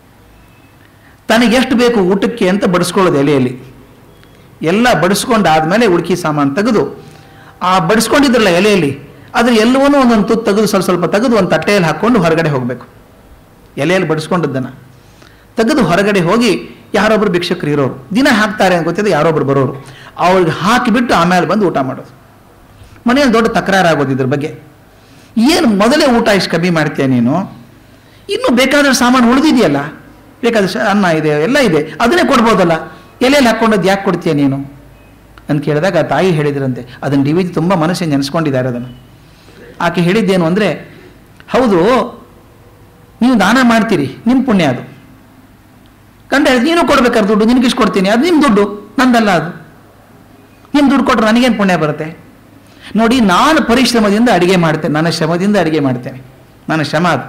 ತನಗೆ ಎಷ್ಟು ಬೇಕು ಊಟಕ್ಕೆ ಅಂತ ಬಡಿಸ್ಕೊಳ್ಳೋದು ಎಲೆಯಲ್ಲಿ ಎಲ್ಲ ಬಡಿಸ್ಕೊಂಡಾದ್ಮೇಲೆ ಉಳ್ಕಿ ಸಾಮಾನು ತೆಗೆದು ಆ ಬಡಿಸ್ಕೊಂಡಿದ್ರಲ್ಲ ಎಲೆಯಲ್ಲಿ ಅದ್ರ ಎಲ್ಲವನ್ನೂ ಒಂದೊಂದು ತುತ್ತು ತೆಗೆದು ಸ್ವಲ್ಪ ಸ್ವಲ್ಪ ತೆಗೆದು ಒಂದು ತಟ್ಟೆಯಲ್ಲಿ ಹಾಕ್ಕೊಂಡು ಹೊರಗಡೆ ಹೋಗಬೇಕು ಎಲೆಯಲ್ಲಿ ಬಡಿಸ್ಕೊಂಡದ್ದನ್ನು ತೆಗೆದು ಹೊರಗಡೆ ಹೋಗಿ ಯಾರೊಬ್ರು ಭಿಕ್ಷಕರು ಇರೋರು ದಿನ ಹಾಕ್ತಾರೆ ಅಂತ ಗೊತ್ತಿದೆ ಯಾರೊಬ್ರು ಬರೋರು ಅವ್ರಿಗೆ ಹಾಕಿಬಿಟ್ಟು ಆಮೇಲೆ ಬಂದು ಊಟ ಮಾಡೋದು ಮನೆಯಲ್ಲಿ ದೊಡ್ಡ ತಕರಾರಾಗೋದು ಇದ್ರ ಬಗ್ಗೆ ಏನು ಮೊದಲೇ ಊಟ ಇಷ್ಟು ಕಮ್ಮಿ ಮಾಡ್ತೀಯ ನೀನು ಇನ್ನೂ ಬೇಕಾದಷ್ಟು ಸಾಮಾನು ಉಳಿದಿದೆಯಲ್ಲ ಬೇಕಾದಷ್ಟು ಅನ್ನ ಇದೆ ಎಲ್ಲ ಇದೆ ಅದನ್ನೇ ಕೊಡ್ಬೋದಲ್ಲ ಎಲೆಯಲ್ಲಿ ಹಾಕ್ಕೊಂಡದ್ದು ಯಾಕೆ ಕೊಡ್ತೀಯ ನೀನು ಅಂತ ಕೇಳಿದಾಗ ಆ ತಾಯಿ ಹೇಳಿದ್ರಂತೆ ಅದನ್ನು ಡಿ ವಿ ಜಿ ತುಂಬ ಮನಸ್ಸಿಗೆ ನೆನೆಸ್ಕೊಂಡಿದ್ದಾರೆ ಅದನ್ನು ಆಕೆ ಹೇಳಿದ್ದೇನು ಅಂದರೆ ಹೌದು ನೀವು ದಾನ ಮಾಡ್ತೀರಿ ನಿಮ್ಮ ಪುಣ್ಯ ಅದು ಗಂಡ ಹೇಳಿದ್ ನೀನು ಕೊಡ್ಬೇಕಾದ್ರೆ ದುಡ್ಡು ನಿನಗೆ ಇಷ್ಟು ಕೊಡ್ತೀನಿ ಅದು ನಿಮ್ಮ ದುಡ್ಡು ನಂದಲ್ಲ ಅದು ನಿಮ್ಮ ದುಡ್ಡು ಕೊಟ್ಟರೆ ನನಗೇನು ಪುಣ್ಯ ಬರುತ್ತೆ ನೋಡಿ ನಾನು ಪರಿಶ್ರಮದಿಂದ ಅಡಿಗೆ ಮಾಡ್ತೇನೆ ನನ್ನ ಶ್ರಮದಿಂದ ಅಡಿಗೆ ಮಾಡ್ತೇನೆ ನನ್ನ ಶ್ರಮ ಅದು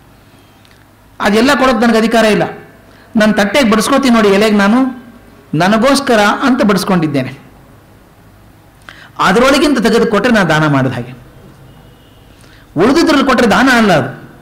ಅದೆಲ್ಲ ಕೊಡೋಕೆ ನನಗೆ ಅಧಿಕಾರ ಇಲ್ಲ ನನ್ನ ತಟ್ಟೆಗೆ ಬಡಿಸ್ಕೊತೀನಿ ನೋಡಿ ಎಲೆಗೆ ನಾನು ನನಗೋಸ್ಕರ ಅಂತ ಬಡಿಸ್ಕೊಂಡಿದ್ದೇನೆ ಅದರೊಳಗಿಂತ ತೆಗೆದು ಕೊಟ್ಟರೆ ನಾನು ದಾನ ಮಾಡಿದ ಹಾಗೆ ಉಳಿದಿದ್ರಲ್ಲಿ ಕೊಟ್ಟರೆ ದಾನ ಅಲ್ಲ ಅದು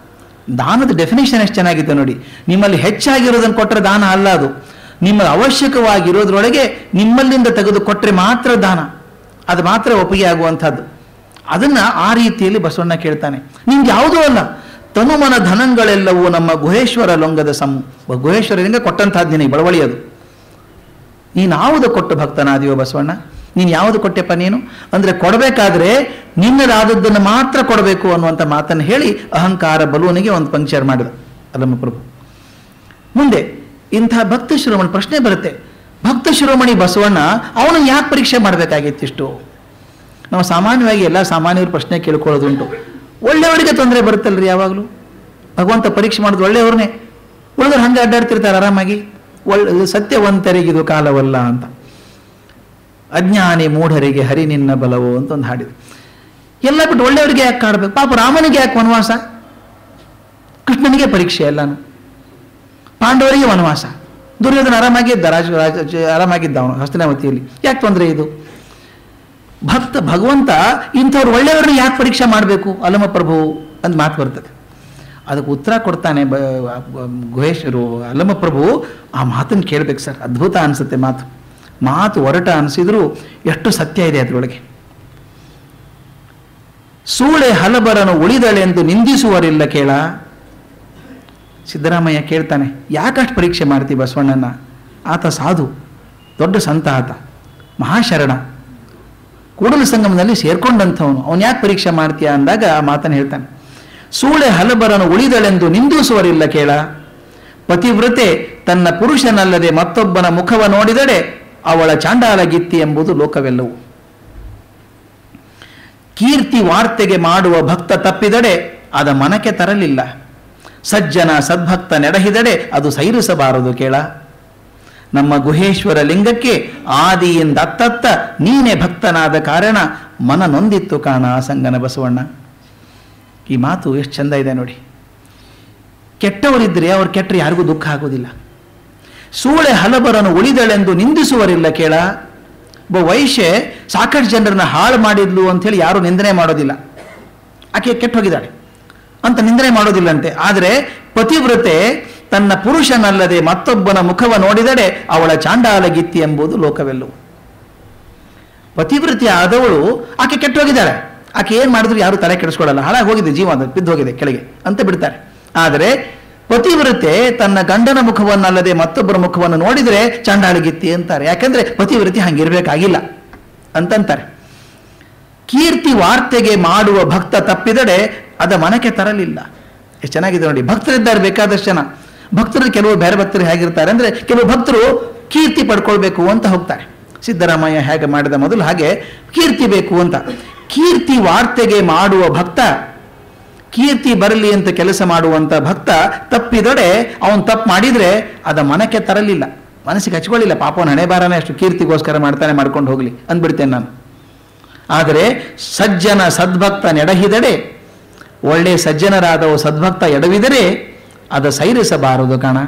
ದಾನದ ಡೆಫಿನೇಷನ್ ಎಷ್ಟು ಚೆನ್ನಾಗಿದೆ ನೋಡಿ ನಿಮ್ಮಲ್ಲಿ ಹೆಚ್ಚಾಗಿರೋದನ್ನು ಕೊಟ್ಟರೆ ದಾನ ಅಲ್ಲ ಅದು ನಿಮ್ಮಲ್ಲಿ ಅವಶ್ಯಕವಾಗಿರೋದ್ರೊಳಗೆ ನಿಮ್ಮಲ್ಲಿಂದ ತೆಗೆದು ಕೊಟ್ಟರೆ ಮಾತ್ರ ದಾನ ಅದು ಮಾತ್ರ ಒಪ್ಪಿಗೆ ಆಗುವಂಥದ್ದು ಅದನ್ನ ಆ ರೀತಿಯಲ್ಲಿ ಬಸವಣ್ಣ ಕೇಳ್ತಾನೆ ನಿಮ್ಗೆ ಯಾವುದೂ ಅಲ್ಲ ತನುಮನ ಧನಗಳೆಲ್ಲವೂ ನಮ್ಮ ಗುಹೇಶ್ವರ ಲೊಂಗದ ಸಂ ಗುಹೇಶ್ವರನಿಂದ ಕೊಟ್ಟಂತಹದ್ದು ನಿನಗೆ ಬಳವಳಿ ಅದು ನೀನು ಯಾವುದು ಕೊಟ್ಟು ಭಕ್ತನಾದಿಯೋ ಬಸವಣ್ಣ ನೀನು ಯಾವುದು ಕೊಟ್ಟೆಪ್ಪ ನೀನು ಅಂದರೆ ಕೊಡಬೇಕಾದ್ರೆ ನಿನ್ನದಾದದ್ದನ್ನು ಮಾತ್ರ ಕೊಡಬೇಕು ಅನ್ನುವಂಥ ಮಾತನ್ನು ಹೇಳಿ ಅಹಂಕಾರ ಬಲೂನಿಗೆ ಒಂದು ಪಂಕ್ಚರ್ ಮಾಡಿದ ಅಲ್ಲಮ್ಮ ಪ್ರಭು ಮುಂದೆ ಇಂಥ ಭಕ್ತ ಶಿರೋಮಣಿ ಪ್ರಶ್ನೆ ಬರುತ್ತೆ ಭಕ್ತ ಶಿರೋಮಣಿ ಬಸವಣ್ಣ ಅವನು ಯಾಕೆ ಪರೀಕ್ಷೆ ಮಾಡಬೇಕಾಗಿತ್ತಿಷ್ಟು ನಾವು ಸಾಮಾನ್ಯವಾಗಿ ಎಲ್ಲ ಸಾಮಾನ್ಯರು ಪ್ರಶ್ನೆ ಕೇಳ್ಕೊಳ್ಳೋದುಂಟು ಒಳ್ಳೆಯವರಿಗೆ ತೊಂದರೆ ಬರುತ್ತಲ್ರಿ ಯಾವಾಗಲೂ ಭಗವಂತ ಪರೀಕ್ಷೆ ಮಾಡೋದು ಒಳ್ಳೆಯವ್ರನ್ನೇ ಉಳಿದ್ರೆ ಹಂಗೆ ಅಡ್ಡಾಡ್ತಿರ್ತಾರೆ ಆರಾಮಾಗಿ ಒಳ್ಳೆ ಸತ್ಯವಂತರಿಗೆ ಇದು ಕಾಲವಲ್ಲ ಅಂತ ಅಜ್ಞಾನಿ ಮೂಢರಿಗೆ ಹರಿ ನಿನ್ನ ಬಲವು ಅಂತ ಒಂದು ಹಾಡಿದೆ ಎಲ್ಲ ಬಿಟ್ಟು ಒಳ್ಳೆಯವರಿಗೆ ಯಾಕೆ ಕಾಡ್ಬೇಕು ಪಾಪ ರಾಮನಿಗೆ ಯಾಕೆ ವನವಾಸ ಕೃಷ್ಣನಿಗೆ ಪರೀಕ್ಷೆ ಎಲ್ಲಾನು ಪಾಂಡವರಿಗೆ ವನವಾಸ ದುರ್ಯೋಧನ ಆರಾಮಾಗಿದ್ದ ರಾಜ ರಾಜ ಆರಾಮಾಗಿದ್ದ ಅವನು ಹಸ್ತನಾವತಿಯಲ್ಲಿ ಯಾಕೆ ತೊಂದರೆ ಇದು ಭಕ್ತ ಭಗವಂತ ಇಂಥವ್ರು ಒಳ್ಳೆಯವ್ರನ್ನ ಯಾಕೆ ಪರೀಕ್ಷೆ ಮಾಡಬೇಕು ಅಲ್ಲಮ ಪ್ರಭು ಅಂತ ಮಾತು ಬರ್ತದೆ ಅದಕ್ಕೆ ಉತ್ತರ ಕೊಡ್ತಾನೆ ಬ ಗುಹೇಶ್ವರು ಅಲ್ಲಮ ಪ್ರಭು ಆ ಮಾತನ್ನು ಕೇಳಬೇಕು ಸರ್ ಅದ್ಭುತ ಅನಿಸುತ್ತೆ ಮಾತು ಮಾತು ಒರಟ ಅನಿಸಿದ್ರು ಎಷ್ಟು ಸತ್ಯ ಇದೆ ಅದರೊಳಗೆ ಸೂಳೆ ಹಲಬರನು ಉಳಿದಳೆಂದು ನಿಂದಿಸುವರಿಲ್ಲ ಕೇಳ ಸಿದ್ದರಾಮಯ್ಯ ಕೇಳ್ತಾನೆ ಯಾಕಷ್ಟು ಪರೀಕ್ಷೆ ಮಾಡ್ತಿ ಬಸವಣ್ಣನ ಆತ ಸಾಧು ದೊಡ್ಡ ಸಂತ ಆತ ಮಹಾಶರಣ ಕೂಡಲ ಸಂಗಮದಲ್ಲಿ ಸೇರ್ಕೊಂಡಂಥವನು ಅವನು ಯಾಕೆ ಪರೀಕ್ಷೆ ಮಾಡ್ತೀಯ ಅಂದಾಗ ಆ ಮಾತನ್ನು ಹೇಳ್ತಾನೆ ಸೂಳೆ ಹಲಬರನು ಉಳಿದಳೆಂದು ನಿಂದಿಸುವರಿಲ್ಲ ಕೇಳ ಪತಿವ್ರತೆ ತನ್ನ ಪುರುಷನಲ್ಲದೆ ಮತ್ತೊಬ್ಬನ ಮುಖವ ನೋಡಿದಡೆ ಅವಳ ಚಾಂಡಾಲ ಗಿತ್ತಿ ಎಂಬುದು ಲೋಕವೆಲ್ಲವು ಕೀರ್ತಿ ವಾರ್ತೆಗೆ ಮಾಡುವ ಭಕ್ತ ತಪ್ಪಿದಡೆ ಅದ ಮನಕ್ಕೆ ತರಲಿಲ್ಲ ಸಜ್ಜನ ಸದ್ಭಕ್ತ ನೆಡಹಿದಡೆ ಅದು ಸೈರಿಸಬಾರದು ಕೇಳ ನಮ್ಮ ಗುಹೇಶ್ವರ ಲಿಂಗಕ್ಕೆ ಆದಿಯಿಂದ ಅತ್ತತ್ತ ನೀನೇ ಭಕ್ತನಾದ ಕಾರಣ ಮನ ನೊಂದಿತ್ತು ಕಾಣ ಸಂಗನ ಬಸವಣ್ಣ ಈ ಮಾತು ಎಷ್ಟು ಚಂದ ಇದೆ ನೋಡಿ ಕೆಟ್ಟವರಿದ್ದರೆ ಅವ್ರು ಕೆಟ್ಟರೆ ಯಾರಿಗೂ ದುಃಖ ಆಗೋದಿಲ್ಲ ಸೂಳೆ ಹಲಬರನ್ನು ಉಳಿದಳೆಂದು ನಿಂದಿಸುವರಿಲ್ಲ ಕೇಳ ಒಬ್ಬ ವೈಶ್ಯೆ ಸಾಕಷ್ಟು ಜನರನ್ನ ಹಾಳು ಮಾಡಿದ್ಲು ಅಂಥೇಳಿ ಯಾರು ನಿಂದನೆ ಮಾಡೋದಿಲ್ಲ ಆಕೆ ಕೆಟ್ಟು ಹೋಗಿದ್ದಾಳೆ ಅಂತ ನಿಂದನೆ ಮಾಡೋದಿಲ್ಲಂತೆ ಆದರೆ ಪತಿವ್ರತೆ ತನ್ನ ಪುರುಷನಲ್ಲದೆ ಮತ್ತೊಬ್ಬನ ಮುಖವ ನೋಡಿದಡೆ ಅವಳ ಚಾಂಡಾಲ ಗಿತ್ತಿ ಎಂಬುದು ಲೋಕವೆಲ್ಲವು ಪತಿವ್ರತೆ ಆದವಳು ಆಕೆ ಕೆಟ್ಟು ಹೋಗಿದ್ದಾಳೆ ಆಕೆ ಏನು ಮಾಡಿದ್ರು ಯಾರು ತಲೆ ಕೆಡಿಸ್ಕೊಳ್ಳಲ್ಲ ಹಾಳಾಗಿ ಹೋಗಿದೆ ಜೀವ ಅದು ಬಿದ್ದು ಹೋಗಿದೆ ಕೆಳಗೆ ಅಂತ ಬಿಡ್ತಾರೆ ಆದರೆ ಪತಿವ್ರತೆ ತನ್ನ ಗಂಡನ ಮುಖವನ್ನಲ್ಲದೆ ಮತ್ತೊಬ್ಬರ ಮುಖವನ್ನು ನೋಡಿದರೆ ಚಾಂಡಾಳಗಿತ್ತಿ ಅಂತಾರೆ ಯಾಕಂದ್ರೆ ಪತಿವ್ರತೆ ಹಂಗಿರ್ಬೇಕಾಗಿಲ್ಲ ಅಂತಂತಾರೆ ಕೀರ್ತಿ ವಾರ್ತೆಗೆ ಮಾಡುವ ಭಕ್ತ ತಪ್ಪಿದಡೆ ಅದ ಮನಕ್ಕೆ ತರಲಿಲ್ಲ ಎಷ್ಟು ಚೆನ್ನಾಗಿದೆ ನೋಡಿ ಭಕ್ತರಿದ್ದಾರೆ ಬೇಕಾದಷ್ಟು ಜನ ಭಕ್ತರು ಕೆಲವು ಬೇರೆ ಭಕ್ತರು ಹೇಗಿರ್ತಾರೆ ಅಂದ್ರೆ ಕೆಲವು ಭಕ್ತರು ಕೀರ್ತಿ ಪಡ್ಕೊಳ್ಬೇಕು ಅಂತ ಹೋಗ್ತಾರೆ ಸಿದ್ದರಾಮಯ್ಯ ಹೇಗೆ ಮಾಡಿದ ಮೊದಲು ಹಾಗೆ ಕೀರ್ತಿ ಬೇಕು ಅಂತ ಕೀರ್ತಿ ವಾರ್ತೆಗೆ ಮಾಡುವ ಭಕ್ತ ಕೀರ್ತಿ ಬರಲಿ ಅಂತ ಕೆಲಸ ಮಾಡುವಂತ ಭಕ್ತ ತಪ್ಪಿದೊಡೆ ಅವನು ತಪ್ಪು ಮಾಡಿದ್ರೆ ಅದ ಮನಕ್ಕೆ ತರಲಿಲ್ಲ ಮನಸ್ಸಿಗೆ ಹಚ್ಕೊಳ್ಳಿಲ್ಲ ಪಾಪವನ ಹಣೆ ಬಾರನೇ ಅಷ್ಟು ಕೀರ್ತಿಗೋಸ್ಕರ ಮಾಡ್ತಾನೆ ಮಾಡ್ಕೊಂಡು ಹೋಗ್ಲಿ ಅಂದ್ಬಿಡ್ತೇನೆ ನಾನು ಆದರೆ ಸಜ್ಜನ ಸದ್ಭಕ್ತ ನೆಡಹಿದಡೆ ಒಳ್ಳೆ ಸಜ್ಜನರಾದವು ಸದ್ಭಕ್ತ ಎಡವಿದರೆ ಅದ ಸೈರಿಸಬಾರದು ಕಾಣ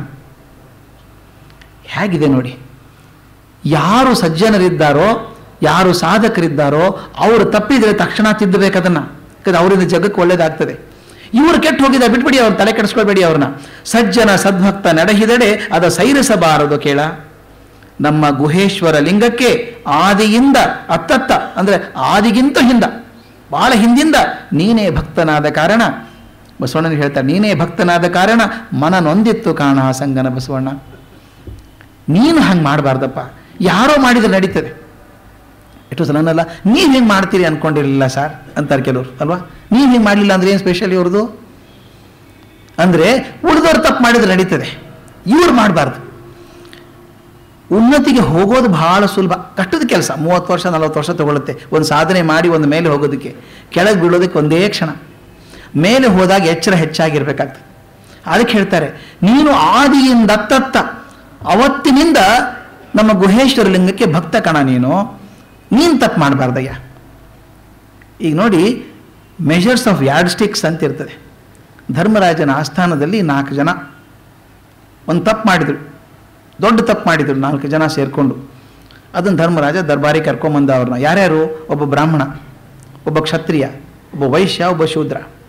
ಹೇಗಿದೆ ನೋಡಿ ಯಾರು ಸಜ್ಜನರಿದ್ದಾರೋ ಯಾರು ಸಾಧಕರಿದ್ದಾರೋ ಅವರು ತಪ್ಪಿದ್ರೆ ತಕ್ಷಣ ತಿದ್ದಬೇಕದನ್ನ ಯಾಕಂದ್ರೆ ಅವರಿಂದ ಜಗಕ್ಕೆ ಒಳ್ಳೇದಾಗ್ತದೆ ಇವರು ಕೆಟ್ಟು ಹೋಗಿದ ಬಿಟ್ಬಿಡಿ ಅವ್ರ ತಲೆ ಕೆಡಿಸ್ಕೊಳ್ಬೇಡಿ ಅವ್ರನ್ನ ಸಜ್ಜನ ಸದ್ಭಕ್ತ ನಡೆಹಿದಡೆ ಅದ ಸೈರಿಸಬಾರದು ಕೇಳ ನಮ್ಮ ಗುಹೇಶ್ವರ ಲಿಂಗಕ್ಕೆ ಆದಿಯಿಂದ ಅತ್ತತ್ತ ಅಂದ್ರೆ ಆದಿಗಿಂತ ಹಿಂದ ಬಹಳ ಹಿಂದಿಂದ ನೀನೇ ಭಕ್ತನಾದ ಕಾರಣ ಬಸವಣ್ಣನಿಗೆ ಹೇಳ್ತಾರೆ ನೀನೇ ಭಕ್ತನಾದ ಕಾರಣ ಮನ ನೊಂದಿತ್ತು ಕಾಣ ಸಂಗನ ಬಸವಣ್ಣ ನೀನು ಹಂಗೆ ಮಾಡಬಾರ್ದಪ್ಪ ಯಾರೋ ಮಾಡಿದ್ರೆ ನಡೀತದೆ ಎಷ್ಟು ಸಲ ಅನ್ನಲ್ಲ ನೀವು ಹಿಂಗೆ ಮಾಡ್ತೀರಿ ಅನ್ಕೊಂಡಿರಲಿಲ್ಲ ಸರ್ ಅಂತಾರೆ ಕೆಲವರು ಅಲ್ವಾ ನೀವು ಹಿಂಗೆ ಮಾಡಲಿಲ್ಲ ಅಂದ್ರೆ ಏನು ಸ್ಪೆಷಲ್ ಇವ್ರದ್ದು ಅಂದರೆ ಉಳಿದವ್ರು ತಪ್ಪು ಮಾಡಿದ್ರೆ ನಡೀತದೆ ಇವ್ರು ಮಾಡಬಾರ್ದು ಉನ್ನತಿಗೆ ಹೋಗೋದು ಬಹಳ ಸುಲಭ ಕಷ್ಟದ ಕೆಲಸ ಮೂವತ್ತು ವರ್ಷ ನಲವತ್ತು ವರ್ಷ ತಗೊಳುತ್ತೆ ಒಂದು ಸಾಧನೆ ಮಾಡಿ ಒಂದು ಮೇಲೆ ಹೋಗೋದಕ್ಕೆ ಕೆಳಗೆ ಬೀಳೋದಕ್ಕೆ ಒಂದೇ ಕ್ಷಣ ಮೇಲೆ ಹೋದಾಗ ಎಚ್ಚರ ಹೆಚ್ಚಾಗಿರ್ಬೇಕಾಗ್ತದೆ ಅದಕ್ಕೆ ಹೇಳ್ತಾರೆ ನೀನು ಆದಿಯಿಂದ ಅತ್ತತ್ತ ಅವತ್ತಿನಿಂದ ನಮ್ಮ ಗುಹೇಶ್ವರ ಲಿಂಗಕ್ಕೆ ಭಕ್ತ ಕಣ ನೀನು ನೀನು ತಪ್ಪು ಮಾಡಬಾರ್ದಯ್ಯ ಈಗ ನೋಡಿ ಮೆಷರ್ಸ್ ಆಫ್ ಯಾರ್ಡ್ ಸ್ಟಿಕ್ಸ್ ಅಂತ ಇರ್ತದೆ ಧರ್ಮರಾಜನ ಆಸ್ಥಾನದಲ್ಲಿ ನಾಲ್ಕು ಜನ ಒಂದು ತಪ್ಪು ಮಾಡಿದರು ದೊಡ್ಡ ತಪ್ಪು ಮಾಡಿದರು ನಾಲ್ಕು ಜನ ಸೇರಿಕೊಂಡು ಅದನ್ನು ಧರ್ಮರಾಜ ದರ್ಬಾರಿ ಕರ್ಕೊಂಬಂದ ಅವ್ರನ್ನ ಯಾರ್ಯಾರು ಒಬ್ಬ ಬ್ರಾಹ್ಮಣ ಒಬ್ಬ ಕ್ಷತ್ರಿಯ ಒಬ್ಬ ವೈಶ್ಯ ಒಬ್ಬ ಶೂದ್ರ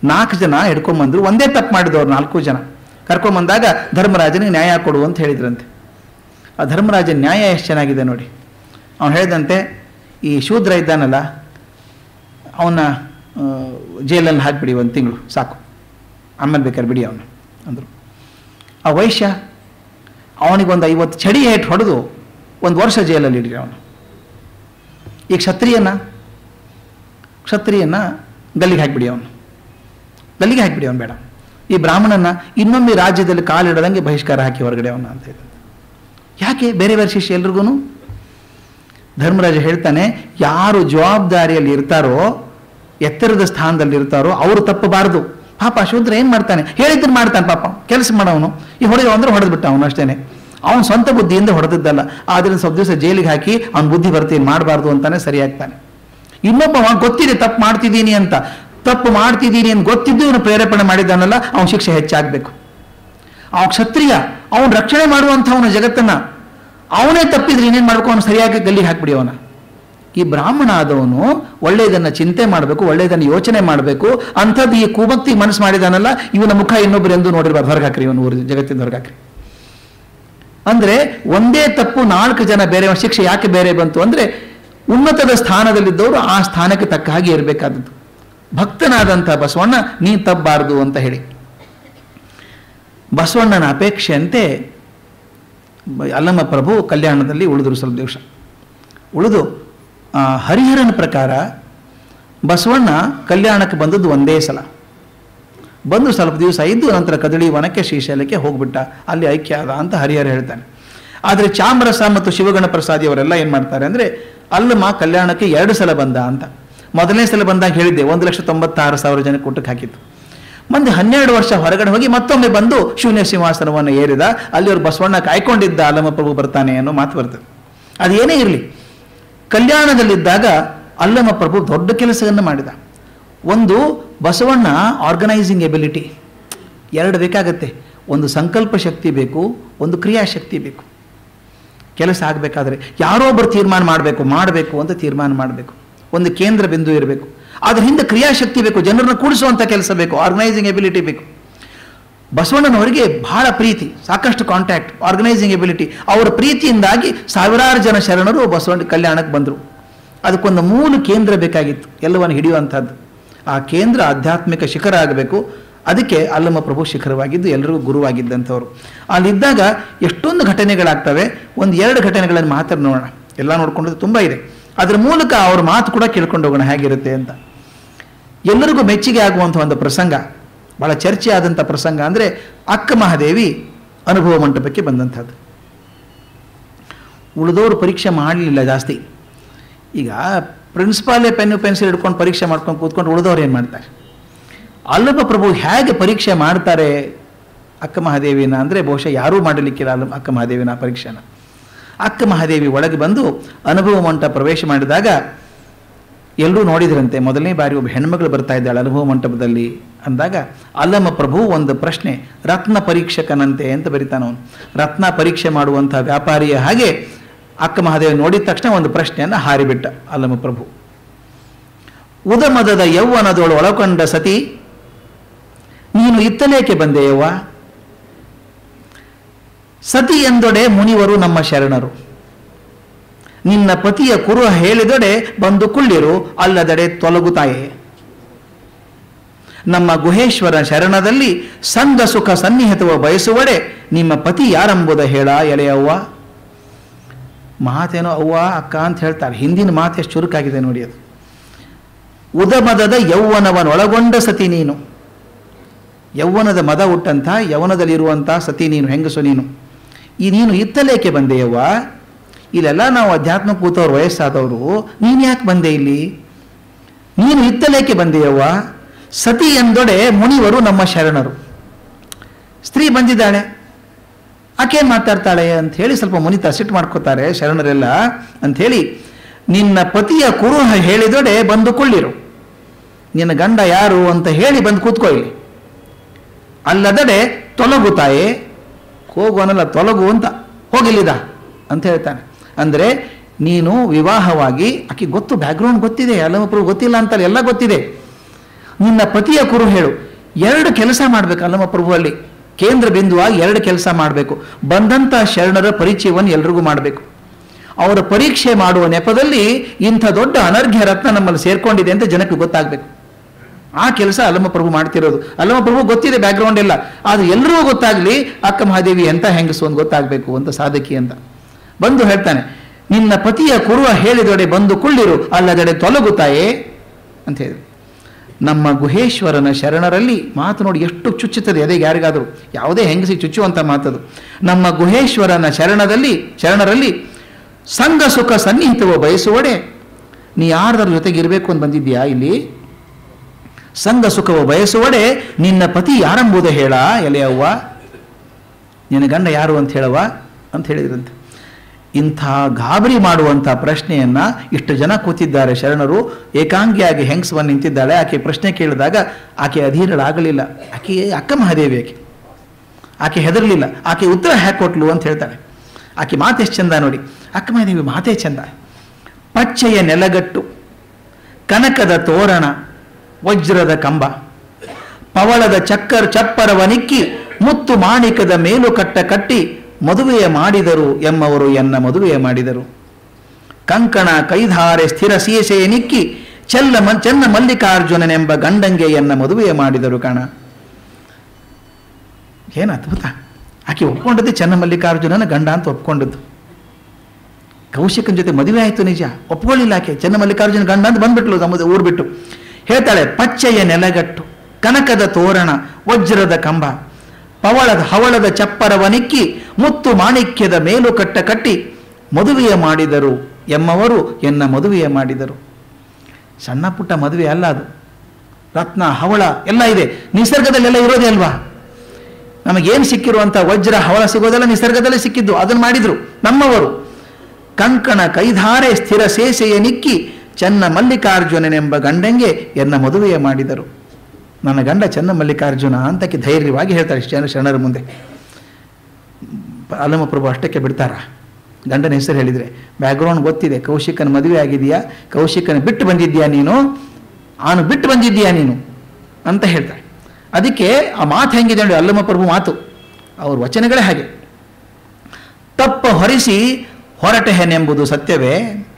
ನಾಲ್ಕು ಜನ ಹಿಡ್ಕೊಂಬಂದ್ರು ಒಂದೇ ತಪ್ಪು ಮಾಡಿದವ್ರು ನಾಲ್ಕು ಜನ ಕರ್ಕೊಂಬಂದಾಗ ಧರ್ಮರಾಜನಿಗೆ ನ್ಯಾಯ ಕೊಡು ಅಂತ ಹೇಳಿದ್ರಂತೆ ಆ ಧರ್ಮರಾಜ ನ್ಯಾಯ ಎಷ್ಟು ಚೆನ್ನಾಗಿದೆ ನೋಡಿ ಅವನು ಹೇಳಿದಂತೆ ಈ ಶೂದ್ರ ಇದ್ದಾನಲ್ಲ ಅವನ್ನ ಜೈಲಲ್ಲಿ ಹಾಕಿಬಿಡಿ ಒಂದು ತಿಂಗಳು ಸಾಕು ಆಮೇಲೆ ಬೇಕಾದ್ರೆ ಬಿಡಿ ಅವನು ಅಂದರು ಆ ವೈಶ್ಯ ಅವನಿಗೊಂದು ಐವತ್ತು ಚಡಿ ಏಟು ಹೊಡೆದು ಒಂದು ವರ್ಷ ಜೈಲಲ್ಲಿ ಇಡ್ರಿ ಅವನು ಈ ಕ್ಷತ್ರಿಯನ ಕ್ಷತ್ರಿಯನ ಗಲ್ಲಿಗೆ ಹಾಕಿಬಿಡಿ ಅವನು ಗಲ್ಲಿಗೆ ಹಾಕಿಬಿಡಿ ಅವನು ಬೇಡ ಈ ಬ್ರಾಹ್ಮಣನ ಇನ್ನೊಮ್ಮೆ ರಾಜ್ಯದಲ್ಲಿ ಕಾಲಿಡದಂಗೆ ಬಹಿಷ್ಕಾರ ಹಾಕಿ ಹೊರಗಡೆ ಅವನ ಅಂತ ಹೇಳಿದ ಯಾಕೆ ಬೇರೆ ಬೇರೆ ಶಿಷ್ಯ ಎಲ್ರಿಗೂ ಧರ್ಮರಾಜ ಹೇಳ್ತಾನೆ ಯಾರು ಜವಾಬ್ದಾರಿಯಲ್ಲಿ ಇರ್ತಾರೋ ಎತ್ತರದ ಸ್ಥಾನದಲ್ಲಿ ಇರ್ತಾರೋ ಅವರು ತಪ್ಪಬಾರದು ಪಾಪ ಶೂದ್ರ ಏನು ಮಾಡ್ತಾನೆ ಹೇಳಿದ್ರು ಮಾಡ್ತಾನೆ ಪಾಪ ಕೆಲಸ ಮಾಡವನು ಈ ಹೊಡೆಯೋ ಅಂದ್ರೆ ಹೊಡೆದ್ಬಿಟ್ಟ ಅವನು ಅಷ್ಟೇನೆ ಅವನು ಸ್ವಂತ ಬುದ್ಧಿಯಿಂದ ಹೊಡೆದಿದ್ದಲ್ಲ ಆದ್ರಿಂದ ಸ್ವಲ್ಪ ದಿವಸ ಜೈಲಿಗೆ ಹಾಕಿ ಅವ್ನ ಬುದ್ಧಿ ಬರ್ತೀನಿ ಮಾಡಬಾರ್ದು ಅಂತಾನೆ ಸರಿಯಾಗ್ತಾನೆ ಇನ್ನೊಬ್ಬ ಅವ್ನ್ ಗೊತ್ತಿದೆ ತಪ್ಪು ಮಾಡ್ತಿದ್ದೀನಿ ಅಂತ ತಪ್ಪು ಮಾಡ್ತಿದ್ದೀನಿ ಅಂತ ಗೊತ್ತಿದ್ದು ಇವನು ಪ್ರೇರೇಪಣೆ ಮಾಡಿದ್ದಾನಲ್ಲ ಅವನ ಶಿಕ್ಷೆ ಹೆಚ್ಚಾಗಬೇಕು ಅವನ ಕ್ಷತ್ರಿಯ ಅವನು ರಕ್ಷಣೆ ಮಾಡುವಂಥವನ ಜಗತ್ತನ್ನ ಅವನೇ ತಪ್ಪಿದ್ರೆ ಇನ್ನೇನು ಮಾಡ್ಬೇಕು ಅವನು ಸರಿಯಾಗಿ ಗಲ್ಲಿಗೆ ಹಾಕ್ಬಿಡಿ ಅವನ ಈ ಬ್ರಾಹ್ಮಣ ಆದವನು ಒಳ್ಳೆಯದನ್ನ ಚಿಂತೆ ಮಾಡಬೇಕು ಒಳ್ಳೆಯದನ್ನು ಯೋಚನೆ ಮಾಡಬೇಕು ಅಂಥದ್ದು ಈ ಕೂಭಕ್ತಿ ಮನಸ್ಸು ಮಾಡಿದಾನಲ್ಲ ಇವನ ಮುಖ ಇನ್ನೊಬ್ಬರು ಎಂದು ನೋಡಿರ್ಬಾರ್ದು ಹೊರಗೆ ಹಾಕ್ರಿ ಇವನು ಊರು ಜಗತ್ತಿನ ಹೊರಗೆ ಹಾಕ್ರಿ ಅಂದ್ರೆ ಒಂದೇ ತಪ್ಪು ನಾಲ್ಕು ಜನ ಬೇರೆ ಶಿಕ್ಷೆ ಯಾಕೆ ಬೇರೆ ಬಂತು ಅಂದ್ರೆ ಉನ್ನತದ ಸ್ಥಾನದಲ್ಲಿದ್ದವರು ಆ ಸ್ಥಾನಕ್ಕೆ ತಕ್ಕ ಹಾಗೆ ಇರಬೇಕಾದದ್ದು ಭಕ್ತನಾದಂಥ ಬಸವಣ್ಣ ನೀ ತಪ್ಪಬಾರದು ಅಂತ ಹೇಳಿ ಬಸವಣ್ಣನ ಅಪೇಕ್ಷೆಯಂತೆ ಬ- ಅಲ್ಲಮ್ಮ ಪ್ರಭು ಕಲ್ಯಾಣದಲ್ಲಿ ಉಳಿದ್ರು ಸ್ವಲ್ಪ ದಿವಸ ಉಳಿದು ಆ, ಹರಿಹರನ ಪ್ರಕಾರ ಬಸವಣ್ಣ ಕಲ್ಯಾಣಕ್ಕೆ ಬಂದದ್ದು ಒಂದೇ ಸಲ ಬಂದು ಸ್ವಲ್ಪ ದಿವಸ ಇದ್ದು ನಂತರ ಕದಳಿ ವನಕ್ಕೆ ಶ್ರೀಶೈಲಕ್ಕೆ ಹೋಗ್ಬಿಟ್ಟ ಅಲ್ಲಿ ಐಕ್ಯ ಆದ ಅಂತ ಹರಿಹರ ಹೇಳ್ತಾನೆ ಆದರೆ ಚಾಮರಸ ಮತ್ತು ಶಿವಗಣ ಪ್ರಸಾದಿ ಅವರೆಲ್ಲ ಏನು ಮಾಡ್ತಾರೆ ಅಂದರೆ ಅಲ್ಲಮ್ಮ ಕಲ್ಯಾಣಕ್ಕೆ ಎರಡು ಸಲ ಬಂದ ಅಂತ ಮೊದಲನೇ ಸಲ ಬಂದಾಗ ಹೇಳಿದ್ದೆ ಒಂದು ಲಕ್ಷ ತೊಂಬತ್ತಾರು ಸಾವಿರ ಜನಕ್ಕೆ ಊಟಕ್ಕೆ ಹಾಕಿತ್ತು ಮಂದಿ ಹನ್ನೆರಡು ವರ್ಷ ಹೊರಗಡೆ ಹೋಗಿ ಮತ್ತೊಮ್ಮೆ ಬಂದು ಶೂನ್ಯ ಸಿಂಹಾಸನವನ್ನು ಏರಿದ ಅಲ್ಲಿ ಅವ್ರು ಬಸವಣ್ಣ ಕಾಯ್ಕೊಂಡಿದ್ದ ಅಲ್ಲಮ್ಮ ಪ್ರಭು ಬರ್ತಾನೆ ಅನ್ನೋ ಮಾತು ಬರ್ತದೆ ಅದೇನೇ ಇರಲಿ ಕಲ್ಯಾಣದಲ್ಲಿದ್ದಾಗ ಅಲ್ಲಮ್ಮ ಪ್ರಭು ದೊಡ್ಡ ಕೆಲಸವನ್ನು ಮಾಡಿದ ಒಂದು ಬಸವಣ್ಣ ಆರ್ಗನೈಸಿಂಗ್ ಎಬಿಲಿಟಿ ಎರಡು ಬೇಕಾಗತ್ತೆ ಒಂದು ಸಂಕಲ್ಪ ಶಕ್ತಿ ಬೇಕು ಒಂದು ಕ್ರಿಯಾಶಕ್ತಿ ಬೇಕು ಕೆಲಸ ಆಗಬೇಕಾದ್ರೆ ಯಾರೋ ಒಬ್ಬರು ತೀರ್ಮಾನ ಮಾಡಬೇಕು ಮಾಡಬೇಕು ಅಂತ ತೀರ್ಮಾನ ಮಾಡಬೇಕು ಒಂದು ಕೇಂದ್ರ ಬಿಂದು ಇರಬೇಕು ಅದ್ರ ಹಿಂದೆ ಕ್ರಿಯಾಶಕ್ತಿ ಬೇಕು ಜನರನ್ನ ಕೂಡಿಸುವಂಥ ಕೆಲಸ ಬೇಕು ಆರ್ಗನೈಸಿಂಗ್ ಎಬಿಲಿಟಿ ಬೇಕು ಬಸವಣ್ಣನವರಿಗೆ ಬಹಳ ಪ್ರೀತಿ ಸಾಕಷ್ಟು ಕಾಂಟ್ಯಾಕ್ಟ್ ಆರ್ಗನೈಸಿಂಗ್ ಎಬಿಲಿಟಿ ಅವರ ಪ್ರೀತಿಯಿಂದಾಗಿ ಸಾವಿರಾರು ಜನ ಶರಣರು ಬಸವಣ್ಣ ಕಲ್ಯಾಣಕ್ಕೆ ಬಂದರು ಅದಕ್ಕೊಂದು ಮೂಲ ಕೇಂದ್ರ ಬೇಕಾಗಿತ್ತು ಎಲ್ಲವನ್ನು ಹಿಡಿಯುವಂಥದ್ದು ಆ ಕೇಂದ್ರ ಆಧ್ಯಾತ್ಮಿಕ ಶಿಖರ ಆಗಬೇಕು ಅದಕ್ಕೆ ಅಲ್ಲಮ್ಮ ಪ್ರಭು ಶಿಖರವಾಗಿದ್ದು ಎಲ್ಲರಿಗೂ ಗುರುವಾಗಿದ್ದಂಥವ್ರು ಅಲ್ಲಿದ್ದಾಗ ಎಷ್ಟೊಂದು ಘಟನೆಗಳಾಗ್ತವೆ ಒಂದು ಎರಡು ಘಟನೆಗಳನ್ನು ಮಾತ್ರ ನೋಡೋಣ ಎಲ್ಲ ನೋಡ್ಕೊಂಡ್ರೆ ತುಂಬ ಇದೆ ಅದರ ಮೂಲಕ ಅವ್ರ ಮಾತು ಕೂಡ ಕೇಳ್ಕೊಂಡು ಹೋಗೋಣ ಹೇಗಿರುತ್ತೆ ಅಂತ ಎಲ್ಲರಿಗೂ ಮೆಚ್ಚುಗೆ ಆಗುವಂಥ ಒಂದು ಪ್ರಸಂಗ ಬಹಳ ಚರ್ಚೆ ಆದಂಥ ಪ್ರಸಂಗ ಅಂದರೆ ಅಕ್ಕ ಮಹಾದೇವಿ ಅನುಭವ ಮಂಟಪಕ್ಕೆ ಬಂದಂಥದ್ದು ಉಳಿದವರು ಪರೀಕ್ಷೆ ಮಾಡಲಿಲ್ಲ ಜಾಸ್ತಿ ಈಗ ಪ್ರಿನ್ಸಿಪಾಲೇ ಪೆನ್ನು ಪೆನ್ಸಿಲ್ ಹಿಡ್ಕೊಂಡು ಪರೀಕ್ಷೆ ಮಾಡ್ಕೊಂಡು ಕೂತ್ಕೊಂಡು ಉಳಿದವ್ರು ಏನು ಮಾಡ್ತಾರೆ ಅಲ್ಲಪ್ಪ ಪ್ರಭು ಹೇಗೆ ಪರೀಕ್ಷೆ ಮಾಡ್ತಾರೆ ಅಕ್ಕ ಮಹಾದೇವಿನ ಅಂದರೆ ಬಹುಶಃ ಯಾರೂ ಮಾಡಲಿಕ್ಕಿಲ್ಲ ಅಲ್ಲ ಅಕ್ಕ ಮಹಾದೇವಿನ ಆ ಪರೀಕ್ಷೆನ ಅಕ್ಕ ಮಹಾದೇವಿ ಒಳಗೆ ಬಂದು ಅನುಭವ ಮಂಟಪ ಪ್ರವೇಶ ಮಾಡಿದಾಗ ಎಲ್ಲರೂ ನೋಡಿದ್ರಂತೆ ಮೊದಲನೇ ಬಾರಿ ಒಬ್ಬ ಹೆಣ್ಮಗಳು ಬರ್ತಾ ಇದ್ದಾಳೆ ಅನುಭವ ಮಂಟಪದಲ್ಲಿ ಅಂದಾಗ ಅಲ್ಲಮ್ಮ ಪ್ರಭು ಒಂದು ಪ್ರಶ್ನೆ ರತ್ನ ಪರೀಕ್ಷಕನಂತೆ ಅಂತ ಬರಿತಾನವನು ರತ್ನ ಪರೀಕ್ಷೆ ಮಾಡುವಂಥ ವ್ಯಾಪಾರಿಯ ಹಾಗೆ ಅಕ್ಕ ಮಹಾದೇವಿ ನೋಡಿದ ತಕ್ಷಣ ಒಂದು ಪ್ರಶ್ನೆಯನ್ನು ಹಾರಿಬಿಟ್ಟ ಅಲ್ಲಮ್ಮ ಪ್ರಭು ಉದಮದದ ಯೌವನದೊಳು ಒಳಗೊಂಡ ಸತಿ ನೀನು ಇತ್ತಲೇಕೆ ಬಂದೆಯವ್ವ ಸತಿ ಎಂದೊಡೆ ಮುನಿವರು ನಮ್ಮ ಶರಣರು ನಿನ್ನ ಪತಿಯ ಕುರುಹ ಹೇಳಿದೊಡೆ ಬಂದು ಕುಳ್ಳಿರು ಅಲ್ಲದಡೆ ತೊಲಗುತ್ತಾಯೆ ನಮ್ಮ ಗುಹೇಶ್ವರ ಶರಣದಲ್ಲಿ ಸಂಘ ಸುಖ ಸನ್ನಿಹಿತವ ಬಯಸುವಡೆ ನಿಮ್ಮ ಪತಿ ಯಾರೆಂಬುದ ಹೇಳ ಎಳೆಯವ್ವ ಮಾತೇನೋ ಅವ್ವ ಅಕ್ಕ ಅಂತ ಹೇಳ್ತಾರೆ ಹಿಂದಿನ ಮಾತು ಎಷ್ಟು ಚುರುಕಾಗಿದೆ ನೋಡಿ ಅದು ಉದಮದದ ಯೌವನವನ್ನೊಳಗೊಂಡ ಸತಿ ನೀನು ಯೌವನದ ಮದ ಹುಟ್ಟಂಥ ಯೌವನದಲ್ಲಿರುವಂಥ ಸತಿ ನೀನು ಹೆಂಗಸು ನೀನು ಈ ನೀನು ಇತ್ತಲೇಕೆ ಬಂದೆಯವ್ವ ಇಲ್ಲೆಲ್ಲ ನಾವು ಅಧ್ಯಾತ್ಮ ಕೂತವ್ರು ವಯಸ್ಸಾದವರು ನೀನು ಯಾಕೆ ಬಂದೆ ಇಲ್ಲಿ ನೀನು ಇತ್ತಲೇಕೆ ಬಂದೆಯವ್ವ ಸತಿ ಎಂದೊಡೆ ಮುನಿವರು ನಮ್ಮ ಶರಣರು ಸ್ತ್ರೀ ಬಂದಿದ್ದಾಳೆ ಆಕೇನು ಮಾತಾಡ್ತಾಳೆ ಅಂತ ಹೇಳಿ ಸ್ವಲ್ಪ ಮುನಿತ ಸಿಟ್ಟು ಮಾಡ್ಕೋತಾರೆ ಶರಣರೆಲ್ಲ ಅಂಥೇಳಿ ನಿನ್ನ ಪತಿಯ ಕುರುಹ ಹೇಳಿದೊಡೆ ಬಂದು ಕೊಳ್ಳಿರು ನಿನ್ನ ಗಂಡ ಯಾರು ಅಂತ ಹೇಳಿ ಬಂದು ಕೂತ್ಕೋ ಇಲ್ಲಿ ಅಲ್ಲದಡೆ ತೊಲಗು ತಾಯೇ ಹೋಗು ಅನ್ನಲ್ಲ ತೊಲಗು ಅಂತ ಹೋಗಿಲ್ಲಿದ ಅಂತ ಹೇಳ್ತಾನೆ ಅಂದರೆ ನೀನು ವಿವಾಹವಾಗಿ ಆಕೆ ಗೊತ್ತು ಬ್ಯಾಕ್ಗ್ರೌಂಡ್ ಗೊತ್ತಿದೆ ಎಲ್ಲಪ್ಪ ಗೊತ್ತಿಲ್ಲ ಅಂತಲ್ಲ ಎಲ್ಲ ಗೊತ್ತಿದೆ ನಿನ್ನ ಪತಿಯ ಕುರು ಹೇಳು ಎರಡು ಕೆಲಸ ಮಾಡಬೇಕು ಅಲ್ಲಮ್ಮ ಪ್ರಭು ಅಲ್ಲಿ ಕೇಂದ್ರ ಬಿಂದುವಾಗಿ ಎರಡು ಕೆಲಸ ಮಾಡಬೇಕು ಬಂದಂಥ ಶರಣರ ಪರಿಚಯವನ್ನು ಎಲ್ರಿಗೂ ಮಾಡಬೇಕು ಅವರ ಪರೀಕ್ಷೆ ಮಾಡುವ ನೆಪದಲ್ಲಿ ಇಂಥ ದೊಡ್ಡ ಅನರ್ಘ್ಯ ರತ್ನ ನಮ್ಮಲ್ಲಿ ಸೇರ್ಕೊಂಡಿದೆ ಅಂತ ಜನಕ್ಕೆ ಗೊತ್ತಾಗಬೇಕು ಆ ಕೆಲಸ ಅಲ್ಲಮ್ಮ ಪ್ರಭು ಮಾಡ್ತಿರೋದು ಅಲ್ಲಮ್ಮ ಪ್ರಭು ಗೊತ್ತಿದೆ ಬ್ಯಾಕ್ಗ್ರೌಂಡ್ ಎಲ್ಲ ಆದ್ರೆ ಎಲ್ಲರಿಗೂ ಗೊತ್ತಾಗ್ಲಿ ಅಕ್ಕ ಮಹಾದೇವಿ ಎಂತ ಹೆಂಗಸು ಅಂತ ಗೊತ್ತಾಗಬೇಕು ಅಂತ ಸಾಧಕಿ ಅಂತ ಬಂದು ಹೇಳ್ತಾನೆ ನಿನ್ನ ಪತಿಯ ಕುರುವ ಹೇಳಿದೊಡೆ ಬಂದು ಕುಳ್ಳಿರು ಅಲ್ಲದೆಡೆ ತೊಲಗುತ್ತಾಯೇ ಅಂತ ಹೇಳಿದ್ರು ನಮ್ಮ ಗುಹೇಶ್ವರನ ಶರಣರಲ್ಲಿ ಮಾತು ನೋಡಿ ಎಷ್ಟು ಚುಚ್ಚುತ್ತದೆ ಅದೇ ಯಾರಿಗಾದರೂ ಯಾವುದೇ ಹೆಂಗಸಿ ಚುಚ್ಚುವಂಥ ಮಾತದು ನಮ್ಮ ಗುಹೇಶ್ವರನ ಶರಣದಲ್ಲಿ ಶರಣರಲ್ಲಿ ಸಂಘ ಸುಖ ಸನ್ನಿಹಿತವ ಬಯಸುವಡೆ ನೀ ಯಾರ್ದರ ಜೊತೆಗೆ ಇರಬೇಕು ಅಂತ ಬಂದಿದ್ಯಾ ಇಲ್ಲಿ ಸಂಘ ಸುಖವ ಬಯಸುವಡೆ ನಿನ್ನ ಪತಿ ಯಾರೆಂಬುದು ಹೇಳ ಎಲೆಯವ್ವ ನಿನ್ನ ಗಂಡ ಯಾರು ಅಂತ ಹೇಳವ ಅಂತ ಹೇಳಿದ್ರಂತೆ ಇಂಥ ಗಾಬರಿ ಮಾಡುವಂಥ ಪ್ರಶ್ನೆಯನ್ನ ಇಷ್ಟು ಜನ ಕೂತಿದ್ದಾರೆ ಶರಣರು ಏಕಾಂಗಿಯಾಗಿ ಹೆಂಗಸವನ್ನು ನಿಂತಿದ್ದಾಳೆ ಆಕೆ ಪ್ರಶ್ನೆ ಕೇಳಿದಾಗ ಆಕೆ ಅಧೀರಳಾಗಲಿಲ್ಲ ಆಕೆ ಅಕ್ಕ ಮಹಾದೇವಿ ಆಕೆ ಆಕೆ ಹೆದರಲಿಲ್ಲ ಆಕೆ ಉತ್ತರ ಹಾಕೊಟ್ಲು ಅಂತ ಹೇಳ್ತಾಳೆ ಆಕೆ ಮಾತೆಷ್ಟು ಚಂದ ನೋಡಿ ಅಕ್ಕ ಮಹಾದೇವಿ ಮಾತೇ ಚಂದ ಪಚ್ಚೆಯ ನೆಲಗಟ್ಟು ಕನಕದ ತೋರಣ ವಜ್ರದ ಕಂಬ ಪವಳದ ಚಕ್ಕರ್ ಚಪ್ಪರವನಿಕ್ಕಿ ಮುತ್ತು ಮಾಣಿಕದ ಮೇಲು ಕಟ್ಟ ಕಟ್ಟಿ ಮದುವೆಯ ಮಾಡಿದರು ಎಮ್ಮವರು ಎನ್ನ ಮದುವೆಯ ಮಾಡಿದರು ಕಂಕಣ ಕೈಧಾರೆ ಸ್ಥಿರ ಸೀಸೆಯ ನಿಕ್ಕಿ ಚೆಲ್ಲ ಮ ಚೆನ್ನ ಮಲ್ಲಿಕಾರ್ಜುನನೆಂಬ ಗಂಡಂಗೆ ಎನ್ನ ಮದುವೆಯ ಮಾಡಿದರು ಕಣ ಏನು ಅದ್ಭುತ ಆಕೆ ಒಪ್ಕೊಂಡದ್ದೇ ಚೆನ್ನ ಮಲ್ಲಿಕಾರ್ಜುನನ ಗಂಡ ಅಂತ ಒಪ್ಕೊಂಡದ್ದು ಕೌಶಿಕನ ಜೊತೆ ಮದುವೆ ಆಯಿತು ನಿಜ ಒಪ್ಕೊಳ್ಳಿಲ್ಲ ಆಕೆ ಚೆನ್ನ ಮಲ್ಲಿಕಾರ್ಜುನ ಗಂಡ ಅಂತ ಬಂದ್ಬಿಟ್ಲು ಸಮುದ್ರ ಊರು ಬಿಟ್ಟು ಹೇಳ್ತಾಳೆ ಪಚ್ಚೆಯ ನೆಲಗಟ್ಟು ಕನಕದ ತೋರಣ ವಜ್ರದ ಕಂಬ ಪವಳದ ಹವಳದ ಚಪ್ಪರವನಿಕ್ಕಿ ಮುತ್ತು ಮಾಣಿಕ್ಯದ ಮೇಲು ಕಟ್ಟ ಕಟ್ಟಿ ಮದುವೆಯ ಮಾಡಿದರು ಎಮ್ಮವರು ಎನ್ನ ಮದುವೆಯ ಮಾಡಿದರು ಸಣ್ಣ ಪುಟ್ಟ ಮದುವೆ ಅಲ್ಲ ಅದು ರತ್ನ ಹವಳ ಎಲ್ಲ ಇದೆ ನಿಸರ್ಗದಲ್ಲೆಲ್ಲ ಇರೋದೇ ಅಲ್ವಾ ನಮಗೇನು ಸಿಕ್ಕಿರುವಂಥ ವಜ್ರ ಹವಳ ಸಿಗೋದೆಲ್ಲ ನಿಸರ್ಗದಲ್ಲೇ ಸಿಕ್ಕಿದ್ದು ಅದನ್ನು ಮಾಡಿದ್ರು ನಮ್ಮವರು ಕಂಕಣ ಕೈಧಾರೆ ಸ್ಥಿರ ಸೇಸೆಯ ನಿಕ್ಕಿ ಚೆನ್ನ ಮಲ್ಲಿಕಾರ್ಜುನನೆಂಬ ಗಂಡಂಗೆ ಎನ್ನ ಮದುವೆಯ ಮಾಡಿದರು ನನ್ನ ಗಂಡ ಚೆನ್ನ ಮಲ್ಲಿಕಾರ್ಜುನ ಅಂತಕ್ಕೆ ಧೈರ್ಯವಾಗಿ ಹೇಳ್ತಾರೆ ಶರಣ ಶರಣರ ಮುಂದೆ ಅಲ್ಲಮ್ಮ ಪ್ರಭು ಅಷ್ಟಕ್ಕೆ ಬಿಡ್ತಾರ ಗಂಡನ ಹೆಸರು ಹೇಳಿದರೆ ಬ್ಯಾಕ್ಗ್ರೌಂಡ್ ಗೊತ್ತಿದೆ ಕೌಶಿಕನ ಮದುವೆ ಆಗಿದೆಯಾ ಕೌಶಿಕನ ಬಿಟ್ಟು ಬಂದಿದ್ಯಾ ನೀನು ಅವನು ಬಿಟ್ಟು ಬಂದಿದ್ದೀಯಾ ನೀನು ಅಂತ ಹೇಳ್ತಾರೆ ಅದಕ್ಕೆ ಆ ಮಾತು ಹೆಂಗಿದೆ ನೋಡಿ ಅಲ್ಲಮ್ಮ ಪ್ರಭು ಮಾತು ಅವ್ರ ವಚನಗಳೇ ಹಾಗೆ ತಪ್ಪ ಹೊರಿಸಿ ಹೊರಟೆಹೆನೆಂಬುದು ಸತ್ಯವೇ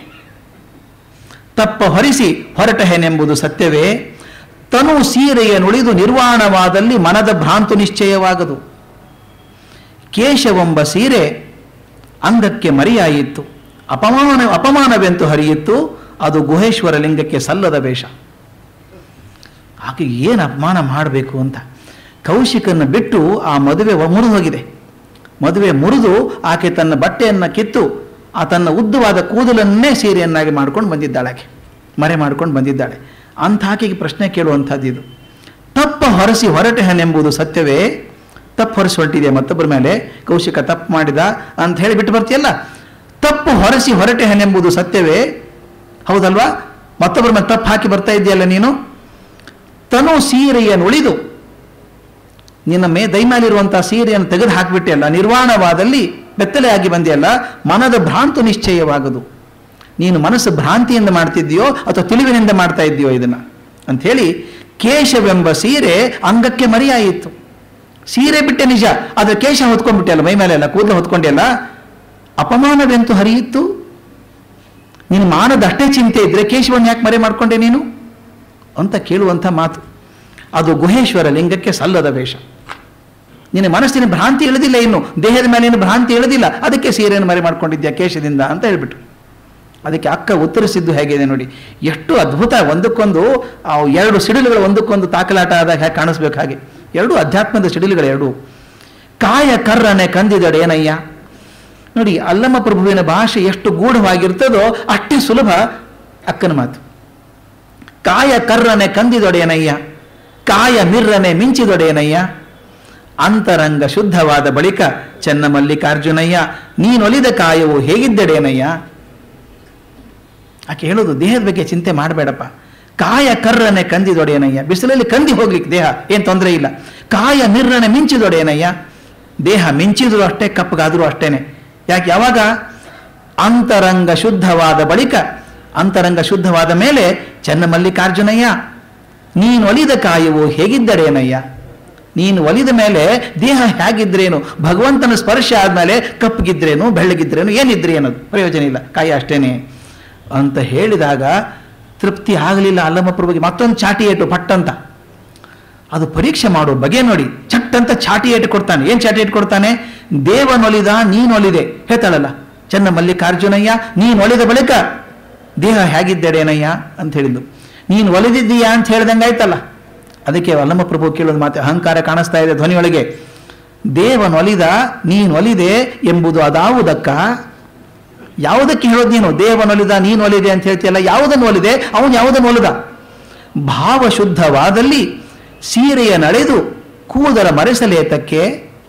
ತಪ್ಪ ಹೊರಿಸಿ ಹೊರಟೆಹೆನೆಂಬುದು ಸತ್ಯವೇ ತನು ಸೀರೆಯ ನುಳಿದು ನಿರ್ವಾಣವಾದಲ್ಲಿ ಮನದ ಭ್ರಾಂತು ನಿಶ್ಚಯವಾಗದು ಕೇಶವೆಂಬ ಸೀರೆ ಅಂಗಕ್ಕೆ ಮರಿಯಾಯಿತ್ತು ಅಪಮಾನ ಅಪಮಾನವೆಂತು ಹರಿಯಿತ್ತು ಅದು ಗುಹೇಶ್ವರ ಲಿಂಗಕ್ಕೆ ಸಲ್ಲದ ವೇಷ ಆಕೆ ಏನು ಅಪಮಾನ ಮಾಡಬೇಕು ಅಂತ ಕೌಶಿಕನ ಬಿಟ್ಟು ಆ ಮದುವೆ ಮುರಿದು ಹೋಗಿದೆ ಮದುವೆ ಮುರಿದು ಆಕೆ ತನ್ನ ಬಟ್ಟೆಯನ್ನು ಕಿತ್ತು ಆ ತನ್ನ ಉದ್ದವಾದ ಕೂದಲನ್ನೇ ಸೀರೆಯನ್ನಾಗಿ ಮಾಡ್ಕೊಂಡು ಬಂದಿದ್ದಾಳೆ ಆಕೆ ಮರೆ ಮಾಡ್ಕೊಂಡು ಬಂದಿದ್ದಾಳೆ ಅಂಥ ಆಕೆಗೆ ಪ್ರಶ್ನೆ ಕೇಳುವಂಥದ್ದು ಇದು ತಪ್ಪ ಹೊರಸಿ ಹೊರಟೆಹನೆಂಬುದು ಸತ್ಯವೇ ತಪ್ಪು ಹೊರಸಿ ಹೊರಟಿದೆ ಮತ್ತೊಬ್ಬರ ಮೇಲೆ ಕೌಶಿಕ ತಪ್ಪು ಮಾಡಿದ ಅಂತ ಹೇಳಿ ಬಿಟ್ಟು ಬರ್ತೀಯಲ್ಲ ತಪ್ಪು ಹೊರಸಿ ಹೊರಟೆಹನೆಂಬುದು ಸತ್ಯವೇ ಹೌದಲ್ವಾ ಮತ್ತೊಬ್ಬರ ಮೇಲೆ ತಪ್ಪು ಹಾಕಿ ಬರ್ತಾ ಇದೆಯಲ್ಲ ನೀನು ತನು ಸೀರೆಯನ್ನುಳಿದು ನಿನ್ನ ಮೇ ದೈಮ್ಯಾಲಿರುವಂತಹ ಸೀರೆಯನ್ನು ತೆಗೆದು ಹಾಕಿಬಿಟ್ಟೆಯಲ್ಲ ನಿರ್ವಾಣವಾದಲ್ಲಿ ಬೆತ್ತಲೆಯಾಗಿ ಬಂದೆಯಲ್ಲ ಮನದ ಭ್ರಾಂತು ನಿಶ್ಚಯವಾಗದು ನೀನು ಮನಸ್ಸು ಭ್ರಾಂತಿಯಿಂದ ಮಾಡ್ತಿದ್ದೀಯೋ ಅಥವಾ ತಿಳಿವಿನಿಂದ ಮಾಡ್ತಾ ಇದ್ದೀಯೋ ಇದನ್ನ ಅಂಥೇಳಿ ಕೇಶವೆಂಬ ಸೀರೆ ಅಂಗಕ್ಕೆ ಮರಿಯಾಯಿತು ಸೀರೆ ಬಿಟ್ಟೆ ನಿಜ ಆದರೆ ಕೇಶ ಹೊತ್ಕೊಂಡ್ಬಿಟ್ಟೆಲ್ಲ ಮೈ ಮೇಲೆಲ್ಲ ಕೂದಲು ಹೊತ್ಕೊಂಡೆಲ್ಲ ಅಪಮಾನವೆಂತು ಹರಿಯಿತ್ತು ನೀನು ಮಾನದ ಅಷ್ಟೇ ಚಿಂತೆ ಇದ್ರೆ ಕೇಶವನ್ನು ಯಾಕೆ ಮರೆ ಮಾಡ್ಕೊಂಡೆ ನೀನು ಅಂತ ಕೇಳುವಂಥ ಮಾತು ಅದು ಗುಹೇಶ್ವರ ಲಿಂಗಕ್ಕೆ ಸಲ್ಲದ ವೇಷ ನಿನ್ನ ಮನಸ್ಸಿನ ಭ್ರಾಂತಿ ಇಳಿದಿಲ್ಲ ಇನ್ನು ದೇಹದ ಮೇಲೆ ನೀನು ಭ್ರಾಂತಿ ಇಳಿದಿಲ್ಲ ಅದಕ್ಕೆ ಸೀರೆಯನ್ನು ಮರೆ ಮಾಡ್ಕೊಂಡಿದ್ಯಾ ಕೇಶದಿಂದ ಅಂತ ಹೇಳ್ಬಿಟ್ಟು ಅದಕ್ಕೆ ಅಕ್ಕ ಉತ್ತರಿಸಿದ್ದು ಹೇಗಿದೆ ನೋಡಿ ಎಷ್ಟು ಅದ್ಭುತ ಒಂದಕ್ಕೊಂದು ಆ ಎರಡು ಸಿಡಿಲುಗಳು ಒಂದಕ್ಕೊಂದು ತಾಕಲಾಟ ಆದಾಗ ಹೇಗೆ ಕಾಣಿಸ್ಬೇಕು ಹಾಗೆ ಎರಡು ಅಧ್ಯಾತ್ಮದ ಸಿಡಿಲುಗಳು ಎರಡು ಕಾಯ ಕರ್ರನೆ ಕಂದಿದಡೆ ಏನಯ್ಯ ನೋಡಿ ಅಲ್ಲಮ್ಮ ಪ್ರಭುವಿನ ಭಾಷೆ ಎಷ್ಟು ಗೂಢವಾಗಿರ್ತದೋ ಅಷ್ಟೇ ಸುಲಭ ಅಕ್ಕನ ಮಾತು ಕಾಯ ಕರ್ರನೆ ಕಂದಿದೊಡೆಯನಯ್ಯ ಕಾಯ ಮಿರ್ರನೆ ಮಿಂಚಿದೊಡೆಯನಯ್ಯ ಅಂತರಂಗ ಶುದ್ಧವಾದ ಬಳಿಕ ಚೆನ್ನ ಮಲ್ಲಿಕಾರ್ಜುನಯ್ಯ ನೀನೊಲಿದ ಕಾಯವು ಹೇಗಿದ್ದಡೇನಯ್ಯ ಆಕೆ ಹೇಳೋದು ದೇಹದ ಬಗ್ಗೆ ಚಿಂತೆ ಮಾಡಬೇಡಪ್ಪ ಕಾಯ ಕರ್ರನೆ ಕಂದಿದೊಡೆಯನಯ್ಯ ಬಿಸಿಲಲ್ಲಿ ಕಂದಿ ಹೋಗ್ಲಿಕ್ಕೆ ದೇಹ ಏನು ತೊಂದರೆ ಇಲ್ಲ ಕಾಯ ಮಿರ್ರನೆ ಮಿಂಚಿದೊಡೆಯನಯ್ಯ ದೇಹ ಮಿಂಚಿದ್ರು ಅಷ್ಟೇ ಕಪ್ಪಗಾದರೂ ಅಷ್ಟೇನೆ ಯಾಕೆ ಯಾವಾಗ ಅಂತರಂಗ ಶುದ್ಧವಾದ ಬಳಿಕ ಅಂತರಂಗ ಶುದ್ಧವಾದ ಮೇಲೆ ಚೆನ್ನ ಮಲ್ಲಿಕಾರ್ಜುನಯ್ಯ ನೀನು ಒಲಿದ ಕಾಯವು ಹೇಗಿದ್ದರೇನಯ್ಯ ನೀನು ಒಲಿದ ಮೇಲೆ ದೇಹ ಹೇಗಿದ್ರೇನು ಭಗವಂತನ ಸ್ಪರ್ಶ ಆದಮೇಲೆ ಕಪ್ಪಗಿದ್ರೇನು ಬೆಳ್ಳಗಿದ್ರೇನು ಏನಿದ್ರಿ ಅನ್ನೋದು ಪ್ರಯೋಜನ ಇಲ್ಲ ಕಾಯಿ ಅಷ್ಟೇನೆ ಅಂತ ಹೇಳಿದಾಗ ತೃಪ್ತಿ ಆಗಲಿಲ್ಲ ಅಲ್ಲಮ್ಮ ಪ್ರಭುಗೆ ಮತ್ತೊಂದು ಚಾಟಿ ಏಟು ಪಟ್ಟಂತ ಅದು ಪರೀಕ್ಷೆ ಮಾಡೋ ಬಗೆ ನೋಡಿ ಚಟ್ ಅಂತ ಚಾಟಿ ಏಟು ಕೊಡ್ತಾನೆ ಏನು ಚಾಟಿ ಏಟು ಕೊಡ್ತಾನೆ ದೇವನೊಲಿದ ನೀನೊಲಿದೆ ಹೇಳ್ತಾಳಲ್ಲ ಚೆನ್ನ ಮಲ್ಲಿಕಾರ್ಜುನಯ್ಯ ನೀನು ಒಲಿದ ಬಳಿಕ ದೇಹ ಹೇಗಿದ್ದೇಡೇನಯ್ಯ ಅಂತ ಹೇಳಿದ್ದು ನೀನು ಒಲಿದಿದ್ದೀಯಾ ಅಂತ ಹೇಳ್ದಂಗೆ ಆಯ್ತಲ್ಲ ಅದಕ್ಕೆ ವಲ್ಲಮ್ಮ ಪ್ರಭು ಕೇಳೋದು ಮಾತೆ ಅಹಂಕಾರ ಕಾಣಿಸ್ತಾ ಇದೆ ಧ್ವನಿಯೊಳಗೆ ದೇವನೊಲಿದ ನೀನೊಲಿದೆ ಎಂಬುದು ಅದಾವುದಕ್ಕ ಯಾವುದಕ್ಕೆ ಹೇಳೋದು ನೀನು ದೇವನೊಲಿದ ನೀನು ಒಲಿದೆ ಅಂತ ಹೇಳ್ತೀಯಲ್ಲ ಯಾವುದನ್ನು ಒಲಿದೆ ಅವನು ಯಾವುದನ್ನು ಒಲಿದ ಭಾವ ಶುದ್ಧವಾದಲ್ಲಿ ಸೀರೆಯ ನಡೆದು ಕೂದಲ ಮರೆಸಲೇತಕ್ಕೆ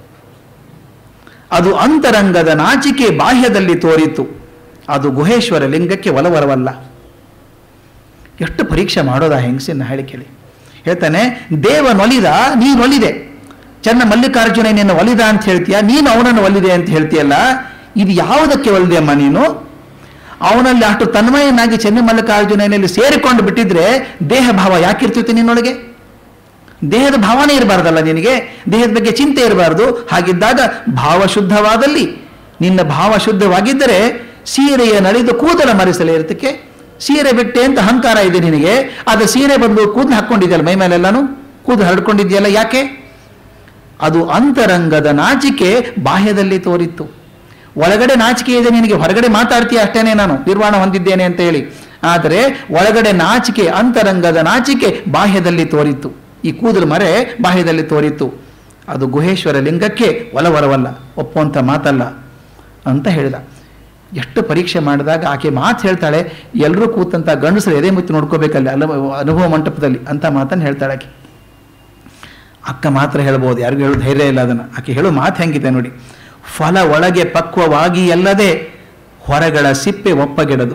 ಅದು ಅಂತರಂಗದ ನಾಚಿಕೆ ಬಾಹ್ಯದಲ್ಲಿ ತೋರಿತು ಅದು ಗುಹೇಶ್ವರ ಲಿಂಗಕ್ಕೆ ಒಲವರವಲ್ಲ ಎಷ್ಟು ಪರೀಕ್ಷೆ ಮಾಡೋದ ಹೆಂಗಸಿನ ಹೇಳಿ ಕೇಳಿ ಹೇಳ್ತಾನೆ ದೇವನೊಲಿದ ನೀನೊಲಿದೆ ಚೆನ್ನ ಮಲ್ಲಿಕಾರ್ಜುನ ನಿನ್ನ ಒಲಿದ ಅಂತ ಹೇಳ್ತೀಯ ನೀನು ಅವನನ್ನು ಒಲಿದೆ ಅಂತ ಹೇಳ್ತೀಯಲ್ಲ ಇದು ಯಾವುದಕ್ಕೆ ಒಲಿದೆ ಅಮ್ಮ ನೀನು ಅವನಲ್ಲಿ ಅಷ್ಟು ತನ್ಮಯನಾಗಿ ಚೆನ್ನ ಮಲ್ಲಿಕಾರ್ಜುನನಲ್ಲಿ ಸೇರಿಕೊಂಡು ಬಿಟ್ಟಿದ್ರೆ ದೇಹ ಭಾವ ಯಾಕಿರ್ತಿತ್ತು ನಿನ್ನೊಳಗೆ ದೇಹದ ಭಾವನೆ ಇರಬಾರ್ದಲ್ಲ ನಿನಗೆ ದೇಹದ ಬಗ್ಗೆ ಚಿಂತೆ ಇರಬಾರ್ದು ಹಾಗಿದ್ದಾಗ ಭಾವ ಶುದ್ಧವಾದಲ್ಲಿ ನಿನ್ನ ಭಾವ ಶುದ್ಧವಾಗಿದ್ದರೆ ಸೀರೆಯ ನಳಿದು ಕೂದಲ ಮರೆಸಲೇ ಇರ್ತಕ್ಕೆ ಸೀರೆ ಬಿಟ್ಟೆ ಅಂತ ಅಹಂಕಾರ ಇದೆ ನಿನಗೆ ಅದು ಸೀರೆ ಬಂದು ಕೂದಲು ಹಾಕ್ಕೊಂಡಿದ್ಯಲ್ಲ ಮೈ ಮೇಲೆಲ್ಲಾನು ಕೂದಲು ಹರಡ್ಕೊಂಡಿದ್ಯಲ್ಲ ಯಾಕೆ ಅದು ಅಂತರಂಗದ ನಾಚಿಕೆ ಬಾಹ್ಯದಲ್ಲಿ ತೋರಿತ್ತು ಒಳಗಡೆ ನಾಚಿಕೆ ಇದೆ ನಿನಗೆ ಹೊರಗಡೆ ಮಾತಾಡ್ತೀಯ ಅಷ್ಟೇನೆ ನಾನು ನಿರ್ವಾಣ ಹೊಂದಿದ್ದೇನೆ ಅಂತ ಹೇಳಿ ಆದರೆ ಒಳಗಡೆ ನಾಚಿಕೆ ಅಂತರಂಗದ ನಾಚಿಕೆ ಬಾಹ್ಯದಲ್ಲಿ ತೋರಿತ್ತು ಈ ಕೂದಲು ಮರೆ ಬಾಹ್ಯದಲ್ಲಿ ತೋರಿತ್ತು ಅದು ಗುಹೇಶ್ವರ ಲಿಂಗಕ್ಕೆ ಒಲವರವಲ್ಲ ಒಪ್ಪುವಂಥ ಮಾತಲ್ಲ ಅಂತ ಹೇಳಿದ ಎಷ್ಟು ಪರೀಕ್ಷೆ ಮಾಡಿದಾಗ ಆಕೆ ಮಾತು ಹೇಳ್ತಾಳೆ ಎಲ್ಲರೂ ಕೂತಂತ ಗಂಡಸರು ಎದೆ ಮುಚ್ಚಿ ನೋಡ್ಕೋಬೇಕಲ್ಲ ಅಲ್ಲ ಅನುಭವ ಮಂಟಪದಲ್ಲಿ ಅಂತ ಮಾತನ್ನು ಹೇಳ್ತಾಳೆ ಆಕೆ ಅಕ್ಕ ಮಾತ್ರ ಹೇಳ್ಬೋದು ಯಾರಿಗೂ ಹೇಳೋ ಧೈರ್ಯ ಇಲ್ಲ ಅದನ್ನು ಆಕೆ ಹೇಳೋ ಮಾತು ಹೆಂಗಿದೆ ನೋಡಿ ಫಲ ಒಳಗೆ ಪಕ್ವವಾಗಿ ಅಲ್ಲದೆ ಹೊರಗಳ ಸಿಪ್ಪೆ ಒಪ್ಪಗೆಡದು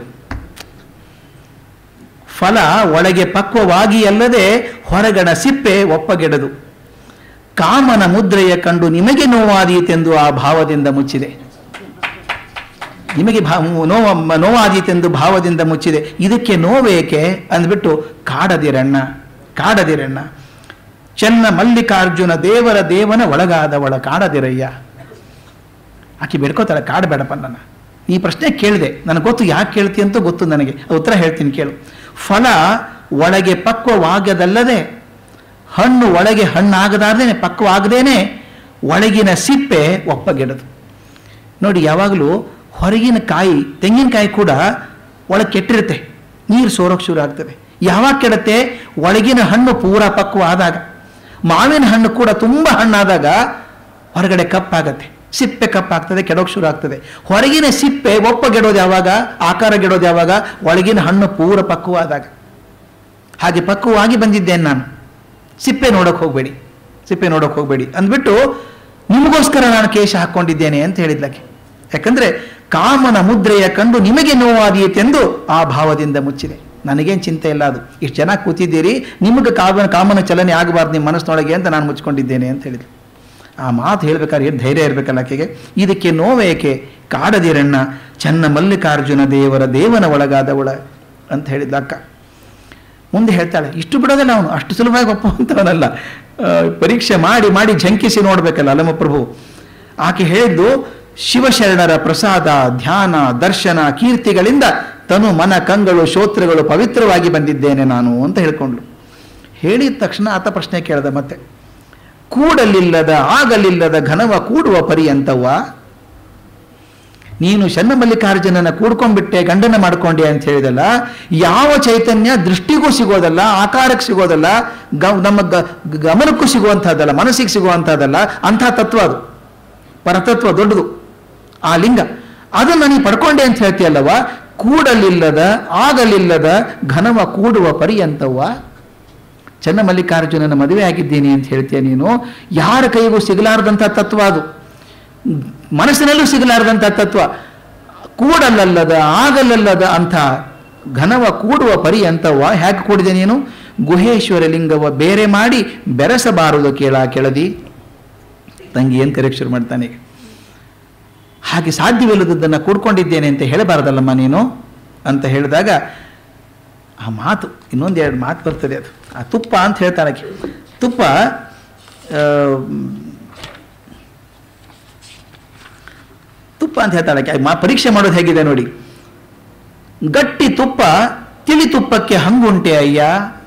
ಫಲ ಒಳಗೆ ಪಕ್ವವಾಗಿ ಅಲ್ಲದೆ ಹೊರಗಡ ಸಿಪ್ಪೆ ಒಪ್ಪಗೆಡದು ಕಾಮನ ಮುದ್ರೆಯ ಕಂಡು ನಿಮಗೆ ನೋವಾದೀತೆಂದು ಆ ಭಾವದಿಂದ ಮುಚ್ಚಿದೆ ನಿಮಗೆ ಭಾ ನೋವ ನೋವಾದೀತೆಂದು ಭಾವದಿಂದ ಮುಚ್ಚಿದೆ ಇದಕ್ಕೆ ನೋವೇಕೆ ಅಂದ್ಬಿಟ್ಟು ಕಾಡದಿರಣ್ಣ ಕಾಡದಿರಣ್ಣ ಚೆನ್ನ ಮಲ್ಲಿಕಾರ್ಜುನ ದೇವರ ದೇವನ ಒಳಗಾದವಳ ಕಾಡದಿರಯ್ಯ ಆಕೆ ಬೇಡ್ಕೋತಾಳೆ ಕಾಡಬೇಡಪ್ಪ ನನ್ನ ಈ ಪ್ರಶ್ನೆ ಕೇಳಿದೆ ನನಗೆ ಗೊತ್ತು ಯಾಕೆ ಕೇಳ್ತಿ ಅಂತ ಗೊತ್ತು ನನಗೆ ಉತ್ತರ ಹೇಳ್ತೀನಿ ಕೇಳು ಫಲ ಒಳಗೆ ಪಕ್ವವಾಗದಲ್ಲದೆ ಹಣ್ಣು ಒಳಗೆ ಹಣ್ಣಾಗದಾರ್ದೇನೆ ಪಕ್ವವಾಗದೇನೆ ಒಳಗಿನ ಸಿಪ್ಪೆ ಒಪ್ಪಗೆಡದು ನೋಡಿ ಯಾವಾಗಲೂ ಹೊರಗಿನ ಕಾಯಿ ತೆಂಗಿನಕಾಯಿ ಕೂಡ ಒಳಗೆ ಕೆಟ್ಟಿರುತ್ತೆ ನೀರು ಸೋರೋಕ್ಕೆ ಶುರು ಆಗ್ತದೆ ಯಾವಾಗ ಕೆಡುತ್ತೆ ಒಳಗಿನ ಹಣ್ಣು ಪೂರ ಪಕ್ವ ಆದಾಗ ಮಾವಿನ ಹಣ್ಣು ಕೂಡ ತುಂಬ ಹಣ್ಣಾದಾಗ ಹೊರಗಡೆ ಕಪ್ಪಾಗತ್ತೆ ಸಿಪ್ಪೆ ಕಪ್ಪಾಗ್ತದೆ ಕೆಡೋಕೆ ಶುರು ಆಗ್ತದೆ ಹೊರಗಿನ ಸಿಪ್ಪೆ ಒಪ್ಪಗೆಡೋದು ಯಾವಾಗ ಆಕಾರ ಗೆಡೋದು ಯಾವಾಗ ಒಳಗಿನ ಹಣ್ಣು ಪೂರ ಪಕ್ವ ಆದಾಗ ಹಾಗೆ ಪಕ್ವವಾಗಿ ಬಂದಿದ್ದೇನೆ ನಾನು ಸಿಪ್ಪೆ ನೋಡೋಕೆ ಹೋಗಬೇಡಿ ಸಿಪ್ಪೆ ನೋಡೋಕೆ ಹೋಗಬೇಡಿ ಅಂದ್ಬಿಟ್ಟು ನಿಮಗೋಸ್ಕರ ನಾನು ಕೇಶ ಹಾಕ್ಕೊಂಡಿದ್ದೇನೆ ಅಂತ ಹೇಳಿದ್ಲಕ್ಕೆ ಯಾಕಂದ್ರೆ ಕಾಮನ ಮುದ್ರೆಯ ಕಂಡು ನಿಮಗೆ ನೋವಾದೀತೆಂದು ಆ ಭಾವದಿಂದ ಮುಚ್ಚಿದೆ ನನಗೇನು ಚಿಂತೆ ಇಲ್ಲ ಅದು ಇಷ್ಟು ಜನ ಕೂತಿದ್ದೀರಿ ನಿಮಗೆ ಕಾಮನ ಕಾಮನ ಚಲನೆ ಆಗಬಾರ್ದು ನಿಮ್ಮ ಮನಸ್ಸಿನೊಳಗೆ ಅಂತ ನಾನು ಮುಚ್ಕೊಂಡಿದ್ದೇನೆ ಅಂತ ಹೇಳಿದ್ರು ಆ ಮಾತು ಹೇಳ್ಬೇಕಾದ್ರೆ ಏನು ಧೈರ್ಯ ಇರಬೇಕಲ್ಲ ಆಕೆಗೆ ಇದಕ್ಕೆ ನೋವೇಕೆ ಕಾಡದಿರಣ್ಣ ಚೆನ್ನ ಮಲ್ಲಿಕಾರ್ಜುನ ದೇವರ ದೇವನ ಒಳಗಾದವಳ ಅಂತ ಹೇಳಿದ್ಲ ಅಕ್ಕ ಮುಂದೆ ಹೇಳ್ತಾಳೆ ಇಷ್ಟು ಬಿಡೋದಿಲ್ಲ ಅವನು ಅಷ್ಟು ಸುಲಭವಾಗಿ ಒಪ್ಪುವಂಥವನಲ್ಲ ಆ, ಪರೀಕ್ಷೆ ಮಾಡಿ ಮಾಡಿ ಝಂಕಿಸಿ ನೋಡ್ಬೇಕಲ್ಲ ಅಲ್ಲಮ್ಮ ಪ್ರಭು ಆಕೆ ಹೇಳಿದ್ದು ಶಿವಶರಣರ ಪ್ರಸಾದ ಧ್ಯಾನ ದರ್ಶನ ಕೀರ್ತಿಗಳಿಂದ ತನು ಮನ ಕಂಗಳು ಶ್ರೋತ್ರಗಳು ಪವಿತ್ರವಾಗಿ ಬಂದಿದ್ದೇನೆ ನಾನು ಅಂತ ಹೇಳ್ಕೊಂಡ್ಲು ಹೇಳಿದ ತಕ್ಷಣ ಆತ ಪ್ರಶ್ನೆ ಕೇಳ್ದ ಮತ್ತೆ ಕೂಡಲಿಲ್ಲದ ಆಗಲಿಲ್ಲದ ಘನವ ಕೂಡುವ ಪರ್ಯಂತವ್ವ ನೀನು ಶನ್ನಮಲ್ಲಿಕಾರ್ಜುನನ ಕೂಡ್ಕೊಂಡ್ಬಿಟ್ಟೆ ಗಂಡನ ಮಾಡ್ಕೊಂಡೆ ಅಂತ ಹೇಳಿದಲ್ಲ ಯಾವ ಚೈತನ್ಯ ದೃಷ್ಟಿಗೂ ಸಿಗೋದಲ್ಲ ಆಕಾರಕ್ಕೆ ಸಿಗೋದಲ್ಲ ಗ ನಮ್ಮ ಗ- ಗಮನಕ್ಕೂ ಸಿಗುವಂಥದ್ದಲ್ಲ ಮನಸ್ಸಿಗೆ ಸಿಗುವಂಥದ್ದಲ್ಲ ಅಂಥ ತತ್ವ ಅದು ಪರತತ್ವ ದೊಡ್ಡದು ಆ ಲಿಂಗ ಅದನ್ನು ನೀ ಪಡ್ಕೊಂಡೆ ಅಂತ ಹೇಳ್ತೀಯಲ್ಲವ ಕೂಡಲಿಲ್ಲದ ಆಗಲಿಲ್ಲದ ಘನವ ಕೂಡುವ ಪರ್ಯಂತವ್ವ ಚನ್ನಮಲ್ಲಿಕಾರ್ಜುನನ ಮದುವೆ ಆಗಿದ್ದೀನಿ ಅಂತ ಹೇಳ್ತೀಯ ನೀನು ಯಾರ ಕೈಗೂ ಸಿಗಲಾರದಂಥ ತತ್ವ ಅದು ಮನಸ್ಸಿನಲ್ಲೂ ಸಿಗಲಾರದಂಥ ತತ್ವ ಕೂಡಲಲ್ಲದ ಆಗಲಲ್ಲದ ಅಂಥ ಘನವ ಕೂಡುವ ಪರ್ಯಂತವ್ವ ಹೇಗೆ ಕೂಡಿದೆ ನೀನು ಗುಹೇಶ್ವರ ಲಿಂಗವ ಬೇರೆ ಮಾಡಿ ಬೆರೆಸಬಾರದು ಕೇಳ ಕೆಳದಿ ತಂಗಿ ಏನು ಕರೆಯಕ್ಕೆ ಶುರು ಮಾಡ್ತಾನೆ ಈಗ ಹಾಗೆ ಸಾಧ್ಯವಿಲ್ಲದದ್ದನ್ನು ಕೂಡ್ಕೊಂಡಿದ್ದೇನೆ ಅಂತ ಹೇಳಬಾರದಲ್ಲಮ್ಮ ನೀನು ಅಂತ ಹೇಳಿದಾಗ ಆ ಮಾತು ಇನ್ನೊಂದು ಎರಡು ಮಾತು ಬರ್ತದೆ ಅದು ಆ ತುಪ್ಪ ಅಂತ ಹೇಳ್ತಾಳೆ ಆಕೆ. ತುಪ್ಪ ಆ, ತುಪ್ಪ ಅಂತ ಹೇಳ್ತಾಳೆ ಆಕೆ. ಮಾ ಪರೀಕ್ಷೆ ಮಾಡೋದು ಹೇಗಿದೆ ನೋಡಿ ಗಟ್ಟಿ ತುಪ್ಪ ತಿಳಿ ತುಪ್ಪಕ್ಕೆ ಹಂಗುಂಟೆ ಅಯ್ಯ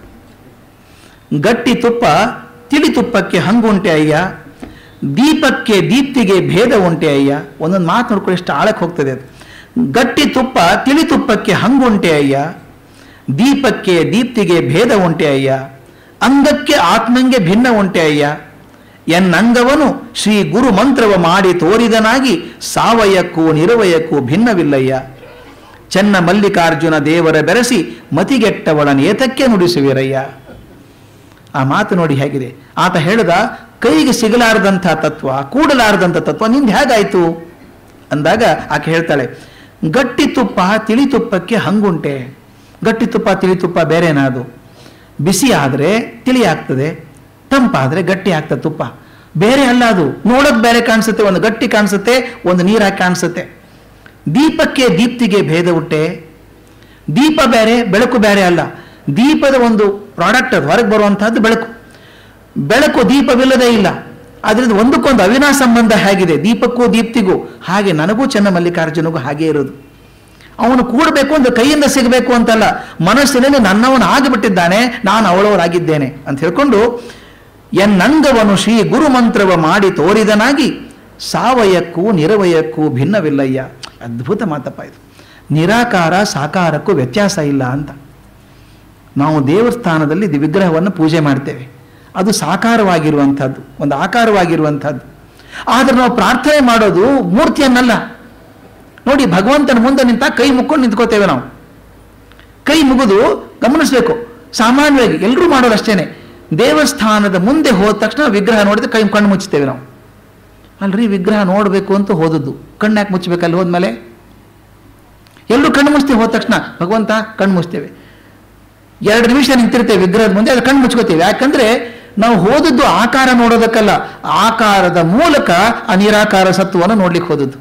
ಗಟ್ಟಿ ತುಪ್ಪ ತಿಳಿ ತುಪ್ಪಕ್ಕೆ ಹಂಗುಂಟೆ ಅಯ್ಯ ದೀಪಕ್ಕೆ ದೀಪ್ತಿಗೆ ಭೇದ ಉಂಟೆ ಅಯ್ಯ ಒಂದೊಂದು ಮಾತು ನೋಡ್ಕೊಂಡು ಎಷ್ಟು ಆಳಕ್ಕೆ ಹೋಗ್ತದೆ ಅದು ಗಟ್ಟಿ ತುಪ್ಪ ತಿಳಿ ತುಪ್ಪಕ್ಕೆ ಹಂಗುಂಟೆ ಅಯ್ಯ ದೀಪಕ್ಕೆ ದೀಪ್ತಿಗೆ ಭೇದ ಉಂಟೆ ಅಯ್ಯ ಅಂಗಕ್ಕೆ ಆತ್ಮಂಗೆ ಭಿನ್ನ ಉಂಟೆ ಅಯ್ಯ ಎನ್ನಂಗವನು ಶ್ರೀ ಗುರು ಮಂತ್ರವ ಮಾಡಿ ತೋರಿದನಾಗಿ ಸಾವಯಕ್ಕೂ ನಿರವಯಕ್ಕೂ ಭಿನ್ನವಿಲ್ಲಯ್ಯ ಚೆನ್ನ ಮಲ್ಲಿಕಾರ್ಜುನ ದೇವರ ಬೆರೆಸಿ ಮತಿಗೆಟ್ಟವಳ ನೇತಕ್ಕೆ ನುಡಿಸುವಿರಯ್ಯ ಆ ಮಾತು ನೋಡಿ ಹೇಗಿದೆ ಆತ ಹೇಳಿದ ಕೈಗೆ ಸಿಗಲಾರದಂಥ ತತ್ವ ಕೂಡಲಾರದಂಥ ತತ್ವ ನಿಂದು ಹೇಗಾಯ್ತು ಅಂದಾಗ ಆಕೆ ಹೇಳ್ತಾಳೆ ಗಟ್ಟಿ ತುಪ್ಪ ತಿಳಿ ತುಪ್ಪಕ್ಕೆ ಹಂಗುಂಟೆ ಗಟ್ಟಿ ತುಪ್ಪ ತಿಳಿ ತುಪ್ಪ ಬೇರೆನಾ ಅದು ಬಿಸಿ ಆದರೆ ತಿಳಿ ಆಗ್ತದೆ ತಂಪಾದರೆ ಗಟ್ಟಿ ಆಗ್ತದೆ ತುಪ್ಪ ಬೇರೆ ಅಲ್ಲ ಅದು ನೋಡೋಕೆ ಬೇರೆ ಕಾಣಿಸುತ್ತೆ ಒಂದು ಗಟ್ಟಿ ಕಾಣಿಸುತ್ತೆ ಒಂದು ನೀರಾಗಿ ಕಾಣಿಸುತ್ತೆ ದೀಪಕ್ಕೆ ದೀಪ್ತಿಗೆ ಭೇದ ಉಂಟೆ ದೀಪ ಬೇರೆ ಬೆಳಕು ಬೇರೆ ಅಲ್ಲ ದೀಪದ ಒಂದು ಪ್ರಾಡಕ್ಟ್ ಅದು ಹೊರಗೆ ಬರುವಂತಹದ್ದು ಬೆಳಕು ಬೆಳಕು ದೀಪವಿಲ್ಲದೇ ಇಲ್ಲ ಅದರಿಂದ ಒಂದಕ್ಕೊಂದು ಅವಿನಾಶ ಸಂಬಂಧ ಹೇಗಿದೆ ದೀಪಕ್ಕೂ ದೀಪ್ತಿಗೂ ಹಾಗೆ ನನಗೂ ಚೆನ್ನ ಮಲ್ಲಿಕಾರ್ಜುನಿಗೂ ಹಾಗೆ ಇರೋದು ಅವನು ಕೂಡಬೇಕು ಅಂದ್ರೆ ಕೈಯಿಂದ ಸಿಗಬೇಕು ಅಂತಲ್ಲ ಮನಸ್ಸಿನಲ್ಲಿ ನನ್ನವನು ಆಗಿಬಿಟ್ಟಿದ್ದಾನೆ ನಾನು ಅವಳವರಾಗಿದ್ದೇನೆ ಅಂತ ಹೇಳ್ಕೊಂಡು ಎನ್ನಂಗವನು ಶ್ರೀ ಗುರು ಮಂತ್ರವ ಮಾಡಿ ತೋರಿದನಾಗಿ ಸಾವಯಕ್ಕೂ ನಿರವಯಕ್ಕೂ ಭಿನ್ನವಿಲ್ಲಯ್ಯ ಅದ್ಭುತ ಮಾತಪ್ಪ ಇದು ನಿರಾಕಾರ ಸಾಕಾರಕ್ಕೂ ವ್ಯತ್ಯಾಸ ಇಲ್ಲ ಅಂತ ನಾವು ದೇವಸ್ಥಾನದಲ್ಲಿ ದಿ- ವಿಗ್ರಹವನ್ನು ಪೂಜೆ ಮಾಡ್ತೇವೆ ಅದು ಸಾಕಾರವಾಗಿರುವಂಥದ್ದು ಒಂದು ಆಕಾರವಾಗಿರುವಂಥದ್ದು ಆದರೆ ನಾವು ಪ್ರಾರ್ಥನೆ ಮಾಡೋದು ಮೂರ್ತಿಯನ್ನಲ್ಲ ನೋಡಿ ಭಗವಂತನ ಮುಂದೆ ನಿಂತ ಕೈ ಮುಕ್ಕೊಂಡು ನಿಂತ್ಕೋತೇವೆ ನಾವು ಕೈ ಮುಗಿದು ಗಮನಿಸಬೇಕು ಸಾಮಾನ್ಯವಾಗಿ ಎಲ್ಲರೂ ಮಾಡೋದು ಅಷ್ಟೇನೆ ದೇವಸ್ಥಾನದ ಮುಂದೆ ಹೋದ ತಕ್ಷಣ ವಿಗ್ರಹ ನೋಡಿದ್ರೆ ಕೈ ಕಣ್ಣು ಮುಚ್ಚುತ್ತೇವೆ ನಾವು ಅಲ್ರಿ ವಿಗ್ರಹ ನೋಡಬೇಕು ಅಂತ ಹೋದದ್ದು ಕಣ್ಣು ಯಾಕೆ ಮುಚ್ಚಬೇಕಲ್ಲಿ ಹೋದ್ಮೇಲೆ ಎಲ್ಲರೂ ಕಣ್ಣು ಮುಚ್ತೇವೆ ಹೋದ ತಕ್ಷಣ ಭಗವಂತ ಕಣ್ಣು ಮುಚ್ತೇವೆ ಎರಡು ನಿಮಿಷ ನಿಂತಿರ್ತೇವೆ ವಿಗ್ರಹದ ಮುಂದೆ ಅದು ಕಣ್ಣು ಮುಚ್ಕೋತೇವೆ ಯಾಕಂದ್ರೆ ನಾವು ಹೋದದ್ದು ಆಕಾರ ನೋಡೋದಕ್ಕಲ್ಲ ಆಕಾರದ ಮೂಲಕ ಆ ನಿರಾಕಾರ ಸತ್ವವನ್ನು ನೋಡ್ಲಿಕ್ಕೆ ಹೋದದ್ದು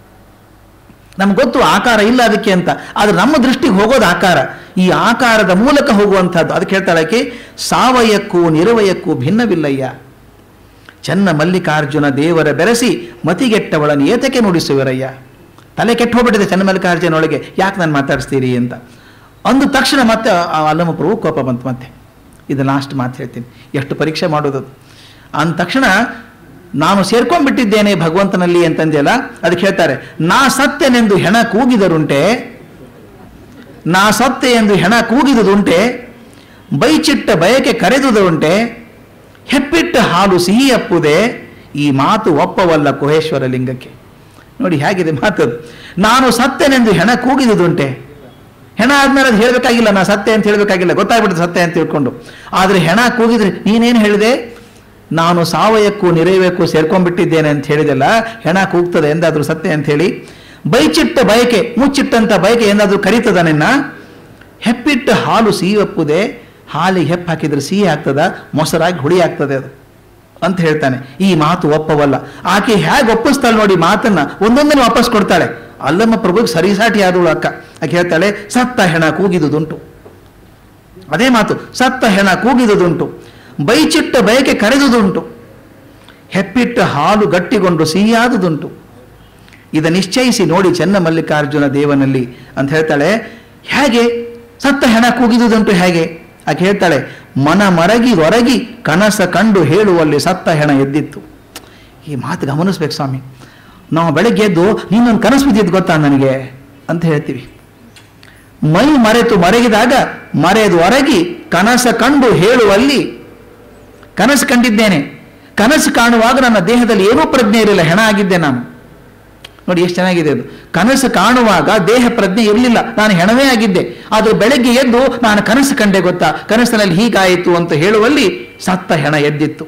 ನಮ್ಗೆ ಗೊತ್ತು ಆಕಾರ ಇಲ್ಲ ಅದಕ್ಕೆ ಅಂತ ಆದ್ರೆ ನಮ್ಮ ದೃಷ್ಟಿಗೆ ಹೋಗೋದು ಆಕಾರ ಈ ಆಕಾರದ ಮೂಲಕ ಹೋಗುವಂಥದ್ದು ಅದಕ್ಕೆ ಹೇಳ್ತಾಳೆ ಆಕೆ ಸಾವಯಕ್ಕೂ ನಿರವಯಕ್ಕೂ ಭಿನ್ನವಿಲ್ಲಯ್ಯ ಚೆನ್ನ ಮಲ್ಲಿಕಾರ್ಜುನ ದೇವರ ಬೆರೆಸಿ ಮತಿಗೆಟ್ಟವಳ ನಿಯತಕ್ಕೆ ನುಡಿಸುವರಯ್ಯ ತಲೆ ಕೆಟ್ಟು ಹೋಗ್ಬಿಟ್ಟಿದೆ ಚೆನ್ನ ಮಲ್ಲಿಕಾರ್ಜುನ ಒಳಗೆ ಯಾಕೆ ನಾನು ಮಾತಾಡಿಸ್ತೀರಿ ಅಂತ ಅಂದ ತಕ್ಷಣ ಮತ್ತೆ ಆ ಅಲ್ಲಮ್ಮ ಪ್ರಭು ಕೋಪ ಬಂತು ಮತ್ತೆ ಇದು ಲಾಸ್ಟ್ ಮಾತು ಹೇಳ್ತೀನಿ ಎಷ್ಟು ಪರೀಕ್ಷೆ ಮಾಡೋದು ಅಂದ ತಕ್ಷಣ ನಾನು ಸೇರ್ಕೊಂಡ್ಬಿಟ್ಟಿದ್ದೇನೆ ಭಗವಂತನಲ್ಲಿ ಅಂತಂದೆಯಲ್ಲ ಅದಕ್ಕೆ ಹೇಳ್ತಾರೆ ನಾ ಸತ್ಯನೆಂದು ಹೆಣ ಕೂಗಿದರುಂಟೆ ನಾ ಸತ್ಯ ಎಂದು ಹೆಣ ಕೂಗಿದುದುಂಟೆ ಬೈಚಿಟ್ಟ ಬಯಕೆ ಕರೆದುದುಂಟೆ ಹೆಪ್ಪಿಟ್ಟ ಹಾಲು ಸಿಹಿ ಅಪ್ಪುದೆ ಈ ಮಾತು ಒಪ್ಪವಲ್ಲ ಕುಹೇಶ್ವರ ಲಿಂಗಕ್ಕೆ ನೋಡಿ ಹೇಗಿದೆ ಮಾತದು ನಾನು ಸತ್ಯನೆಂದು ಹೆಣ ಕೂಗಿದುದುಂಟೆ ಹೆಣ ಆದ್ಮೇಲೆ ಅದು ಹೇಳಬೇಕಾಗಿಲ್ಲ ನಾ ಸತ್ಯ ಅಂತ ಹೇಳಬೇಕಾಗಿಲ್ಲ ಗೊತ್ತಾಗ್ಬಿಡುತ್ತೆ ಸತ್ಯ ಅಂತ ತಿಳ್ಕೊಂಡು ಆದರೆ ಹೆಣ ಕೂಗಿದ್ರೆ ನೀನೇನು ಹೇಳಿದೆ ನಾನು ಸಾವಯಕ್ಕೂ ನಿರೈವಕ್ಕೂ ಸೇರ್ಕೊಂಡ್ಬಿಟ್ಟಿದ್ದೇನೆ ಅಂತ ಹೇಳಿದೆಲ್ಲ ಹೆಣ ಕೂಗ್ತದೆ ಎಂದಾದ್ರೂ ಸತ್ಯ ಅಂತ ಹೇಳಿ ಬೈಚಿಟ್ಟ ಬಯಕೆ ಮುಚ್ಚಿಟ್ಟಂತ ಬಯಕೆ ಎಂದಾದ್ರೂ ಕರೀತದ ನಿನ್ನ ಹೆಪ್ಪಿಟ್ಟ ಹಾಲು ಸಿಹಿ ಒಪ್ಪುದೆ ಹಾಲಿಗೆ ಹೆಪ್ಪು ಹಾಕಿದ್ರೆ ಸಿಹಿ ಆಗ್ತದ ಮೊಸರಾಗಿ ಹುಳಿ ಆಗ್ತದೆ ಅದು ಅಂತ ಹೇಳ್ತಾನೆ ಈ ಮಾತು ಒಪ್ಪವಲ್ಲ ಆಕೆ ಹೇಗೆ ಒಪ್ಪಿಸ್ತಾಳೆ ನೋಡಿ ಮಾತನ್ನ ಒಂದೊಂದನ್ನು ವಾಪಸ್ ಕೊಡ್ತಾಳೆ ಅಲ್ಲಮ್ಮ ಪ್ರಭುಗೆ ಸರಿಸಾಟಿ ಆದಳು ಅಕ್ಕ ಆಕೆ ಹೇಳ್ತಾಳೆ ಸತ್ತ ಹೆಣ ಕೂಗಿದುದುಂಟು ಅದೇ ಮಾತು ಸತ್ತ ಹೆಣ ಕೂಗಿದುದುಂಟು ಬೈಚಿಟ್ಟ ಬಯಕೆ ಕರೆದುದುಂಟು ಹೆಪ್ಪಿಟ್ಟ ಹಾಲು ಗಟ್ಟಿಗೊಂಡು ಸಿಹಿಯಾದುದುಂಟು ಇದ ನಿಶ್ಚಯಿಸಿ ನೋಡಿ ಚೆನ್ನ ಮಲ್ಲಿಕಾರ್ಜುನ ದೇವನಲ್ಲಿ ಅಂತ ಹೇಳ್ತಾಳೆ ಹೇಗೆ ಸತ್ತ ಹೆಣ ಕೂಗಿದುದುಂಟು ಹೇಗೆ ಆಕೆ ಹೇಳ್ತಾಳೆ ಮನ ಮರಗಿ ಹೊರಗಿ ಕನಸ ಕಂಡು ಹೇಳುವಲ್ಲಿ ಸತ್ತ ಹೆಣ ಎದ್ದಿತ್ತು ಈ ಮಾತು ಗಮನಿಸ್ಬೇಕು ಸ್ವಾಮಿ ನಾವು ಬೆಳಗ್ಗೆ ಎದ್ದು ನೀನೊಂದು ಕನಸು ಬಿದ್ದಿದ್ದು ಗೊತ್ತಾ ನನಗೆ ಅಂತ ಹೇಳ್ತೀವಿ ಮೈ ಮರೆತು ಮರಗಿದಾಗ ಮರೆದು ಹೊರಗಿ ಕನಸ ಕಂಡು ಹೇಳುವಲ್ಲಿ ಕನಸು ಕಂಡಿದ್ದೇನೆ ಕನಸು ಕಾಣುವಾಗ ನನ್ನ ದೇಹದಲ್ಲಿ ಏನೂ ಪ್ರಜ್ಞೆ ಇರಲಿಲ್ಲ ಹೆಣ ಆಗಿದ್ದೆ ನಾನು ನೋಡಿ ಎಷ್ಟು ಚೆನ್ನಾಗಿದೆ ಅದು ಕನಸು ಕಾಣುವಾಗ ದೇಹ ಪ್ರಜ್ಞೆ ಇರಲಿಲ್ಲ ನಾನು ಹೆಣವೇ ಆಗಿದ್ದೆ ಆದ್ರೆ ಬೆಳಗ್ಗೆ ಎದ್ದು ನಾನು ಕನಸು ಕಂಡೆ ಗೊತ್ತಾ ಕನಸಿನಲ್ಲಿ ಹೀಗಾಯಿತು ಅಂತ ಹೇಳುವಲ್ಲಿ ಸತ್ತ ಹೆಣ ಎದ್ದಿತ್ತು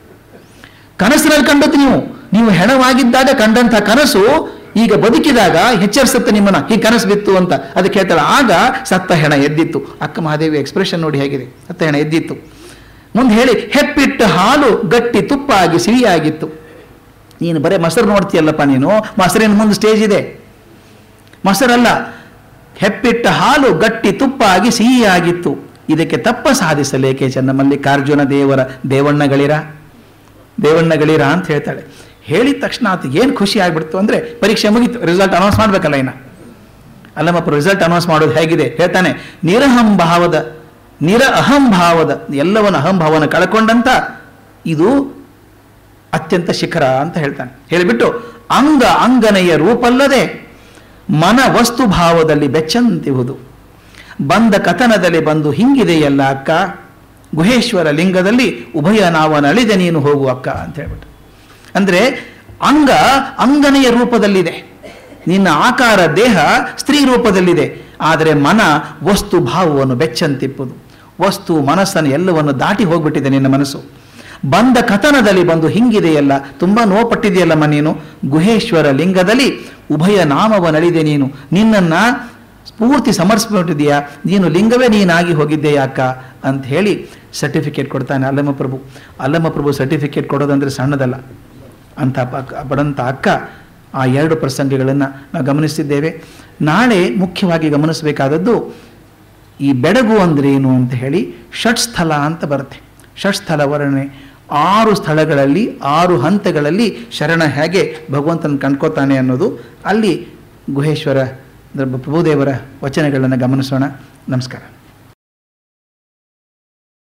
ಕನಸಿನಲ್ಲಿ ಕಂಡದ್ದು ನೀವು ನೀವು ಹೆಣವಾಗಿದ್ದಾಗ ಕಂಡಂಥ ಕನಸು ಈಗ ಬದುಕಿದಾಗ ಎಚ್ಚರಿಸುತ್ತೆ ನಿಮ್ಮನ್ನ ಈ ಕನಸು ಬಿತ್ತು ಅಂತ ಅದಕ್ಕೆ ಹೇಳ್ತಾಳೆ ಆಗ ಸತ್ತ ಹೆಣ ಎದ್ದಿತ್ತು ಅಕ್ಕ ಮಹಾದೇವಿ ಎಕ್ಸ್ಪ್ರೆಷನ್ ನೋಡಿ ಹೇಗಿದೆ ಸತ್ತ ಹೆಣ ಎದ್ದಿತ್ತು ಮುಂದೆ ಹೇಳಿ ಹೆಪ್ಪಿಟ್ಟ ಹಾಲು ಗಟ್ಟಿ ತುಪ್ಪ ಆಗಿ ಸಿಹಿಯಾಗಿತ್ತು ನೀನು ಬರೇ ಮೊಸರು ನೋಡ್ತೀಯಲ್ಲಪ್ಪ ನೀನು ಮೊಸರಿನ ಮುಂದೆ ಸ್ಟೇಜ್ ಇದೆ ಮೊಸರಲ್ಲ ಹೆಪ್ಪಿಟ್ಟ ಹಾಲು ಗಟ್ಟಿ ತುಪ್ಪ ಆಗಿ ಸಿಹಿಯಾಗಿತ್ತು ಇದಕ್ಕೆ ತಪ್ಪ ಸಾಧಿಸಲೇಕೆ ಚನ್ನಮಲ್ಲಿಕಾರ್ಜುನ ದೇವರ ದೇವಣ್ಣಗಳಿರ ದೇವಣ್ಣಗಳಿರ ಅಂತ ಹೇಳ್ತಾಳೆ ಹೇಳಿದ ತಕ್ಷಣ ಆತ ಏನು ಖುಷಿ ಆಗ್ಬಿಡ್ತು ಅಂದರೆ ಪರೀಕ್ಷೆ ಮುಗೀತು ರಿಸಲ್ಟ್ ಅನೌನ್ಸ್ ಮಾಡಬೇಕಲ್ಲ ಇನ್ನು ಅಲ್ಲಮ್ಮಪ್ಪ ರಿಸಲ್ಟ್ ಅನೌನ್ಸ್ ಮಾಡೋದು ಹೇಗಿದೆ ಹೇಳ್ತಾನೆ ನಿರಹಂ ಭಾವದ ನಿರ ಅಹಂ ಭಾವದ ಎಲ್ಲವನ್ನ ಅಹಂಭಾವನ ಕಳ್ಕೊಂಡಂತ ಇದು ಅತ್ಯಂತ ಶಿಖರ ಅಂತ ಹೇಳ್ತಾನೆ ಹೇಳಿಬಿಟ್ಟು ಅಂಗ ಅಂಗನೆಯ ರೂಪಲ್ಲದೆ ಮನ ವಸ್ತು ಭಾವದಲ್ಲಿ ಬೆಚ್ಚಂತಿಹುದು ಬಂದ ಕಥನದಲ್ಲಿ ಬಂದು ಹಿಂಗಿದೆಯಲ್ಲ ಅಕ್ಕ ಗುಹೇಶ್ವರ ಲಿಂಗದಲ್ಲಿ ಉಭಯ ನಾವನಳಿದೆ ನೀನು ಹೋಗು ಅಕ್ಕ ಅಂತ ಹೇಳ್ಬಿಟ್ಟು ಅಂದರೆ ಅಂಗ ಅಂಗನೆಯ ರೂಪದಲ್ಲಿದೆ ನಿನ್ನ ಆಕಾರ ದೇಹ ಸ್ತ್ರೀ ರೂಪದಲ್ಲಿದೆ ಆದರೆ ಮನ ವಸ್ತು ಭಾವವನ್ನು ಬೆಚ್ಚಂತಿಪ್ಪುದು ವಸ್ತು ಮನಸ್ಸನ್ನು ಎಲ್ಲವನ್ನು ದಾಟಿ ಹೋಗ್ಬಿಟ್ಟಿದೆ ನಿನ್ನ ಮನಸ್ಸು ಬಂದ ಕಥನದಲ್ಲಿ ಬಂದು ಹಿಂಗಿದೆಯಲ್ಲ ತುಂಬ ನೋಪಟ್ಟಿದೆಯಲ್ಲಮ್ಮ ನೀನು ಗುಹೇಶ್ವರ ಲಿಂಗದಲ್ಲಿ ಉಭಯ ನಾಮವನಳಿದೆ ನೀನು ನಿನ್ನನ್ನ ಪೂರ್ತಿ ಸಮರ್ಪಿಸ್ಬಿಟ್ಟಿದೆಯಾ ನೀನು ಲಿಂಗವೇ ನೀನಾಗಿ ಹೋಗಿದ್ದೀಯಾ ಅಕ್ಕ ಅಂತ ಹೇಳಿ ಸರ್ಟಿಫಿಕೇಟ್ ಕೊಡ್ತಾನೆ ಅಲ್ಲಮ್ಮ ಪ್ರಭು ಅಲ್ಲಮ್ಮ ಪ್ರಭು ಸರ್ಟಿಫಿಕೇಟ್ ಕೊಡೋದಂದ್ರೆ ಸಣ್ಣದಲ್ಲ ಅಂತ ಪಕ್ಕ ಬಡಂತ ಅಕ್ಕ ಆ ಎರಡು ಪ್ರಸಂಗಗಳನ್ನು ನಾವು ಗಮನಿಸಿದ್ದೇವೆ ನಾಳೆ ಮುಖ್ಯವಾಗಿ ಗಮನಿಸಬೇಕಾದದ್ದು ಈ ಬೆಡಗು ಅಂದ್ರೆ ಏನು ಅಂತ ಹೇಳಿ ಷಟ್ಸ್ಥಲ ಅಂತ ಬರುತ್ತೆ ಷಟ್ಸ್ಥಲ ವರ್ಣನೆ ಆರು ಸ್ಥಳಗಳಲ್ಲಿ ಆರು ಹಂತಗಳಲ್ಲಿ ಶರಣ ಹೇಗೆ ಭಗವಂತನ ಕಂಡ್ಕೋತಾನೆ ಅನ್ನೋದು ಅಲ್ಲಿ ಗುಹೇಶ್ವರ ಪ್ರಭುದೇವರ ವಚನಗಳನ್ನು ಗಮನಿಸೋಣ ನಮಸ್ಕಾರ